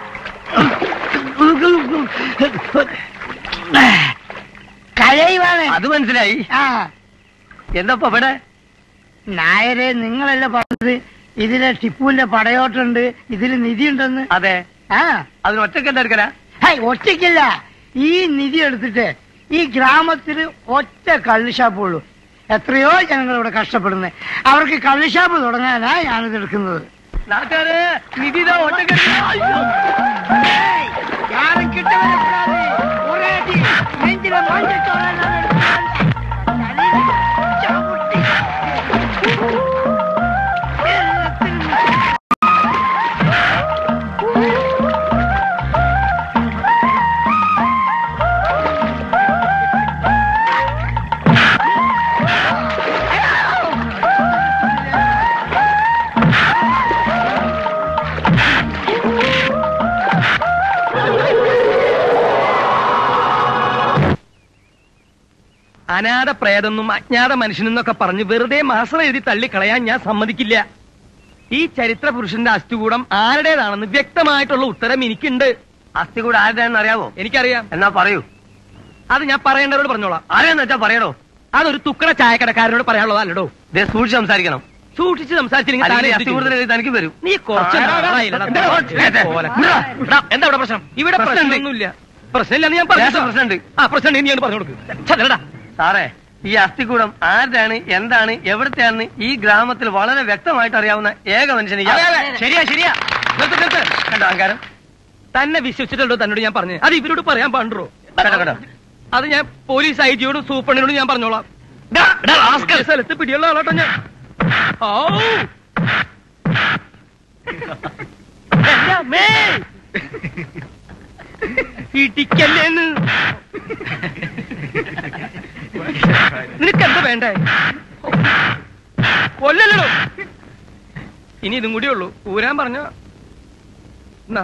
കരയുവാണ്
അത് മനസ്സിലായി
ആ
എന്താ ഇവിടെ
നായരെ നിങ്ങളല്ലേ പറഞ്ഞത് ഇതിലെ ടിപ്പുവിന്റെ പടയോട്ടുണ്ട് ഇതിൽ നിധി ഉണ്ടെന്ന്
അതെ
ആ
അതിന് ഒറ്റക്ക് എന്താ എടുക്കലാ
ഹൈ ഒറ്റയ്ക്കില്ല ഈ നിധി എടുത്തിട്ട് ഈ ഗ്രാമത്തിൽ ഒറ്റ കള്ള് ഷാപ്പ് ഉള്ളൂ എത്രയോ ജനങ്ങൾ ഇവിടെ കഷ്ടപ്പെടുന്നത് അവർക്ക് കള്ള് ഷാപ്പ് തുടങ്ങാനാ ഞാനിത് എടുക്കുന്നത്
നാട്ടുകാര് നിധി ഇതാ ഒറ്റക്ക്
ഏയ്, யாரும் கிட்ட வரக்கூடாது ஒரே அடி நெஞ்சில மஞ்சள்
അനാഥ പ്രേതെന്നും അജ്ഞാത മനുഷ്യനെന്നൊക്കെ പറഞ്ഞ് വെറുതെ മാസം എഴുതി തള്ളിക്കളയാൻ ഞാൻ സമ്മതിക്കില്ല ഈ ചരിത്ര പുരുഷന്റെ അസ്ഥികൂടം ആരുടേതാണെന്ന് വ്യക്തമായിട്ടുള്ള ഉത്തരം എനിക്കുണ്ട്
അസ്ഥികൂടം ആരുടെയാണെന്ന് അറിയാവോ
എനിക്കറിയാം
എന്നാ പറയൂ
അത് ഞാൻ പറയേണ്ടവരോട് പറഞ്ഞോളാം
ആരെയെന്ന് വെച്ചാ പറയണോ
അതൊരു തുക്കട ചായക്കടക്കാരനോട് പറയാനുള്ളതല്ലോ
ദേ സൂക്ഷിച്ച് സംസാരിക്കണം
സൂക്ഷിച്ച് സംസാരിച്ചില്ലെങ്കിൽ താൻ
അല്ലെങ്കിൽ
എന്ത് ചെയ്യും?
അസ്ഥികൂടത്തിന് എഴുതി തനിക്ക് വരും
നീ കുറച്ച്
ആ,
നാളായില്ലടാ.
എന്താ?
ദേ, പോലെ. എടാ, എന്താ ഇവിടെ പ്രശ്നം ഇവിടെ
പ്രശ്നമുണ്ട്.
പ്രശ്നമൊന്നുമില്ല പ്രശ്നമില്ലെന്ന് ഞാൻ പറഞ്ഞു
ദേശം പ്രശ്നമുണ്ട്.
ആ പ്രശ്നം നീ പറഞ്ഞു കൊടുക്ക് ചെല്ലടാ
സാറേ ഈ അസ്ഥികൂടം ആരുടെയാണ് എന്താണ് എവിടത്തെയാണെന്ന് ഈ ഗ്രാമത്തിൽ വളരെ വ്യക്തമായിട്ട് അറിയാവുന്ന ഏക മനുഷ്യൻ ഇയാൾ.
അതെ, അതെ. ശരിയാ ശരിയാ നിർത്ത് നിർത്ത് കണ്ടോ അഹങ്കാരം തന്നെ വിശ്വസിച്ചിട്ടുണ്ടോ തന്നോട് ഞാൻ പറഞ്ഞു അത് ഇവരോട് പറയാൻ പാടുണ്ടോ
കേട്ടോ, കേട്ടോ.
അത് ഞാൻ പോലീസ് ഐ ജിയോടും സൂപ്പറിനോടും ഞാൻ പറഞ്ഞോളാം ഡാ, ഡാ, rascal. സ്ഥലത്ത് പിടിയുള്ള ആളാട്ടോ ഞാൻ ഔ. എൻ്റെ അമ്മേ. ഇടിക്കല്ലേന്ന് നിനക്ക് എന്താ വേണ്ടേ കൊല്ലല്ലോ ഇനി ഇതും കൂടിയേ ഉള്ളൂ ഊരാൻ പറഞ്ഞോ എന്നാ.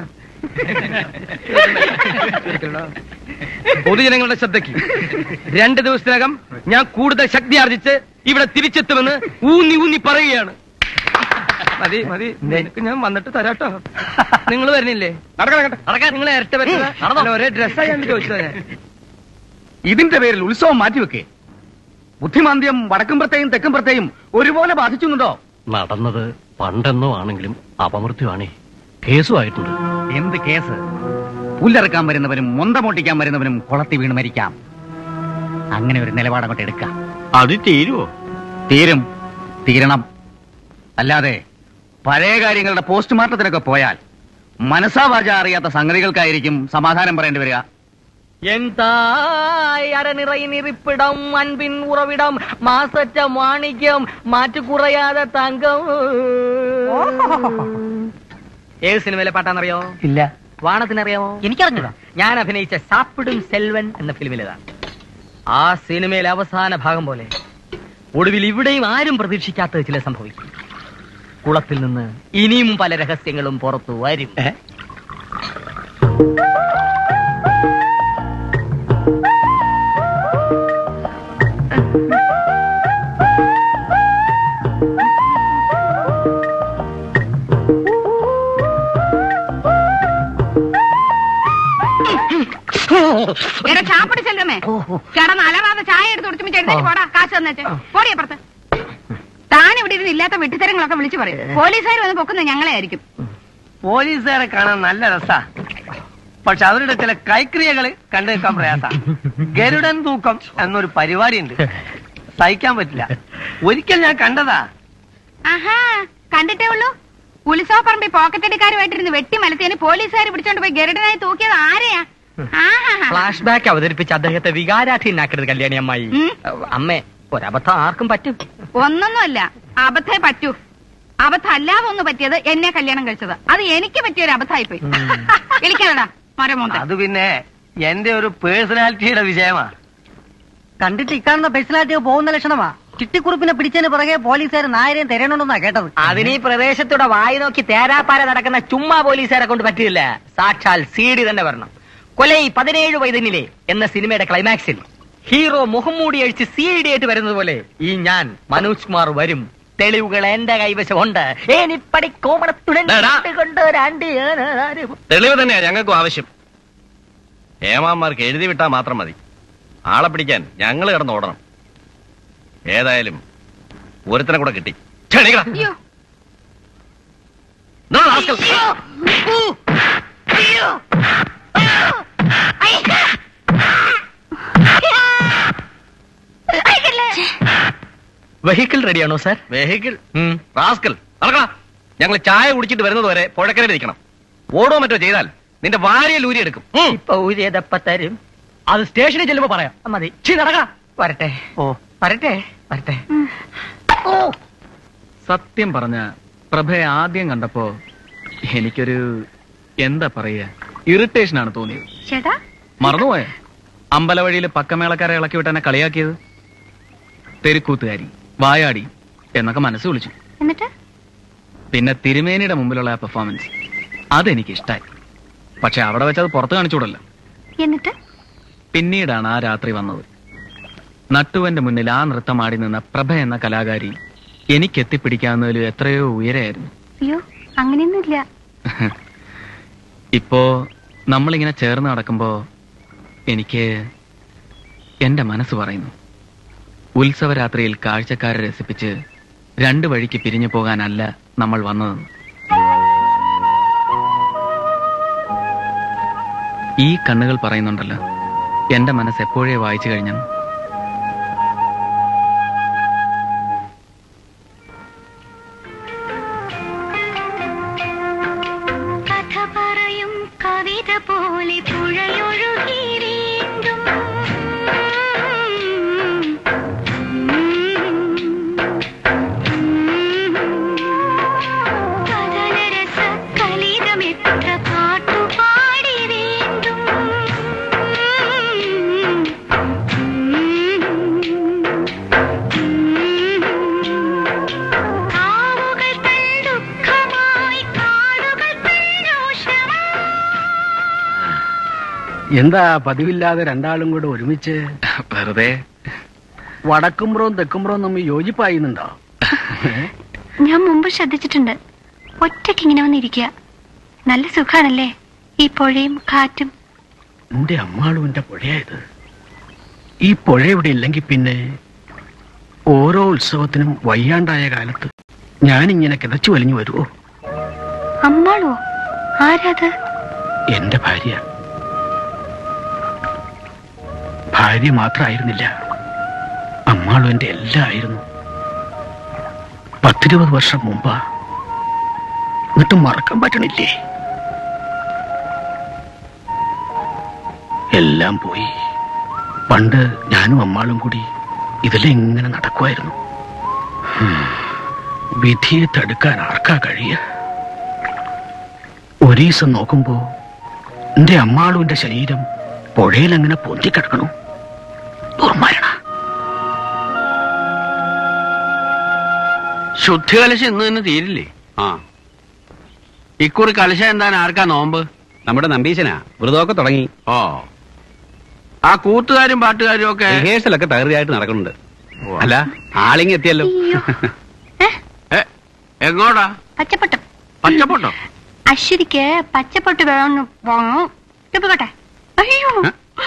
പൊതുജനങ്ങളുടെ ശ്രദ്ധയ്ക്ക് രണ്ട് ദിവസത്തിനകം ഞാൻ കൂടുതൽ ശക്തി ആർജിച്ച് ഇവിടെ തിരിച്ചെത്തുമെന്ന് ഊന്നി ഊന്നി പറയുകയാണ് മതി മതി നിനക്ക് ഞാൻ വന്നിട്ട് തരാട്ടോ നിങ്ങൾ വരുന്നില്ലേ നടക്കാൻ നിങ്ങൾ ഇരട്ട പറ്റുന്ന ഒരേ ഡ്രസ്സായി ഞാൻ ചോദിച്ചത് ഞാൻ
ഇതിന്റെ പേരിൽ ഉത്സവം മാറ്റിവെക്കേ ബുദ്ധിമാന്ദ്യം വടക്കുംപുറത്തെയും തെക്കുംപുറത്തെയും ഒരുപോലെ ബാധിച്ചുന്നുണ്ടോ
നടന്നത് പണ്ടെന്നോ ആണെങ്കിലും അപമൃത്യുവാണേ കേസുമായിട്ടുണ്ട്
എന്ത് കേസ് പുല്ലിറക്കാൻ വരുന്നവനും മൊന്തമോട്ടിക്കാൻ വരുന്നവനും കുളത്തി വീണ് മരിക്കാം അങ്ങനെ ഒരു നിലപാടങ്ങോട്ട് എടുക്കാം
അത് തീരുവോ
തീരും തീരണം അല്ലാതെ പഴയ കാര്യങ്ങളുടെ പോസ്റ്റ്മോർട്ടത്തിനൊക്കെ പോയാൽ മനസ്സാവാച അറിയാത്ത സംഗതികൾക്കായിരിക്കും സമാധാനം പറയേണ്ടി വരിക
என் தாய் அறநிறையின் இருப்பிடம் அன்பின் உறவிடம் மாசற்ற மாணிக்கம் മാറ്റു കുറയാതെ തങ്കം ഏത് സിനിമയിലെ പാട്ടാന്നറിയോ
ഇല്ല
വാണത്തിനറിയാമോ എനിക്കറിഞ്ഞൂടാ ഞാൻ അഭിനയിച്ച സാപ്പിടും സെൽവൻ എന്ന ഫിലിമിലേതാണ് ആ സിനിമയിലെ അവസാന ഭാഗം പോലെ ഒടുവിൽ ഇവിടെയും ആരും പ്രതീക്ഷിക്കാത്തത് ചില സംഭവിക്കും കുളത്തിൽ നിന്ന് ഇനിയും പല രഹസ്യങ്ങളും പുറത്തു വരും
എടാ ചാപ്പിടി ചെല്ലമേ കിടന്ന് അലറാതെ ചായ എടുത്ത് കുടിച്ചു എഴുന്നേറ്റ് പോടാ കാശ് തന്നേച്ച് പോടി അപ്പുറത്ത് താൻ ഇവിടെ ഇരുന്ന് ഇല്ലാത്ത വെട്ടിത്തരങ്ങളൊക്കെ വിളിച്ചു പറയും പോലീസുകാർ വന്ന് പൊക്കുന്നത് ഞങ്ങളെ ആയിരിക്കും
പോലീസുകാരെ കാണാൻ നല്ല രസാ പക്ഷെ അവരുടെ ചില കൈക്രിയകൾ കണ്ടു നിൽക്കാൻ പ്രയാസ ഗരുഡൻ തൂക്കം എന്നൊരു പരിപാടി ഉണ്ട് സഹിക്കാൻ പറ്റില്ല ഒരിക്കൽ ഞാൻ കണ്ടതാ
ആഹാ കണ്ടിട്ടേ ഉള്ളൂ ഉത്സവപ്പറമ്പിൽ പോക്കറ്റടിക്കാരുമായിട്ടിരുന്ന് വെട്ടി മലത്തേന് പോലീസുകാർ പിടിച്ചോണ്ട് പോയി ഗരുഡനായി തൂക്കിയത് ആരെയാ ആഹാ
ഫ്ലാഷ് ബാക്ക് അവതരിപ്പിച്ച് അദ്ദേഹത്തെ വികാരാധീനാക്കരുത് കല്യാണി അമ്മായി അമ്മേ ഒരബദ്ധം ആർക്കും പറ്റും
ഒന്നൊന്നുമല്ല അബദ്ധേ പറ്റൂ അബദ്ധം അല്ലാതെ ഒന്ന് പറ്റിയത് എന്നെ കല്യാണം കഴിച്ചത് അത് എനിക്ക് പറ്റിയ ഒരു അബദ്ധമായി പോയി വിളിക്കാനടാ മരമോന്ത
അത് പിന്നെ എന്റെ ഒരു പേഴ്സണാലിറ്റിയുടെ വിഷയമാ
കണ്ടിട്ട് ഇക്കാണുന്ന പേഴ്സണാലിറ്റി പോകുന്ന ലക്ഷണമാ ചിട്ടിക്കുറിപ്പിനെ പിടിച്ചതിന് പുറകെ പോലീസുകാർ നായരെയും തെരയണമെന്നാ കേട്ടത്
അതിന് ഈ പ്രദേശത്തൂടെ വായി നോക്കി തേരാപ്പാര നടക്കുന്ന ചുമ്മാ പോലീസുകാരെ കൊണ്ട് പറ്റില്ല സാക്ഷാൽ സി ഡി തന്നെ വരണം കൊലൈ പതിനേഴ് വൈതന്നിലെ എന്ന സിനിമയുടെ ക്ലൈമാക്സിൽ ഹീറോ മുഖംമൂടി അഴിച്ച് സി ഡി ആയിട്ട് വരുന്നത് പോലെ ഈ ഞാൻ മനോജ് കുമാർ വരും തെളിവുകൾ എന്റെ കൈവശമുണ്ട് ഏനിപ്പടി കോമണത്തുടൻ കൊണ്ട് രണ്ട് ഏനാരും
തെളിവ് തന്നെയാ ഞങ്ങൾക്കും ആവശ്യം ഏമാന്മാർക്ക് എഴുതി വിട്ടാൽ മാത്രം മതി ആളെ പിടിക്കാൻ ഞങ്ങൾ കിടന്ന് ഓടണം ഏതായാലും ഒരുത്തനെ കൂടെ കിട്ടി ക്ഷണിക്കടാ. ദാ rascal.
വെഹിക്കിൾ റെഡിയാണോ സാർ
വെഹിക്കിൾ റാസ്കൽ നടക്കടാ ഞങ്ങൾ ചായ കുടിച്ചിട്ട് വരുന്നത് വരെ പുഴക്കരയിൽ ഇരിക്കണം ഓടോ മറ്റോ ചെയ്താൽ നിന്റെ വാരിയ ലൂരി എടുക്കും
ഇപ്പൊ ഊരിയതപ്പ തരും
അത് സ്റ്റേഷനിൽ ചെല്ലുമ്പോ പറയാം
മതി
ചീ നടക്ക
വരട്ടെ ഓ വരട്ടെ വരട്ടെ
സത്യം പറഞ്ഞ പ്രഭയെ ആദ്യം കണ്ടപ്പോ എനിക്കൊരു എന്താ പറയുക ഇറിറ്റേഷൻ ആണ് തോന്നിയത്
ചേട്ടാ
മറന്നുപോയ അമ്പലവഴിയിൽ പക്കമേളക്കാരെ ഇളക്കി വിട്ട് എന്നെ കളിയാക്കിയത് തെരുക്കൂത്തുകാരി വായാടി എന്നൊക്കെ മനസ്സ് വിളിച്ചു
എന്നിട്ട്
പിന്നെ തിരുമേനിയുടെ മുമ്പിലുള്ള ആ പെർഫോമൻസ് അതെനിക്ക് ഇഷ്ടായി പക്ഷെ അവിടെ വെച്ച് അത് പുറത്ത് കാണിച്ചൂടല്ലോ
എന്നിട്ട്
പിന്നീടാണ് ആ രാത്രി വന്നത് നട്ടുവന്റെ മുന്നിൽ ആ നൃത്തമാടി നിന്ന പ്രഭ എന്ന കലാകാരി എനിക്ക് എത്തിപ്പിടിക്കാവുന്നതിൽ എത്രയോ ഉയരെയായിരുന്നു
അയ്യോ അങ്ങനെയൊന്നുമില്ല
ഇപ്പോ നമ്മളിങ്ങനെ ചേർന്ന് നടക്കുമ്പോ എനിക്ക് എന്റെ മനസ്സ് പറയുന്നു ഉത്സവരാത്രിയിൽ കാഴ്ചക്കാരെ രസിപ്പിച്ച് രണ്ട് വഴിക്ക് പിരിഞ്ഞു പോകാനല്ല നമ്മൾ വന്നതെന്ന് ഈ കണ്ണുകൾ പറയുന്നുണ്ടല്ലോ എന്റെ മനസ്സ് എപ്പോഴേ വായിച്ചു കഴിഞ്ഞെന്ന്
കഥ പറയും കവിത പോലെ പുഴയൊഴുകി വീണ്ടും കഥനരസ കലിതമെത്ര പാട്ടുപാടി വീണ്ടും കാവുകൾ തൻ ദുഃഖമായി കാടുകൾ തൻ രോഷമായി
എന്താ പതിവില്ലാതെ രണ്ടാളും കൂടെ ഒരുമിച്ച്
വെറുതെ
വടക്കുംപുറവും തെക്കുംപുറവും തമ്മിൽ യോജിപ്പായിരുന്നുണ്ടോ
ഞാൻ മുമ്പ് ശ്രദ്ധിച്ചിട്ടുണ്ട് ഒറ്റയ്ക്ക് ഇങ്ങനെ വന്നിരിക്കുക നല്ല സുഖാണല്ലേ ഈ പുഴയും കാറ്റും
എന്റെ അമ്മാളും എന്റെ പുഴയായത് ഈ പുഴ ഇവിടെ ഇല്ലെങ്കിൽ പിന്നെ ഓരോ ഉത്സവത്തിനും വയ്യാണ്ടായ കാലത്ത് ഞാനിങ്ങനെ കിതച്ചു വലിഞ്ഞു വരുമോ
അമ്മാളോ ആരാത്
എന്റെ ഭാര്യ ഭാര്യ മാത്രമായിരുന്നില്ല അമ്മാളും എന്റെ എല്ലാം ആയിരുന്നു പത്തിരുപത് വർഷം മുമ്പാ എന്നിട്ട് മറക്കാൻ പറ്റണില്ലേ എല്ലാം പോയി പണ്ട് ഞാനും അമ്മാളും കൂടി ഇതിലെങ്ങനെ നടക്കുമായിരുന്നു ഹും. വിധിയെ തടുക്കാൻ ആർക്കാ കഴിയ ഒരീസം നോക്കുമ്പോ എന്റെ അമ്മാളുവിന്റെ ശരീരം പുഴയിൽ അങ്ങനെ പൊന്തിക്കിടക്കണു ദുർമരണ
ശുദ്ധി കലശം ഇന്ന് തന്നെ തീരില്ലേ ആ ഇക്കുറി കലശം എന്താണ് ആർക്കാ നോമ്പ്
നമ്മുടെ നമ്പീശനാ വ്രതമൊക്കെ തുടങ്ങി
ഓ ആ കൂത്തുകാരും പാട്ടുകാരും ഒക്കെ
റിഹേഴ്സലൊക്കെ തകൃതിയായിട്ട് നടക്കുന്നുണ്ട് അല്ല ആളിങ് എത്തിയല്ലോ
എ, എങ്ങോട്ടാ
പച്ചപ്പൊട്ടും
പച്ചപ്പൊട്ടോ
അശ്വതിക്ക് പച്ചപ്പൊട്ട് വേണമെന്ന് വാങ്ങും പോട്ടെ അയ്യോ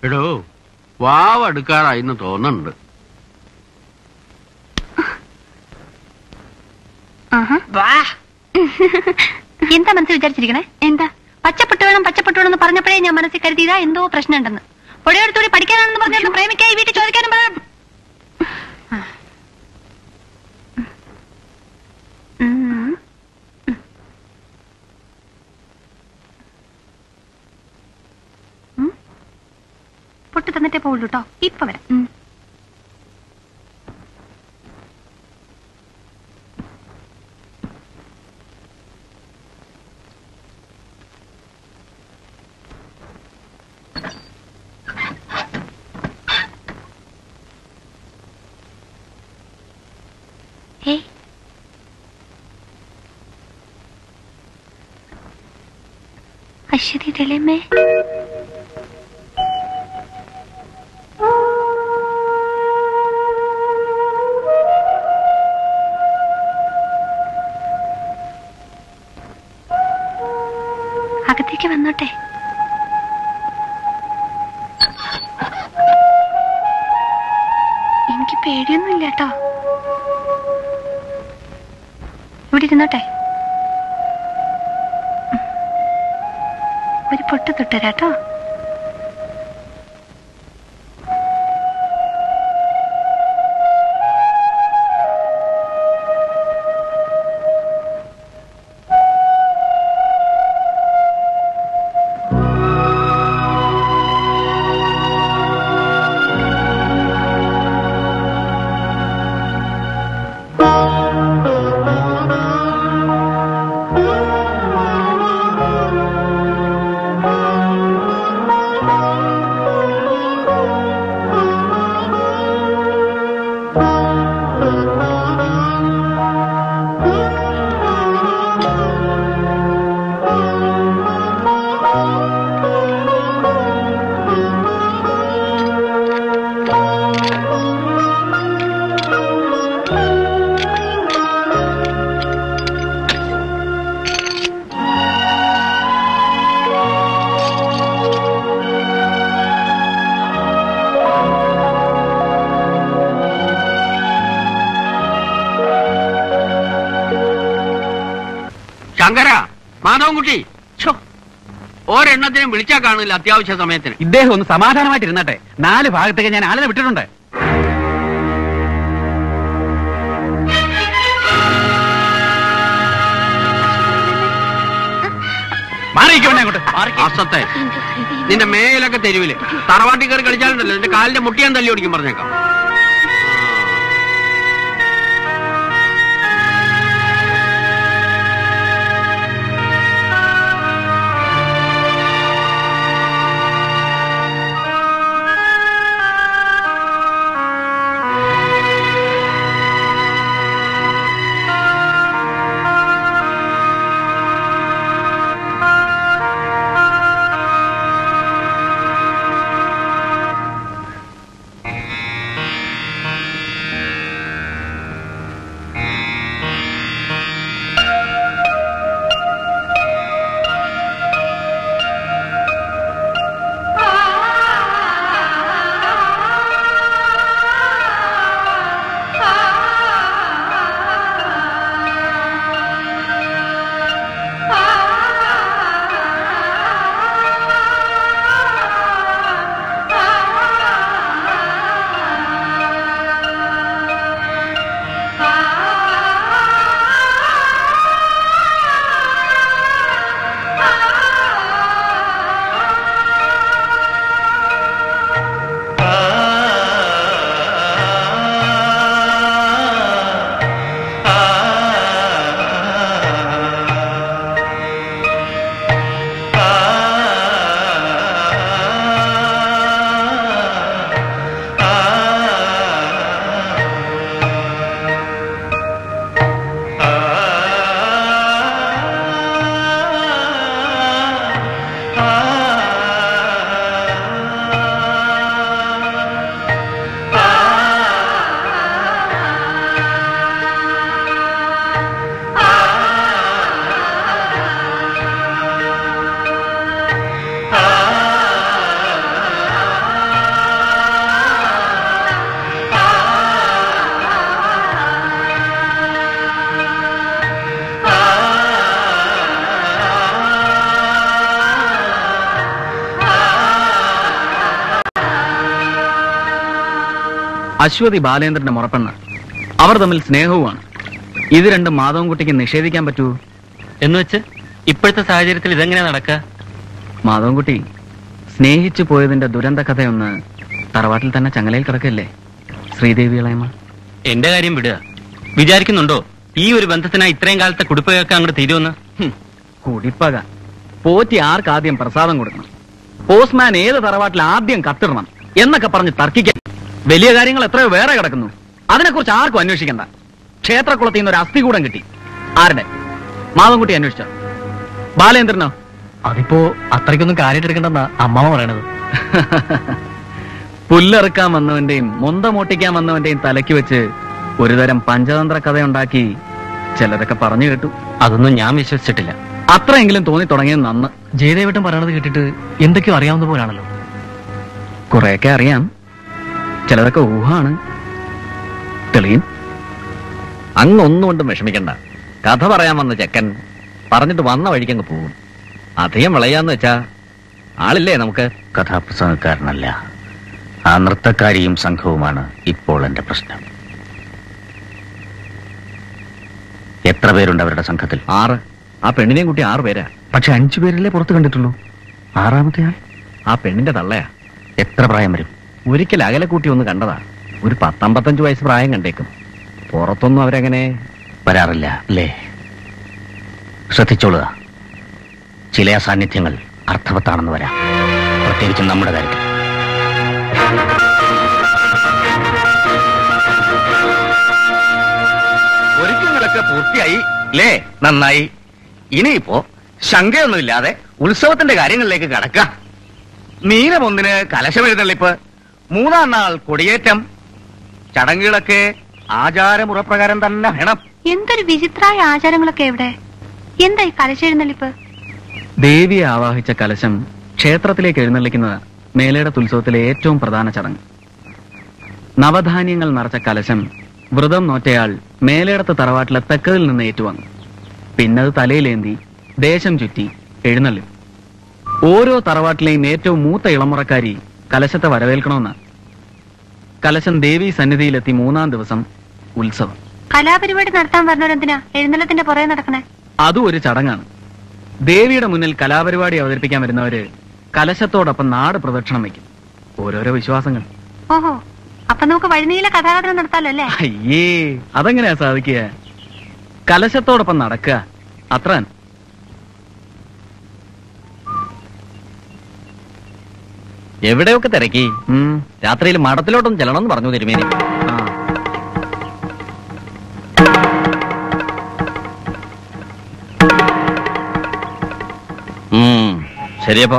എടോ വാവെടുക്കാറായിന്ന് തോന്നുന്നുണ്ട്
എന്താ മനസ്സിൽ വിചാരിച്ചിരിക്കണേ എന്താ പച്ചപ്പെട്ട് വേണം പച്ചപ്പെട്ട് വേണം എന്ന് പറഞ്ഞപ്പോഴേ ഞാൻ മനസ്സിൽ കരുതിയതാ എന്തോ പ്രശ്നമുണ്ടെന്ന് പുഴയെടുത്തൂടി പഠിക്കാനാണെന്ന് പറഞ്ഞു പ്രേമിക്കായി വീട്ടിൽ ചോദിക്കാനും പറ- ഉം. ഉം. പൊട്ട് തന്നിട്ടേ പോകുള്ളൂ കേട്ടോ ഇപ്പൊ വരാം ഉം. ഏയ് അശ്വതി തെളിമേ അകത്തേക്ക് വന്നോട്ടെ എനിക്ക് പേടിയൊന്നുമില്ല കേട്ടോ ഇവിടെ ഇരുന്നോട്ടെ ഒരു പൊട്ട് തൊട്ടുതരാട്ടോ
ശങ്കര മാധവൻകുട്ടി ഛോ, ഒരെണ്ണത്തിനും വിളിച്ചാ കാണില്ല അത്യാവശ്യ സമയത്തിന്
ഇദ്ദേഹം ഒന്ന് സമാധാനമായിട്ട് ഇരുന്നട്ടെ നാല് ഭാഗത്തേക്ക് ഞാൻ ആളിനെ വിട്ടിട്ടുണ്ട് മാറിയിക്കോട്ടെ അങ്ങോട്ട്
അസത്തെ നിന്റെ മേലൊക്കെ തെരുവില് തറവാട്ടി കയറി കളിച്ചാലുണ്ടല്ലോ നിന്റെ കാലിന്റെ മുട്ടിയാൻ തല്ലി ഓടിക്കും പറഞ്ഞേക്കാം
അശ്വതി ബാലേന്ദ്രന്റെ മുറപ്പെണ്ണ് അവർ തമ്മിൽ സ്നേഹവുമാണ് ഇത് രണ്ടും മാധവൻകുട്ടിക്ക് നിഷേധിക്കാൻ പറ്റൂ
എന്ന് വെച്ച് ഇപ്പോഴത്തെ സാഹചര്യത്തിൽ ഇതെങ്ങനെയാ നടക്കുക
മാധവൻകുട്ടി സ്നേഹിച്ചു പോയതിന്റെ ദുരന്ത കഥയൊന്ന് തറവാട്ടിൽ തന്നെ ചങ്ങലയിൽ കിടക്കല്ലേ ശ്രീദേവി ഇളയമ്മ
എന്റെ കാര്യം വിടുക വിചാരിക്കുന്നുണ്ടോ ഈ ഒരു ബന്ധത്തിനാ ഇത്രയും കാലത്തെ കുടിപ്പകയൊക്കെ അങ്ങോട്ട് തീരുമെന്ന്
ഹും, കുടിപ്പക പോറ്റി ആർക്ക് ആദ്യം പ്രസാദം കൊടുക്കണം പോസ്റ്റ്മാൻ ഏത് തറവാട്ടിൽ ആദ്യം കത്തിടണം എന്നൊക്കെ പറഞ്ഞ് തർക്കിക്കാൻ വലിയ കാര്യങ്ങൾ എത്രയോ വേറെ കിടക്കുന്നു അതിനെക്കുറിച്ച് ആർക്കും അന്വേഷിക്കണ്ട ക്ഷേത്രക്കുളത്തിൽ നിന്ന് ഒരു അസ്ഥികൂടം കിട്ടി ആരുടെ മാധവൻകുട്ടി അന്വേഷിച്ചോ ബാലേന്ദ്രനോ
അതിപ്പോ അത്രയ്ക്കൊന്നും കാര്യമായിട്ട് എടുക്കണ്ടെന്നാ അമ്മാവ പറയണത്
പുല്ലെറുക്കാൻ വന്നവന്റെയും മൊന്ത മോട്ടിക്കാൻ വന്നവന്റെയും തലയ്ക്ക് വെച്ച് ഒരുതരം പഞ്ചതന്ത്ര കഥയുണ്ടാക്കി ചിലരൊക്കെ പറഞ്ഞു കേട്ടു
അതൊന്നും ഞാൻ വിശ്വസിച്ചിട്ടില്ല
അത്രയെങ്കിലും തോന്നി തുടങ്ങിയത് നന്ന്
ജയദേവട്ടൻ പറയണത് കേട്ടിട്ട് എന്തൊക്കെയോ അറിയാവുന്ന പോലാണല്ലോ
കുറെയൊക്കെ അറിയാം ചിലതൊക്കെ ഊഹാണ് തെളിയും
അങ്ങൊന്നും കൊണ്ടും വിഷമിക്കണ്ട കഥ പറയാൻ വന്ന ചെക്കൻ പറഞ്ഞിട്ട് വന്ന വഴിക്കങ്ങ് പോകും അധികം വിളയാന്ന് വെച്ചാ ആളില്ലേ നമുക്ക്
കഥാപ്രസംഗക്കാരനല്ല ആ നൃത്തക്കാരിയും സംഘവുമാണ് ഇപ്പോൾ എന്റെ പ്രശ്നം എത്ര പേരുണ്ട് അവരുടെ സംഘത്തിൽ
ആറ് ആ പെണ്ണിനെയും കുട്ടി ആറ് പേരാ
പക്ഷെ അഞ്ചു പേരല്ലേ പുറത്ത് കണ്ടിട്ടുള്ളൂ ആറാമത്തെ ആൾ
ആ പെണ്ണിന്റെ തള്ളയാ
എത്ര പ്രായം വരും
ഒരിക്കൽ അകലെ കൂട്ടി ഒന്ന് കണ്ടതാ ഒരു പത്തമ്പത്തഞ്ച് വയസ്സ് പ്രായം കണ്ടേക്കും പുറത്തൊന്നും അവരങ്ങനെ
വരാറില്ല അല്ലേ ശ്രദ്ധിച്ചോളുക ചില അസാന്നിധ്യങ്ങൾ അർത്ഥവത്താണെന്ന് വരാം പ്രത്യേകിച്ചും നമ്മുടെ കാര്യത്തിൽ
ഒരുക്കങ്ങളൊക്കെ പൂർത്തിയായി അല്ലേ നന്നായി ഇനിയിപ്പോ ശങ്കയൊന്നുമില്ലാതെ ഉത്സവത്തിന്റെ കാര്യങ്ങളിലേക്ക് കടക്കാം മീനമൊന്നിന് കലശമെഴുന്നള്ളിപ്പ് മൂന്നാം നാൾ കൊടിയേറ്റം ചടങ്ങുകളൊക്കെ ആചാരമുറപ്രകാരം തന്നെ വേണം
എന്തൊരു വിചിത്രായ ആചാരങ്ങളൊക്കെ എവിടെ എന്തായി കലശെഴുന്നള്ളിപ്പ്
ദേവിയെ ആവാഹിച്ച കലശം ക്ഷേത്രത്തിലേക്ക് എഴുന്നള്ളിക്കുന്നത് മേലേടത്ത് ഉത്സവത്തിലെ ഏറ്റവും പ്രധാന ചടങ്ങ് നവധാന്യങ്ങൾ നിറച്ച കലശം വ്രതം നോറ്റയാൾ മേലേടത്ത് തറവാട്ടിലെ തെക്കതിൽ നിന്ന് ഏറ്റുവാങ്ങും പിന്നത് തലയിലേന്തി ദേശം ചുറ്റി എഴുന്നള്ളി ഓരോ തറവാട്ടിലെയും ഏറ്റവും മൂത്ത ഇളമുറക്കാരി കലശത്തെ വരവേൽക്കണമെന്ന് കലശം ദേവി സന്നിധിയിലെത്തി മൂന്നാം ദിവസം ഉത്സവം
കലാപരിപാടി നടത്താൻ പറഞ്ഞവരെന്തിനാ എഴുന്നള്ളത്തിന്റെ പുറകെ നടക്കണേ
അതും ഒരു ചടങ്ങാണ് ദേവിയുടെ മുന്നിൽ കലാപരിപാടി അവതരിപ്പിക്കാൻ വരുന്നവര് കലശത്തോടൊപ്പം നാട് പ്രദക്ഷിണം വയ്ക്കും ഓരോരോ വിശ്വാസങ്ങൾ
ഓഹോ അപ്പൊ നമുക്ക് വഴിനീള കഥാകഥനം നടത്താലോ അല്ലേ
അയ്യേ അതെങ്ങനെയാ സാധിക്കുക കലശത്തോടൊപ്പം നടക്കുക അത്ര തന്നെ.
എവിടെയൊക്കെ തിരക്കി രാത്രിയിൽ മഠത്തിലോട്ടൊന്നും ചെല്ലണമെന്ന് പറഞ്ഞു തിരുമേനി ഉം, ശരിയപ്പോ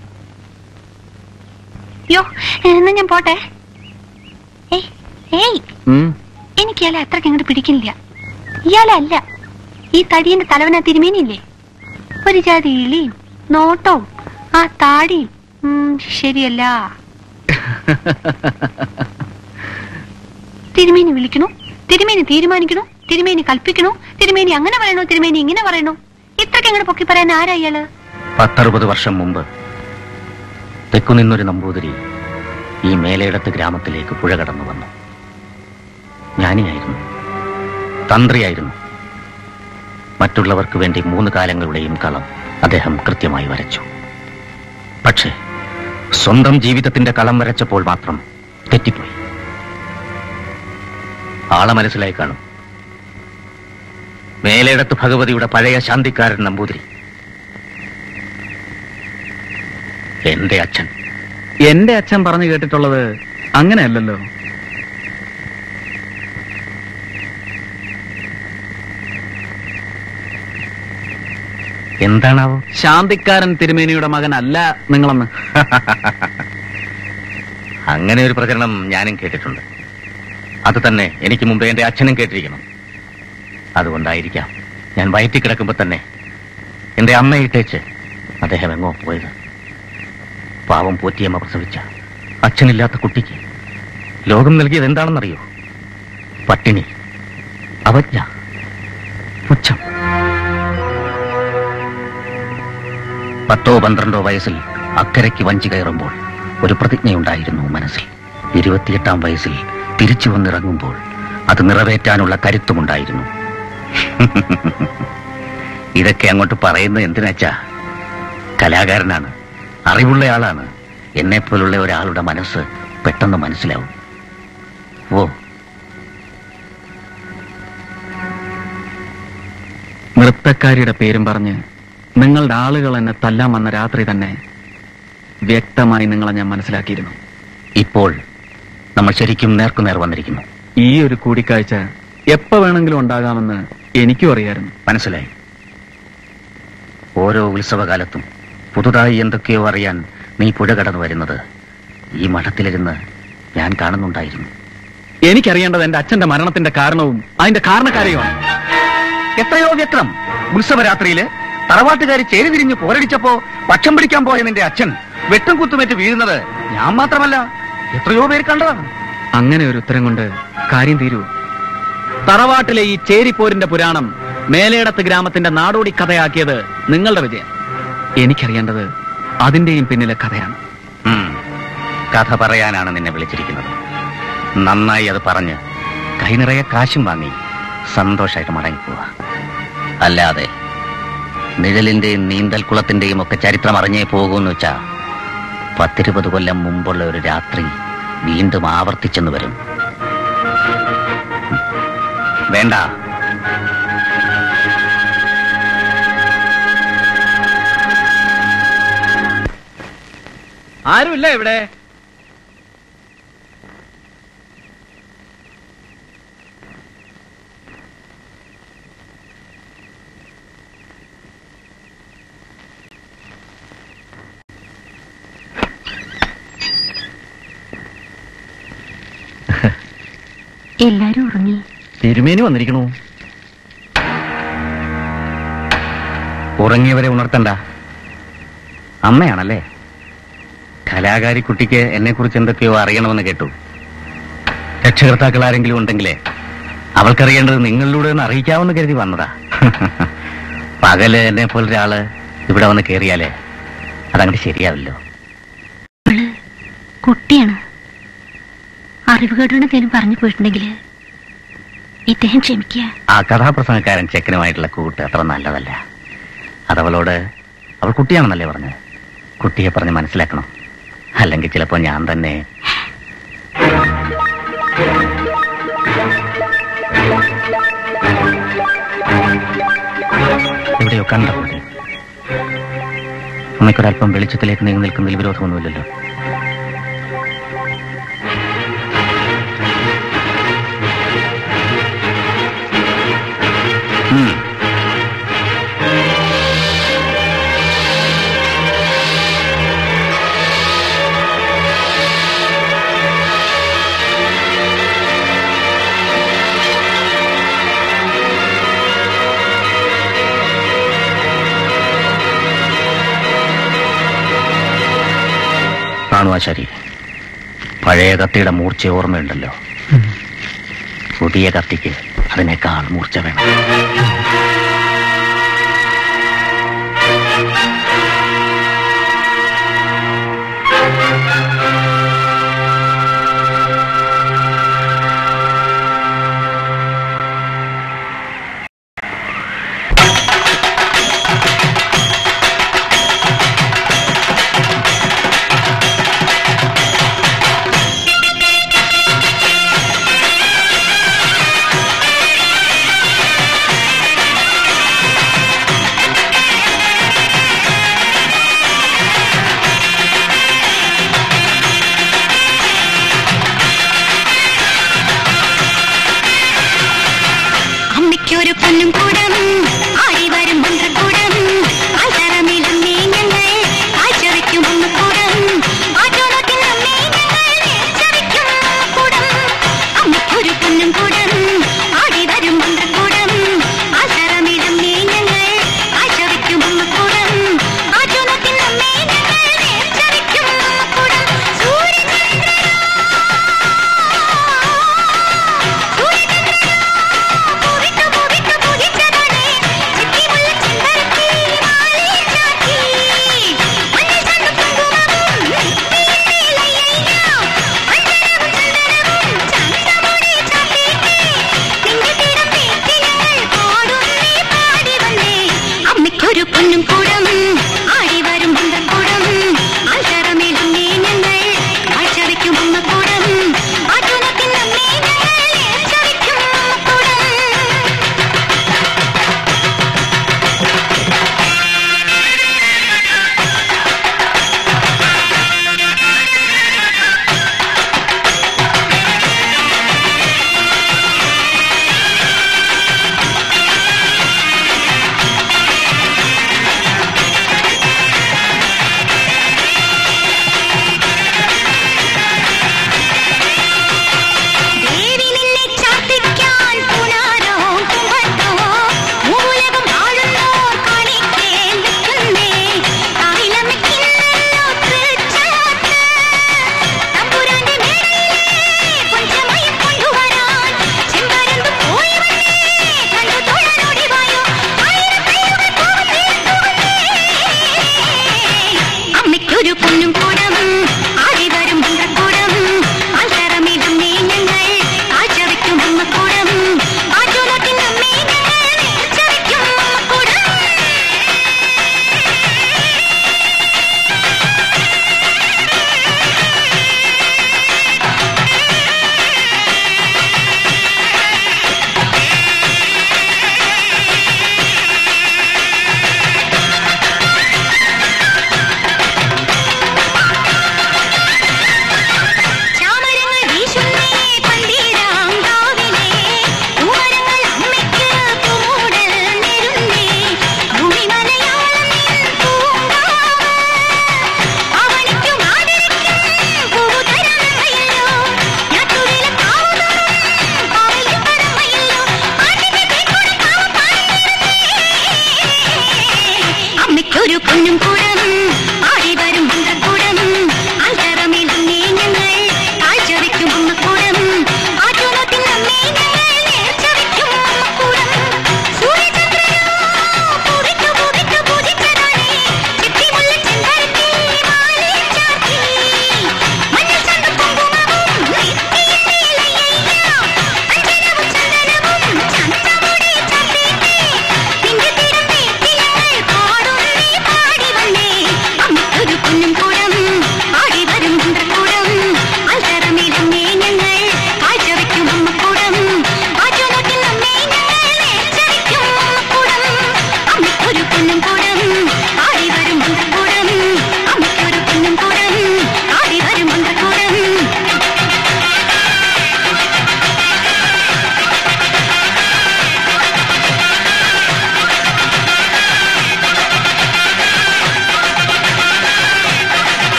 യോ എന്നാ ഞാൻ പോട്ടെ ഏയ് ഏയ്
ഉം.
എനിക്ക് ഇയാളെ അത്രയ്ക്ക് അങ്ങോട്ട് പിടിക്കുന്നില്ല ഇയാളെ അല്ല ഈ തടിയന്റെ തലവന തിരുമേനിയില്ലേ ഒരു ജാതി ഇളിയും നോട്ടവും ആ താടിയും ഉം, ശരിയല്ല തിരുമേനി വിളിക്കണു തിരുമേനി തീരുമാനിക്കണു തിരുമേനി കൽപ്പിക്കണു തിരുമേനി അങ്ങനെ പറയണു തിരുമേനി ഇങ്ങനെ പറയണു ഇത്രയ്ക്ക് അങ്ങോട്ട് പൊക്കി പറയാൻ ആരാ ഇയാള്
പത്തറുപത് വർഷം മുമ്പ് തെക്കുനിന്നൊരു നമ്പൂതിരി ഈ മേലേടത്ത് ഗ്രാമത്തിലേക്ക് പുഴ കടന്നു വന്നു ജ്ഞാനിയായിരുന്നു തന്ത്രിയായിരുന്നു മറ്റുള്ളവർക്ക് വേണ്ടി മൂന്ന് കാലങ്ങളുടെയും കളം അദ്ദേഹം കൃത്യമായി വരച്ചു പക്ഷേ സ്വന്തം ജീവിതത്തിന്റെ കളം വരച്ചപ്പോൾ മാത്രം തെറ്റിപ്പോയി ആളെ മനസ്സിലായി കാണും മേലേടത്ത് ഭഗവതിയുടെ പഴയ ശാന്തിക്കാരൻ നമ്പൂതിരി എന്റെ അച്ഛൻ
എന്റെ അച്ഛൻ പറഞ്ഞു കേട്ടിട്ടുള്ളത് അങ്ങനെയല്ലല്ലോ
എന്താണാവോ
ശാന്തിക്കാരൻ തിരുമേനിയുടെ മകനല്ല നിങ്ങളെന്ന്
അങ്ങനെ ഒരു പ്രചരണം ഞാനും കേട്ടിട്ടുണ്ട് അത് തന്നെ എനിക്ക് മുമ്പേ എന്റെ അച്ഛനും കേട്ടിരിക്കണം അതുകൊണ്ടായിരിക്കാം ഞാൻ വയറ്റി കിടക്കുമ്പോ തന്നെ എന്റെ അമ്മയിട്ടേച്ച് അദ്ദേഹം എങ്ങോ പോയത് പാവം പോറ്റിയമ്മ പ്രസവിച്ച അച്ഛനില്ലാത്ത കുട്ടിക്ക് ലോകം നൽകിയത് എന്താണെന്നറിയോ പട്ടിണി അവജ്ഞ പുച്ഛം പത്തോ പന്ത്രണ്ടോ വയസ്സിൽ അക്കരയ്ക്ക് വഞ്ചി കയറുമ്പോൾ ഒരു പ്രതിജ്ഞയുണ്ടായിരുന്നു മനസ്സിൽ ഇരുപത്തിയെട്ടാം വയസ്സിൽ തിരിച്ചു വന്നിറങ്ങുമ്പോൾ അത് നിറവേറ്റാനുള്ള കരുത്തുമുണ്ടായിരുന്നു ഇതൊക്കെ അങ്ങോട്ട് പറയുന്നത് എന്തിനാച്ചാ കലാകാരനാണ് അറിവുള്ളയാളാണ് എന്നെപ്പോലുള്ള ഒരാളുടെ മനസ്സ് പെട്ടെന്ന് മനസ്സിലാവും ഓ
നൃത്തക്കാരിയുടെ പേരും പറഞ്ഞ് നിങ്ങളുടെ ആളുകൾ എന്നെ തല്ലാൻ വന്ന രാത്രി തന്നെ വ്യക്തമായി നിങ്ങളെ ഞാൻ മനസ്സിലാക്കിയിരുന്നു
ഇപ്പോൾ നമ്മൾ ശരിക്കും നേർക്കുനേർ വന്നിരിക്കുന്നു
ഈ ഒരു കൂടിക്കാഴ്ച എപ്പോ വേണമെങ്കിലും ഉണ്ടാകാമെന്ന് എനിക്കും അറിയായിരുന്നു
മനസ്സിലായി ഓരോ ഉത്സവകാലത്തും പുതുതായി എന്തൊക്കെയോ അറിയാൻ നീ പുഴ കടന്നു വരുന്നത് ഈ മഠത്തിലിരുന്ന് ഞാൻ കാണുന്നുണ്ടായിരുന്നു
എനിക്കറിയേണ്ടത് എന്റെ അച്ഛന്റെ മരണത്തിന്റെ കാരണവും അതിന്റെ കാരണക്കാരെയുമാണ്
എത്രയോ വ്യക്തം ഉത്സവരാത്രിയില് തറവാട്ടുകാരി ചേരി തിരിഞ്ഞ് പോരടിച്ചപ്പോ പക്ഷം പിടിക്കാൻ പോയ നിന്റെ അച്ഛൻ വെട്ടും കുത്തുമേറ്റ് വീഴുന്നത് ഞാൻ മാത്രമല്ല എത്രയോ പേര് കണ്ടതാണ്
അങ്ങനെ ഒരു ഉത്തരം കൊണ്ട് കാര്യം തീരൂ തറവാട്ടിലെ ഈ ചേരിപ്പോരിന്റെ പുരാണം മേലേടത്ത് ഗ്രാമത്തിന്റെ നാടോടി കഥയാക്കിയത് നിങ്ങളുടെ വിജയം എനിക്കറിയേണ്ടത് അതിന്റെയും പിന്നിലെ കഥയാണ്
ഉം. കഥ പറയാനാണ് നിന്നെ വിളിച്ചിരിക്കുന്നത് നന്നായി അത് പറഞ്ഞ് കൈനിറയെ കാശും വാങ്ങി സന്തോഷമായിട്ട് മടങ്ങിപ്പോവാ അല്ലാതെ നിഴലിന്റെയും നീന്തൽക്കുളത്തിന്റെയും ഒക്കെ ചരിത്രം അറിഞ്ഞേ പോകുമെന്ന് വെച്ചാ പത്തിരുപത് കൊല്ലം മുമ്പുള്ള ഒരു രാത്രി വീണ്ടും ആവർത്തിച്ചെന്ന് വരും ഉം. വേണ്ട
ആരുമില്ല ഇവിടെ
എല്ലാരും ഉറങ്ങി
തിരുമേനി വന്നിരിക്കണു ഉറങ്ങിയവരെ ഉണർത്തണ്ട അമ്മയാണല്ലേ കലാകാരി കുട്ടിക്ക് എന്നെ കുറിച്ച് എന്തൊക്കെയോ അറിയണമെന്ന് കേട്ടു രക്ഷകർത്താക്കൾ ആരെങ്കിലും ഉണ്ടെങ്കിലേ അവൾക്കറിയേണ്ടത് നിങ്ങളിലൂടെ ഒന്ന് അറിയിക്കാമെന്ന് കരുതി വന്നതാ പകല് എന്നെ പോലൊരാള് ഇവിടെ വന്ന് കേറിയാലേ അതങ്ങോട്ട് ശരിയാവില്ലോ
കുട്ടിയാണ് അറിവുകേടുകൊണ്ട് എന്തെങ്കിലും പറഞ്ഞു പോയിട്ടുണ്ടെങ്കിൽ ഇദ്ദേഹം ക്ഷമിക്കുക
ആ കഥാപ്രസംഗക്കാരൻ ചെക്കനുമായിട്ടുള്ള കൂട്ട് അത്ര നല്ലതല്ല അതവളോട് അവൾ കുട്ടിയാണെന്നല്ലേ പറഞ്ഞത് കുട്ടിയെ പറഞ്ഞ് മനസ്സിലാക്കണം അല്ലെങ്കിൽ ചിലപ്പോ ഞാൻ തന്നെ എവിടെയോ കണ്ടപോലെ അമ്മയ്ക്കൊരല്പം വെളിച്ചത്തിലേക്ക് നീങ്ങി നിൽക്കുന്നതിൽ വിരോധമൊന്നുമില്ലല്ലോ ഉം. കാണു ആശാരി പഴയ കത്തിയുടെ മൂർച്ച ഓർമ്മയുണ്ടല്ലോ പുതിയ കത്തിക്ക് അതിനേക്കാൾ മൂർച്ച വേണം
അമ്മയ്ക്കൊരു പൊന്നും കൂടം ആടി വരും മന്ത്രക്കൂടം ആചാരമേലും ഞങ്ങൾ കാഴ്ചവെക്കും ഒന്നുകൂടം ആറ്റോളത്തിനമ്മേ ഞങ്ങൾ നേർച്ചവെക്കും കൂടം അമ്മയ്ക്കൊരു പൊന്നും കൂടം ആടി വരും മന്ത്രക്കൂടം ആചാരമേലും ഞങ്ങൾ കാഴ്ചവെക്കും ഒന്നുകൂടം ആറ്റോളത്തിനമ്മേ ഞങ്ങൾ നേർച്ചവെക്കും കൂടം സൂര്യചന്ദ്ര സൂര്യചന്ദ്ര പൂവിട്ടു പൂവിട്ടു പൂജിച്ചതാണേ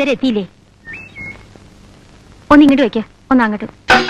ഇതുവരെ എത്തിയില്ലേ ഒന്ന് ഇങ്ങോട്ട് വെക്ക ഒന്ന് അങ്ങോട്ട്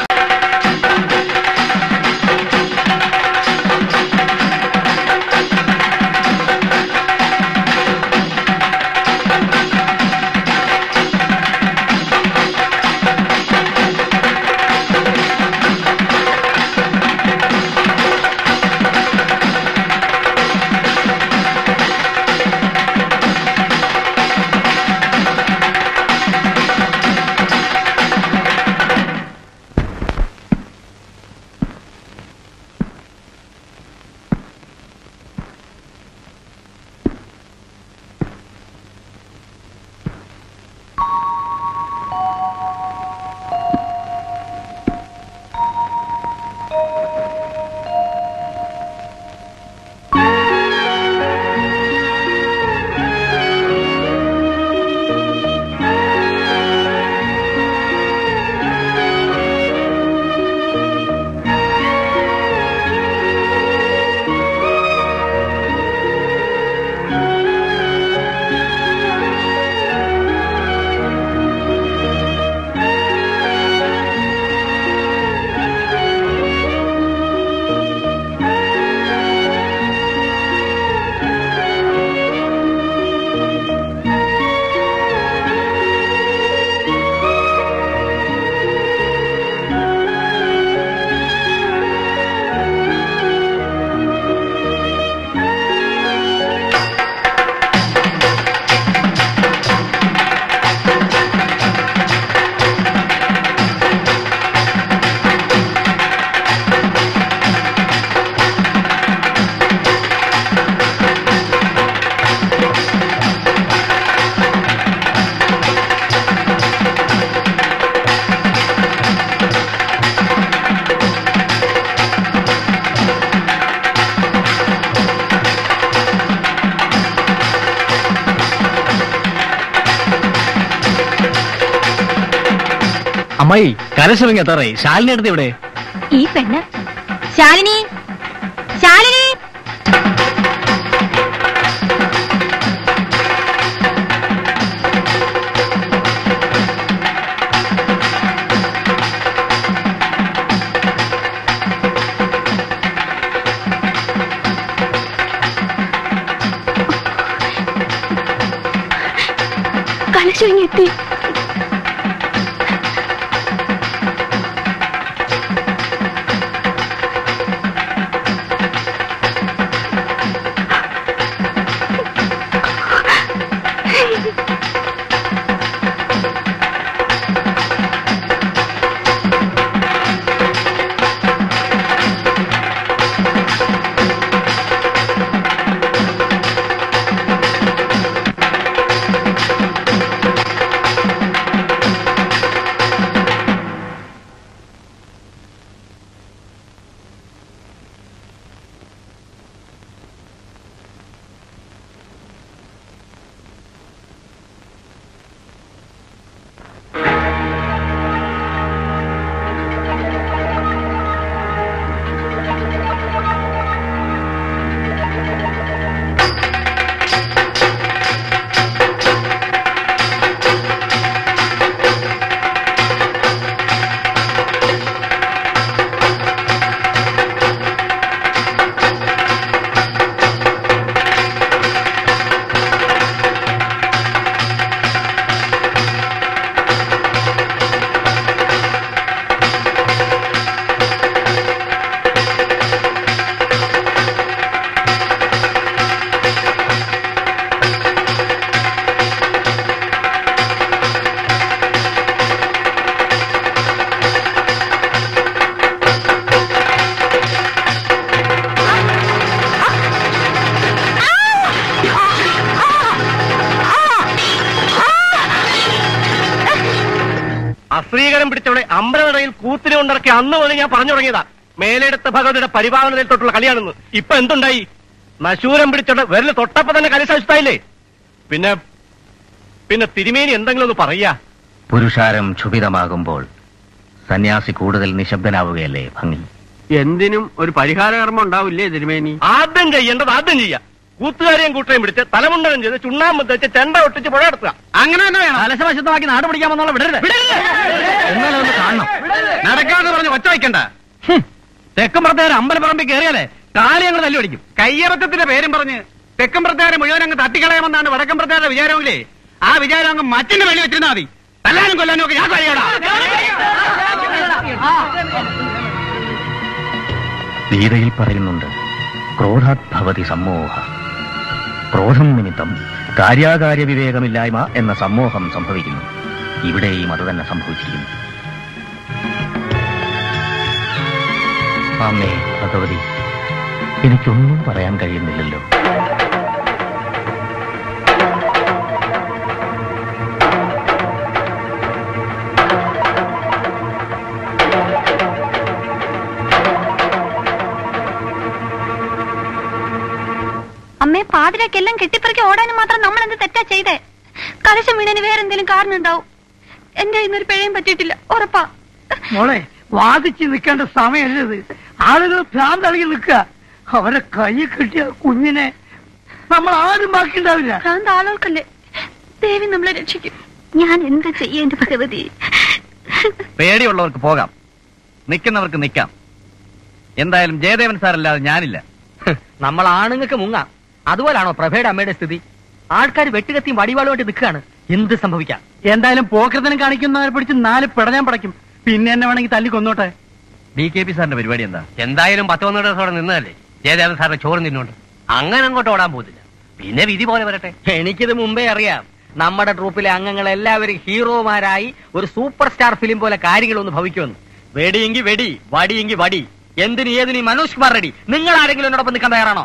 അമ്മായി കരശിറങ്ങി എത്താറായി ശാലിനി അടുത്ത് ഇവിടെ
ഈ പെണ്ണ് ശാലിനി ശാലിനി
കലശൊരുങ്ങി
അശ്രീകരം പിടിച്ചവളെ അമ്പലനടയിൽ കൂത്തിനെ കൊണ്ടിറക്കി അന്ന് മുതൽ ഞാൻ പറഞ്ഞു തുടങ്ങിയതാ മേലെടുത്ത ഭഗവതിയുടെ പരിപാലനയിൽ തൊട്ടുള്ള കളിയാണെന്ന് ഇപ്പൊ എന്തുണ്ടായി നശൂരം പിടിച്ചോണ്ട് വിരൽ തൊട്ടപ്പോ തന്നെ കലിശായില്ലേ പിന്നെ പിന്നെ തിരുമേനി എന്തെങ്കിലും ഒന്ന് പറയാ
പുരുഷാരം ക്ഷുഭിതമാകുമ്പോൾ സന്യാസി കൂടുതൽ നിശബ്ദനാവുകയല്ലേ ഭംഗി
എന്തിനും ഒരു പരിഹാര കർമ്മം ഉണ്ടാവില്ലേ തിരുമേനി
ആദ്യം ചെയ്യേണ്ടത് ആദ്യം ചെയ്യാ കൂത്തുകാരെയും കൂട്ടരെയും പിടിച്ച് തലമുണ്ടനം ചെയ്ത് ചുണ്ണാമ്പ് വെച്ച് ചെണ്ട ഒട്ടിച്ച് പുഴ എടുത്തുക
അങ്ങനെ തന്നെ വേണം
കലശവശത്തമാക്കി നാട് പിടിക്കാമെന്നുള്ള വിടരുത്
എന്നാലും ഒന്ന് കാണണം നടക്കാതെ പറഞ്ഞ് ഒച്ച വയ്ക്കണ്ട
തെക്കുംപുറത്തേര് അമ്പലപ്പറമ്പിൽ കയറിയാലേ കാലി ഞങ്ങൾ തല്ലി പിടിക്കും
കയ്യറത്തത്തിന്റെ പേരും പറഞ്ഞ് തെക്കൻ പ്രത്യേകം മുഴുവൻ അങ്ങ് തട്ടിക്കളയാമെന്നാണ് വടക്കൻ പ്രത്യേകത വിചാരമെങ്കിലേ ആ വിചാരം അങ്ങ് മറ്റിന്റെ വെളി വെച്ചിരുന്നാ മതി തല്ലാനും കൊല്ലാനും ഒക്കെ ഞാൻ കഴിയടാ
ഗീതയിൽ പറയുന്നുണ്ട് ക്രോധാത് ഭവതി സമ്മോഹ ക്രോധം നിമിത്തം കാര്യാകാര്യ വിവേകമില്ലായ്മ എന്ന സമ്മോഹം സംഭവിക്കുന്നു ഇവിടെയും അത് തന്നെ സംഭവിച്ചിരിക്കുന്നു അമ്മേ ഭഗവതി എനിക്കൊന്നും പറയാൻ കഴിയുന്നില്ലല്ലോ
അമ്മേ പാതിരക്കെല്ലാം കെട്ടിപ്പറക്കി ഓടാനും മാത്രം നമ്മൾ എന്ത് തെറ്റാ ചെയ്തേ കലശം വീണന് വേറെ എന്തെങ്കിലും കാരണം ഉണ്ടാവും എന്റെ ഇന്നൊരു പിഴയും പറ്റിയിട്ടില്ല ഉറപ്പാ
മോളെ വാദിച്ച് നിൽക്കേണ്ട സമയമല്ലത് ആളുകൾ ഭ്രാന്തളകി നിൽക്കുക അവരെ കൈ കിട്ടിയ കുഞ്ഞിനെ നമ്മൾ ആരും ബാക്കിയുണ്ടാവില്ല
ഭ്രാന്ത് ആളുകൾക്കല്ലേ ദേവി നമ്മളെ രക്ഷിക്കും ഞാൻ എന്താ ചെയ്യ എന്റെ ഭഗവതി
പേടിയുള്ളവർക്ക് പോകാം നിൽക്കുന്നവർക്ക് നിൽക്കാം എന്തായാലും ജയദേവൻ സാറല്ലാതെ ഞാനില്ല
നമ്മൾ ആണുങ്ങൾക്ക് മുങ്ങാം അതുപോലാണോ പ്രഭയുടെ അമ്മയുടെ സ്ഥിതി ആൾക്കാർ വെട്ടുകത്തിയും വടിവാളുമായിട്ട് നിൽക്കുകയാണ് എന്ത് സംഭവിക്കാം
എന്തായാലും പോക്കരത്തിനും കാണിക്കുന്നവരെ പിടിച്ച് നാല് പിടഞ്ഞാൻ പടയ്ക്കും പിന്നെ എന്നെ വേണമെങ്കിൽ തല്ലി കൊന്നോട്ടെ
ഡി കെ പി സാറിന്റെ പരിപാടി എന്താ
എന്തായാലും പത്ത് പന്ത്രണ്ട് ദിവസം അവിടെ നിന്നതല്ലേ ജയദേവൻ സാറിന്റെ ചോറ് നിന്നുണ്ട് അങ്ങനെ അങ്ങോട്ട് ഓടാൻ പോകുന്നില്ല പിന്നെ വിധി പോലെ വരട്ടെ
എനിക്കിത് മുമ്പേ അറിയാം നമ്മുടെ ട്രൂപ്പിലെ അംഗങ്ങൾ എല്ലാവരും ഹീറോമാരായി ഒരു സൂപ്പർ സ്റ്റാർ ഫിലിം പോലെ കാര്യങ്ങളൊന്ന് ഭവിക്കുമെന്ന് വെടിയെങ്കി വെടി വടിയെങ്കി വടി എന്തിന് ഏതിന് ഈ മനോജ് കുമാർ റെഡി നിങ്ങൾ ആരെങ്കിലും എന്നോടൊപ്പം നിൽക്കാൻ തയ്യാറാണോ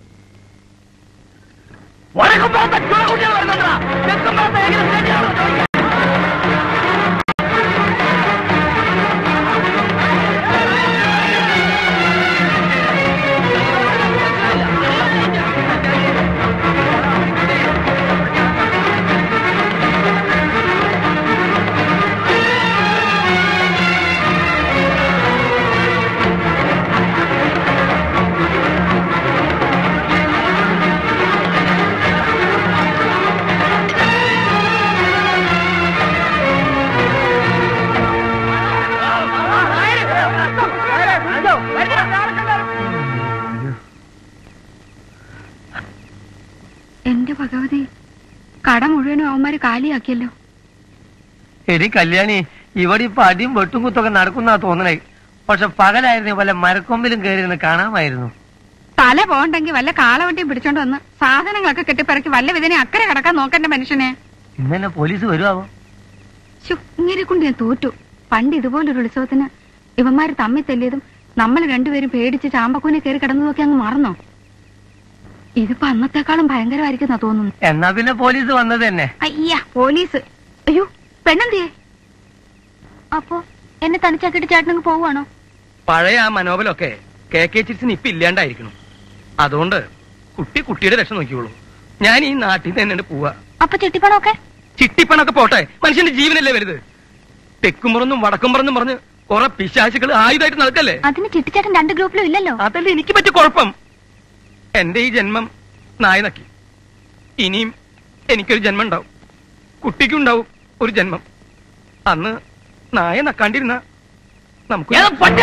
എന്റെ ഭഗവതി കട മുഴുവനും അവന്മാര് കാലിയാക്കിയല്ലോ
എടി കല്യാണി ഇവിടെ ഇപ്പൊ അടിയും വെട്ടും കുത്തൊക്കെ നടക്കുന്ന തോന്നണേ പക്ഷെ പകലായിരുന്നു വല്ല മരക്കൊമ്പിലും കയറി നിന്ന് കാണാമായിരുന്നു
തല പോകണ്ടെങ്കിൽ വല്ല കാളവണ്ടിയും പിടിച്ചോണ്ട് വന്ന് സാധനങ്ങളൊക്കെ കെട്ടിപ്പറക്കി വല്ല വിധനെ അക്കരെ കടക്കാൻ നോക്കണ്ട മനുഷ്യനെ
ഇന്നലെ പോലീസ് വരുവാവോ
ശ്ശോ, ഇങ്ങനെ കൊണ്ട് ഞാൻ തോറ്റു പണ്ട് ഇതുപോലൊരു ഉത്സവത്തിന് ഇവന്മാര് തമ്മിൽ തല്ലിയതും നമ്മൾ രണ്ടുപേരും പേടിച്ച് ചാമ്പക്കൂനെ കയറി കിടന്നതൊക്കെ അങ്ങ് മറന്നോ ഇതിപ്പോ അന്നത്തെക്കാളും ഭയങ്കരമായിരിക്കുന്ന തോന്നുന്നു
എന്നാ പിന്നെ പോലീസ് വന്നത് തന്നെ
അയ്യ പോലീസ് അയ്യോ പെണ്ണെന്തിയേ
അപ്പോ എന്നെ തനിച്ചാക്കിട്ട് ചേട്ടനങ്ങ് പോവാണോ
പഴയ ആ മനോബലൊക്കെ കെ കെ ചിറ്റ്സിന് ഇപ്പൊ ഇല്ലാണ്ടായിരിക്കണം അതുകൊണ്ട് കുട്ടി കുട്ടിയുടെ രക്ഷ നോക്കിയോളൂ ഞാൻ ഈ നാട്ടിൽ നിന്ന് തന്നെ പോവാ
അപ്പൊ ചിട്ടിപ്പണമൊക്കെ
ചിട്ടിപ്പണൊക്കെ പോട്ടെ മനുഷ്യന്റെ ജീവനല്ലേ വലുത് തെക്കുംപുറന്നും വടക്കുംപുറന്നും പറഞ്ഞ് കുറെ പിശാചുകൾ ആയുധമായിട്ട് നടക്കല്ലേ
അതിന് ചിട്ടിച്ചേട്ടൻ രണ്ട് ഗ്രൂപ്പിലും ഇല്ലല്ലോ
അതല്ലേ എനിക്ക് പറ്റിയ കുഴപ്പം എന്റെ ഈ ജന്മം നായ നക്കി ഇനിയും എനിക്കൊരു ജന്മം ഉണ്ടാവും കുട്ടിക്കുണ്ടാവും ഒരു ജന്മം അന്ന് നായ നക്കാണ്ടിരുന്ന നമുക്ക്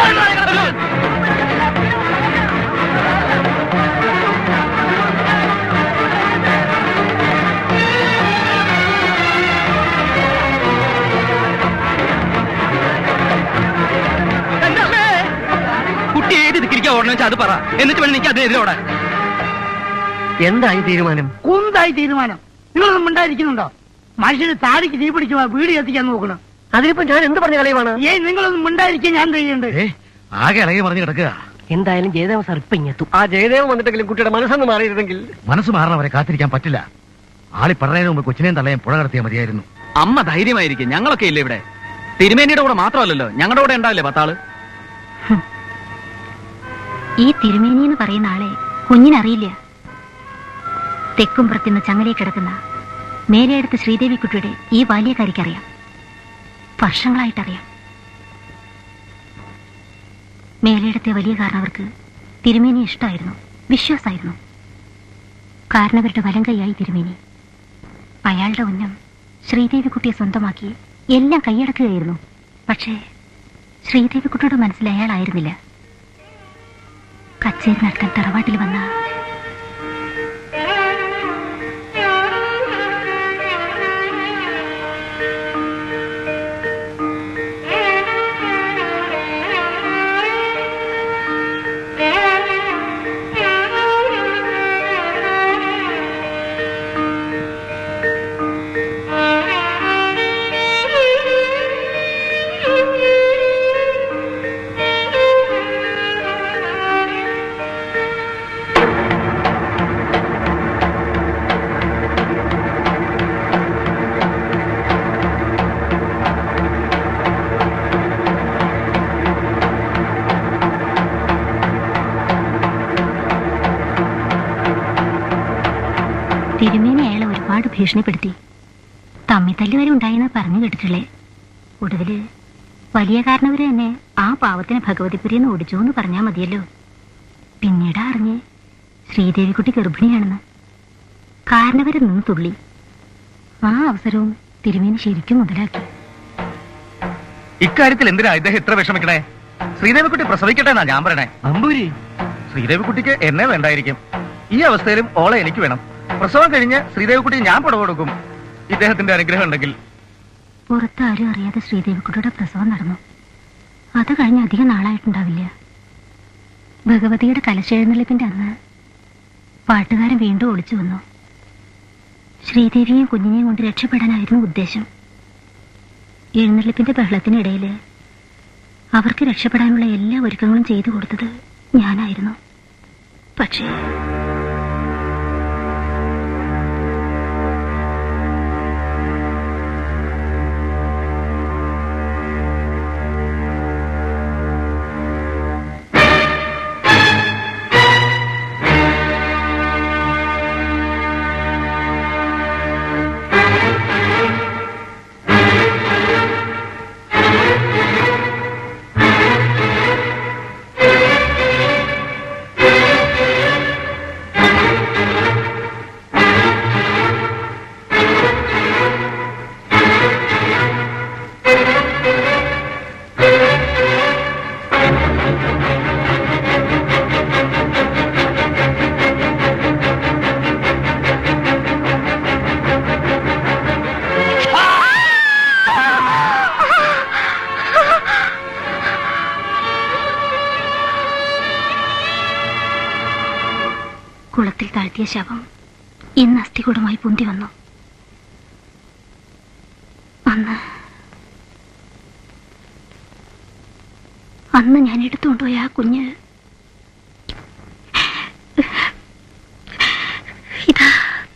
കുട്ടി ഏത് ദിക്കിരിക്കാ ഓടണം വെച്ചാൽ അത് പറ എന്നിട്ട് വേണം എനിക്ക് അതിനെതിരെ ഓടാൻ
എന്തായി തീരുമാനം
കുന്തായി തീരുമാനം നിങ്ങളൊന്നും മിണ്ടായിരിക്കുന്നുണ്ടോ മനുഷ്യന് താടിക്ക് തീ പിടിച്ചു വീട് എത്തിക്കാൻ നോക്കണം
അതിനിപ്പോ ഞാൻ എന്ത് പറഞ്ഞ കളയുമാണ്
ഏയ് നിങ്ങളൊന്നും മിണ്ടായിരിക്കാൻ ഞാൻ ചെയ്യണ്ട്
ആകെ ഇളകി മറിഞ്ഞ് കിടക്കുക
എന്തായാലും ജയദേവൻ സാർ ഇപ്പൊ ഇങ്ങെത്തും ആ ജയദേവൻ വന്നിട്ടെങ്കിലും കുട്ടിയുടെ മനസ്സൊന്ന് മാറിയിരുന്നെങ്കിൽ
മനസ്സ് മാറണവരെ കാത്തിരിക്കാൻ പറ്റില്ല ആളി പറഞ്ഞതിന് മുമ്പ് കൊച്ചിനെയും തള്ളയും പുഴ കടത്തിയാൽ മതിയായിരുന്നു
അമ്മ ധൈര്യമായിരിക്കും ഞങ്ങളൊക്കെ ഇല്ലേ ഇവിടെ തിരുമേനിയുടെ കൂടെ മാത്രമല്ലല്ലോ ഞങ്ങളുടെ കൂടെ ഉണ്ടാവില്ലേ പത്താള്
ഈ തിരുമേനി എന്ന് പറയുന്ന ആളെ കുഞ്ഞിനറിയില്ല തെക്കും പുറത്തുനിന്ന് ചങ്ങലയിൽ കിടക്കുന്ന മേലെടുത്ത് ശ്രീദേവിക്കുട്ടിയുടെ ഈ ബാല്യക്കാരിക്കറിയാം വർഷങ്ങളായിട്ടറിയാം മേലെടുത്തെ വലിയ കാരണവർക്ക് തിരുമേനി ഇഷ്ടമായിരുന്നു വിശ്വാസമായിരുന്നു കാരണവരുടെ വലം കൈയായി തിരുമേനി അയാളുടെ ഉന്നം ശ്രീദേവിക്കുട്ടിയെ സ്വന്തമാക്കി എല്ലാം കൈയടക്കുകയായിരുന്നു പക്ഷേ ശ്രീദേവിക്കുട്ടിയുടെ മനസ്സിൽ അയാളായിരുന്നില്ല കച്ചേരി നടത്താൻ തറവാട്ടിൽ വന്ന തിരുമേനി അയാളെ ഒരുപാട് ഭീഷണിപ്പെടുത്തി തമ്മിത്തല്ല് വരെ ഉണ്ടായെന്ന് പറഞ്ഞു കേട്ടിട്ടുള്ളേ ഒടുവില് വലിയ കാരണവര് തന്നെ ആ പാവത്തിനെ ഭഗവതിപുരിന്ന് ഓടിച്ചു എന്ന് പറഞ്ഞാൽ മതിയല്ലോ പിന്നീട് അറിഞ്ഞ് ശ്രീദേവിക്കുട്ടി ഗർഭിണിയാണെന്ന് കാരണവര് നിന്ന് തുള്ളി ആ അവസരവും തിരുമേനി ശരിക്കും മുതലാക്കി
ഇക്കാര്യത്തിൽ എന്തിനാ ഇദ്ദേഹം ഇത്ര വിഷമിക്കണേ ശ്രീദേവിക്കുട്ടി പ്രസവിക്കട്ടെ എന്നാ ഞാൻ പറയണേ നമ്പൂരി ശ്രീദേവിക്കുട്ടിക്ക് എന്നെ വേണ്ടായിരിക്കും ഈ അവസ്ഥയിലും ഓളെ എനിക്ക് വേണം പ്രസവം കഴിഞ്ഞ് ശ്രീദേവിക്കുട്ടി ഞാൻ പടവ് കൊടുക്കും ഇദ്ദേഹത്തിന്റെ അനുഗ്രഹം ഉണ്ടെങ്കിൽ
പുറത്താരും അറിയാതെ ശ്രീദേവിക്കുട്ടിയുടെ പ്രസവം നടന്നു അത് കഴിഞ്ഞ് അധികം നാളായിട്ടുണ്ടാവില്ല ഭഗവതിയുടെ കലശെഴുന്നള്ളിപ്പിന്റെ അന്ന് പാട്ടുകാരൻ വീണ്ടും ഒളിച്ചു വന്നു ശ്രീദേവിയെയും കുഞ്ഞിനെയും കൊണ്ട് രക്ഷപ്പെടാനായിരുന്നു ഉദ്ദേശം എഴുന്നള്ളിപ്പിന്റെ ബഹളത്തിനിടയില് അവർക്ക് രക്ഷപ്പെടാനുള്ള എല്ലാ ഒരുക്കങ്ങളും ചെയ്തു കൊടുത്തത് ഞാനായിരുന്നു പക്ഷേ കുളത്തിൽ താഴ്ത്തിയ ശവം ഇന്ന് അസ്ഥികൂടമായി പൊന്തി വന്നു അന്ന് അന്ന് ഞാൻ എടുത്തുകൊണ്ടുപോയ ആ കുഞ്ഞ് ഇതാ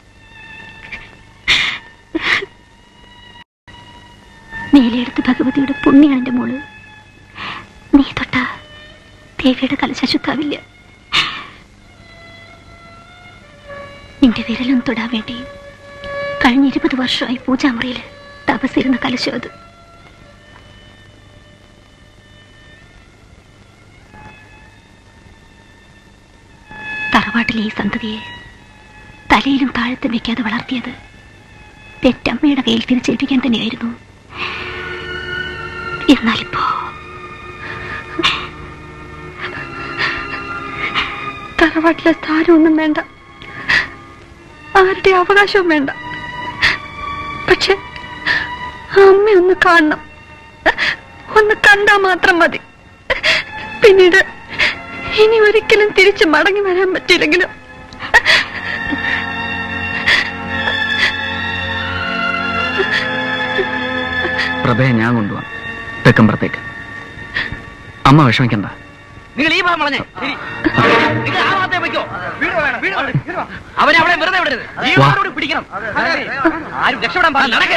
മേലെടുത്ത് ഭഗവതിയുടെ പുണ്യാണ് എന്റെ മോള് നീ തൊട്ട ദേവിയുടെ കലശശുദ്ധാവില്ല നിന്റെ വിരലൊന്നും തൊടാൻ വേണ്ടി കഴിഞ്ഞ ഇരുപത് വർഷമായി പൂജാമുറിയില് തപസ്സിരുന്ന കലശം അത് തറവാട്ടിലെ ഈ സന്തതിയെ തലയിലും താഴത്തും വെക്കാതെ വളർത്തിയത് പെറ്റമ്മയുടെ കയ്യിൽ തിരിച്ചേൽപ്പിക്കാൻ തന്നെയായിരുന്നു എന്നാലിപ്പോ
തറവാട്ടിലെ സ്ഥാനമൊന്നും വേണ്ട ആരുടെ അവകാശവും വേണ്ട പക്ഷെ അമ്മ ഒന്ന് കാണണം ഒന്ന് കണ്ടാ മാത്രം മതി പിന്നീട് ഇനി ഒരിക്കലും തിരിച്ചു മടങ്ങി വരാൻ പറ്റിയില്ലെങ്കിലും
പ്രഭയെ ഞാൻ കൊണ്ടുപോവാം തെക്കമ്പുറത്തേക്ക് അമ്മ വിഷമിക്കണ്ട
നിങ്ങൾ ഈ ഭാഗം വളഞ്ഞേ ശരി നിങ്ങൾ ആ ഭാഗത്തെ വയ്ക്കോ അവനെ അവിടെ വെറുതെ വിടരുത് ജീവനോട് പിടിക്കണം ആരും രക്ഷപ്പെടാൻ പാടില്ല നടക്കേ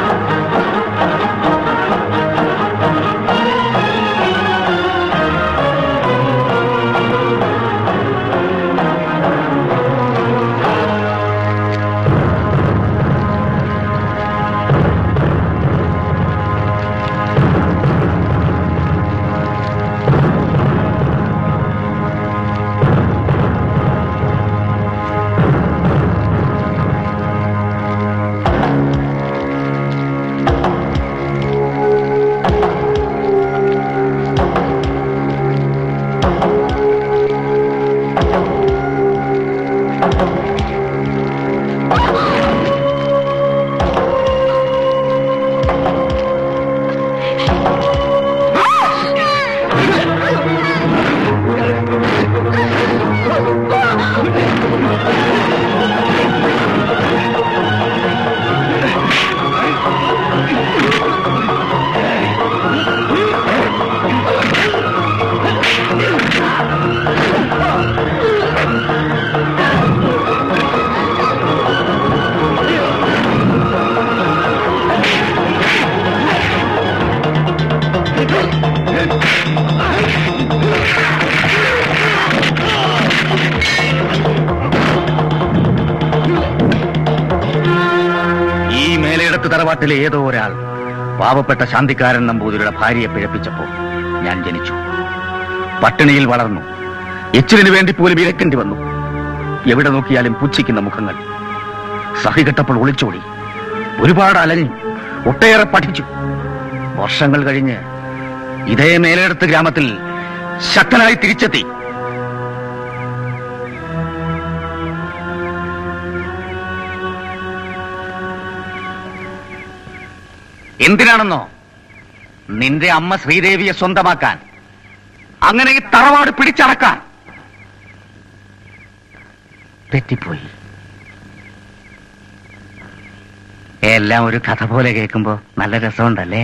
ആ
ഈ മേലയിടത്ത് തറവാട്ടിലെ ഏതോ ഒരാൾ പാവപ്പെട്ട ശാന്തിക്കാരൻ നമ്പൂതിരിയുടെ ഭാര്യയെ പിഴപ്പിച്ചപ്പോൾ ഞാൻ ജനിച്ചു പട്ടിണിയിൽ വളർന്നു എച്ചിലിന് വേണ്ടി പോലും ഇരക്കേണ്ടി വന്നു എവിടെ നോക്കിയാലും പുച്ഛിക്കുന്ന മുഖങ്ങൾ സഹികെട്ടപ്പോൾ ഒളിച്ചോടി ഒരുപാട് അലഞ്ഞു ഒട്ടേറെ പഠിച്ചു വർഷങ്ങൾ കഴിഞ്ഞ് ഇതേ മേലയിടത്ത് ഗ്രാമത്തിൽ ശക്തനായി തിരിച്ചെത്തി എന്തിനാണെന്നോ നിന്റെ അമ്മ ശ്രീദേവിയെ സ്വന്തമാക്കാൻ അങ്ങനെ ഈ തറവാട് പിടിച്ചടക്കാൻ തെറ്റിപ്പോയി എല്ലാം ഒരു കഥ പോലെ കേൾക്കുമ്പോ നല്ല രസമുണ്ടല്ലേ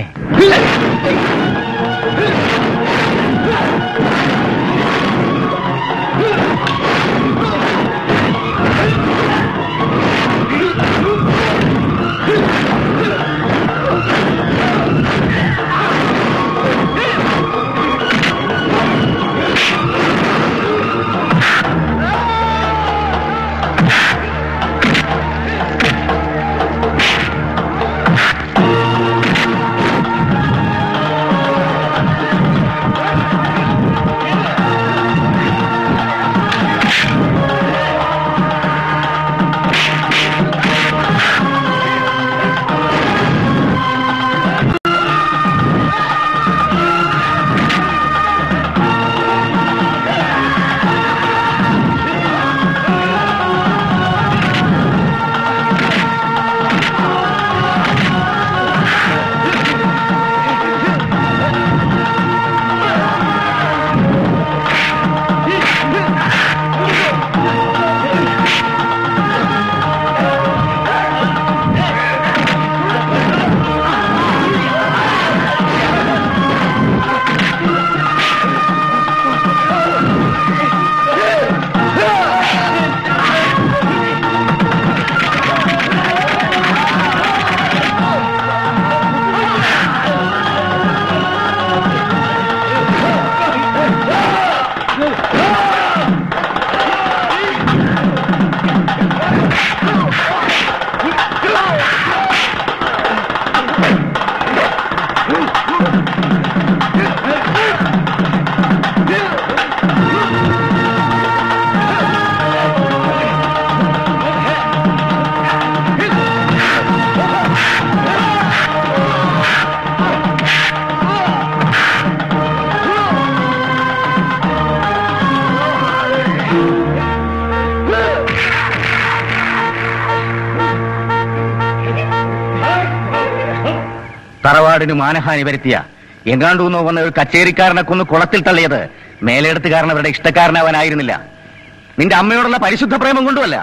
തറവാടിന് മാനഹാനി വരുത്തിയ എങ്ങാണ്ടൂന്നോ വന്ന ഒരു കച്ചേരിക്കാരനെ കൊന്ന് കുളത്തിൽ തള്ളിയത് മേലെടുത്തുകാരൻ അവരുടെ ഇഷ്ടക്കാരനാവാനായിരുന്നില്ല നിന്റെ അമ്മയോടുള്ള പരിശുദ്ധ പ്രേമം കൊണ്ടുമല്ല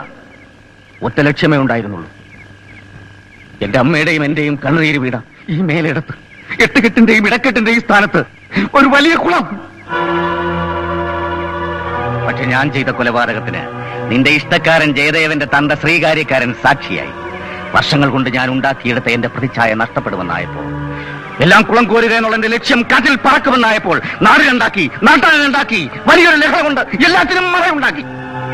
ഒറ്റ ലക്ഷ്യമേ ഉണ്ടായിരുന്നുള്ളൂ എന്റെ അമ്മയുടെയും എന്റെയും കണ്ണുനീര് വീണ ഈ മേലെടുത്ത് എട്ടുകെട്ടിന്റെയും ഇടക്കെട്ടിന്റെയും സ്ഥാനത്ത് ഒരു വലിയ കുളം പക്ഷെ ഞാൻ ചെയ്ത കൊലപാതകത്തിന് നിന്റെ ഇഷ്ടക്കാരൻ ജയദേവന്റെ തന്ത ശ്രീകാര്യക്കാരൻ സാക്ഷിയായി വർഷങ്ങൾ കൊണ്ട് ഞാൻ ഉണ്ടാക്കിയെടുത്ത എന്റെ പ്രതിച്ഛായ നഷ്ടപ്പെടുമെന്നായപ്പോൾ എല്ലാം കുളം കോരുക എന്നുള്ള എന്റെ ലക്ഷ്യം കാറ്റിൽ പറക്കുമെന്നായപ്പോൾ നാടിനുണ്ടാക്കി നാട്ടാനുണ്ടാക്കി വലിയൊരു ലഹള കൊണ്ട് എല്ലാത്തിനും മറയുണ്ടാക്കി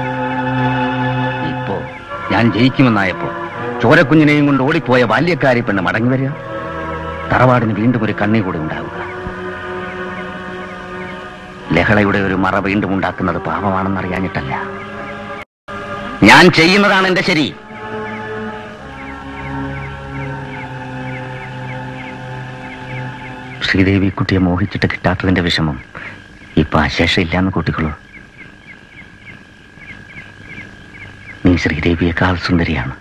ഇപ്പോ ഞാൻ ജയിക്കുമെന്നായപ്പോൾ ചോരക്കുഞ്ഞിനെയും കൊണ്ട് ഓടിപ്പോയ ബാല്യക്കാരി പെണ്ണ് മടങ്ങി വരിക തറവാടിന് വീണ്ടും ഒരു കണ്ണി കൂടി ഉണ്ടാവുക ലഹളയുടെ ഒരു മറ വീണ്ടും ഉണ്ടാക്കുന്നത് പാപമാണെന്ന് അറിയാഞ്ഞിട്ടല്ല ഞാൻ ചെയ്യുന്നതാണ് എന്റെ ശരി ശ്രീദേവി കുട്ടിയെ മോഹിച്ചിട്ട് കിട്ടാത്തതിന്റെ വിഷമം ഇപ്പൊ അശേഷം ഇല്ലാന്ന് കൂട്ടിക്കൊള്ളൂ ശ്രീദേവിയേക്കാൾ സുന്ദരിയാണ്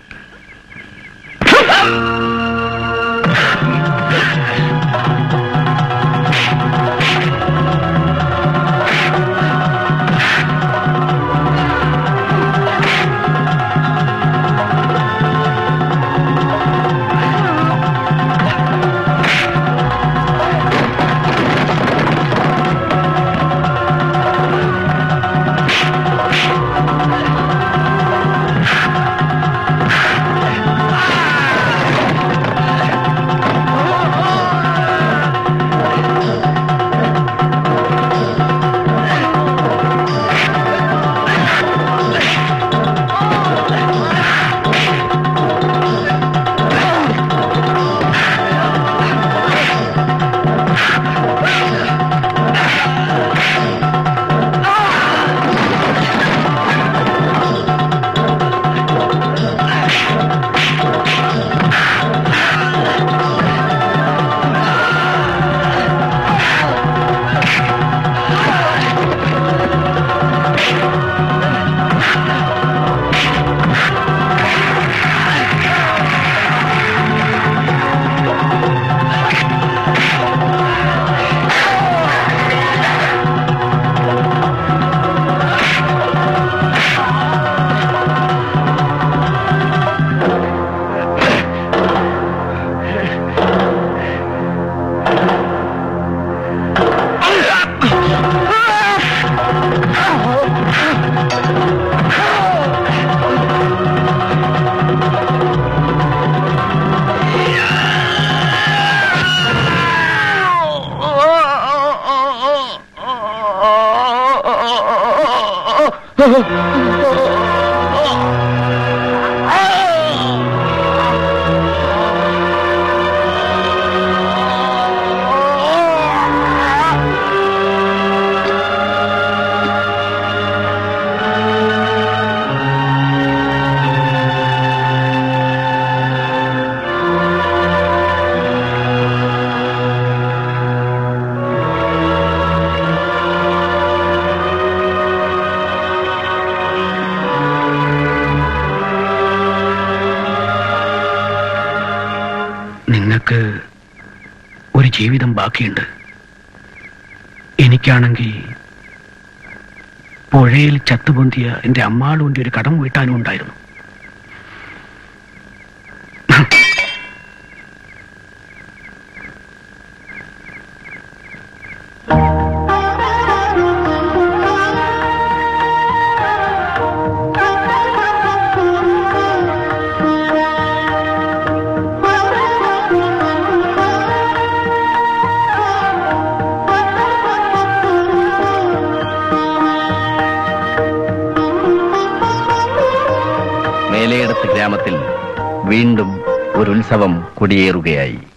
നിങ്ങൾക്ക് ഒരു ജീവിതം ബാക്കിയുണ്ട് എനിക്കാണെങ്കിൽ പുഴയിൽ ചത്തുപൊന്തിയ എന്റെ അമ്മാളുണ്ടി ഒരു കടം വീട്ടാനും ഉണ്ടായിരുന്നു
മേലയിടത്ത് ഗ്രാമത്തിൽ വീണ്ടും ഒരു ഉത്സവം കൊടിയേറുകയായി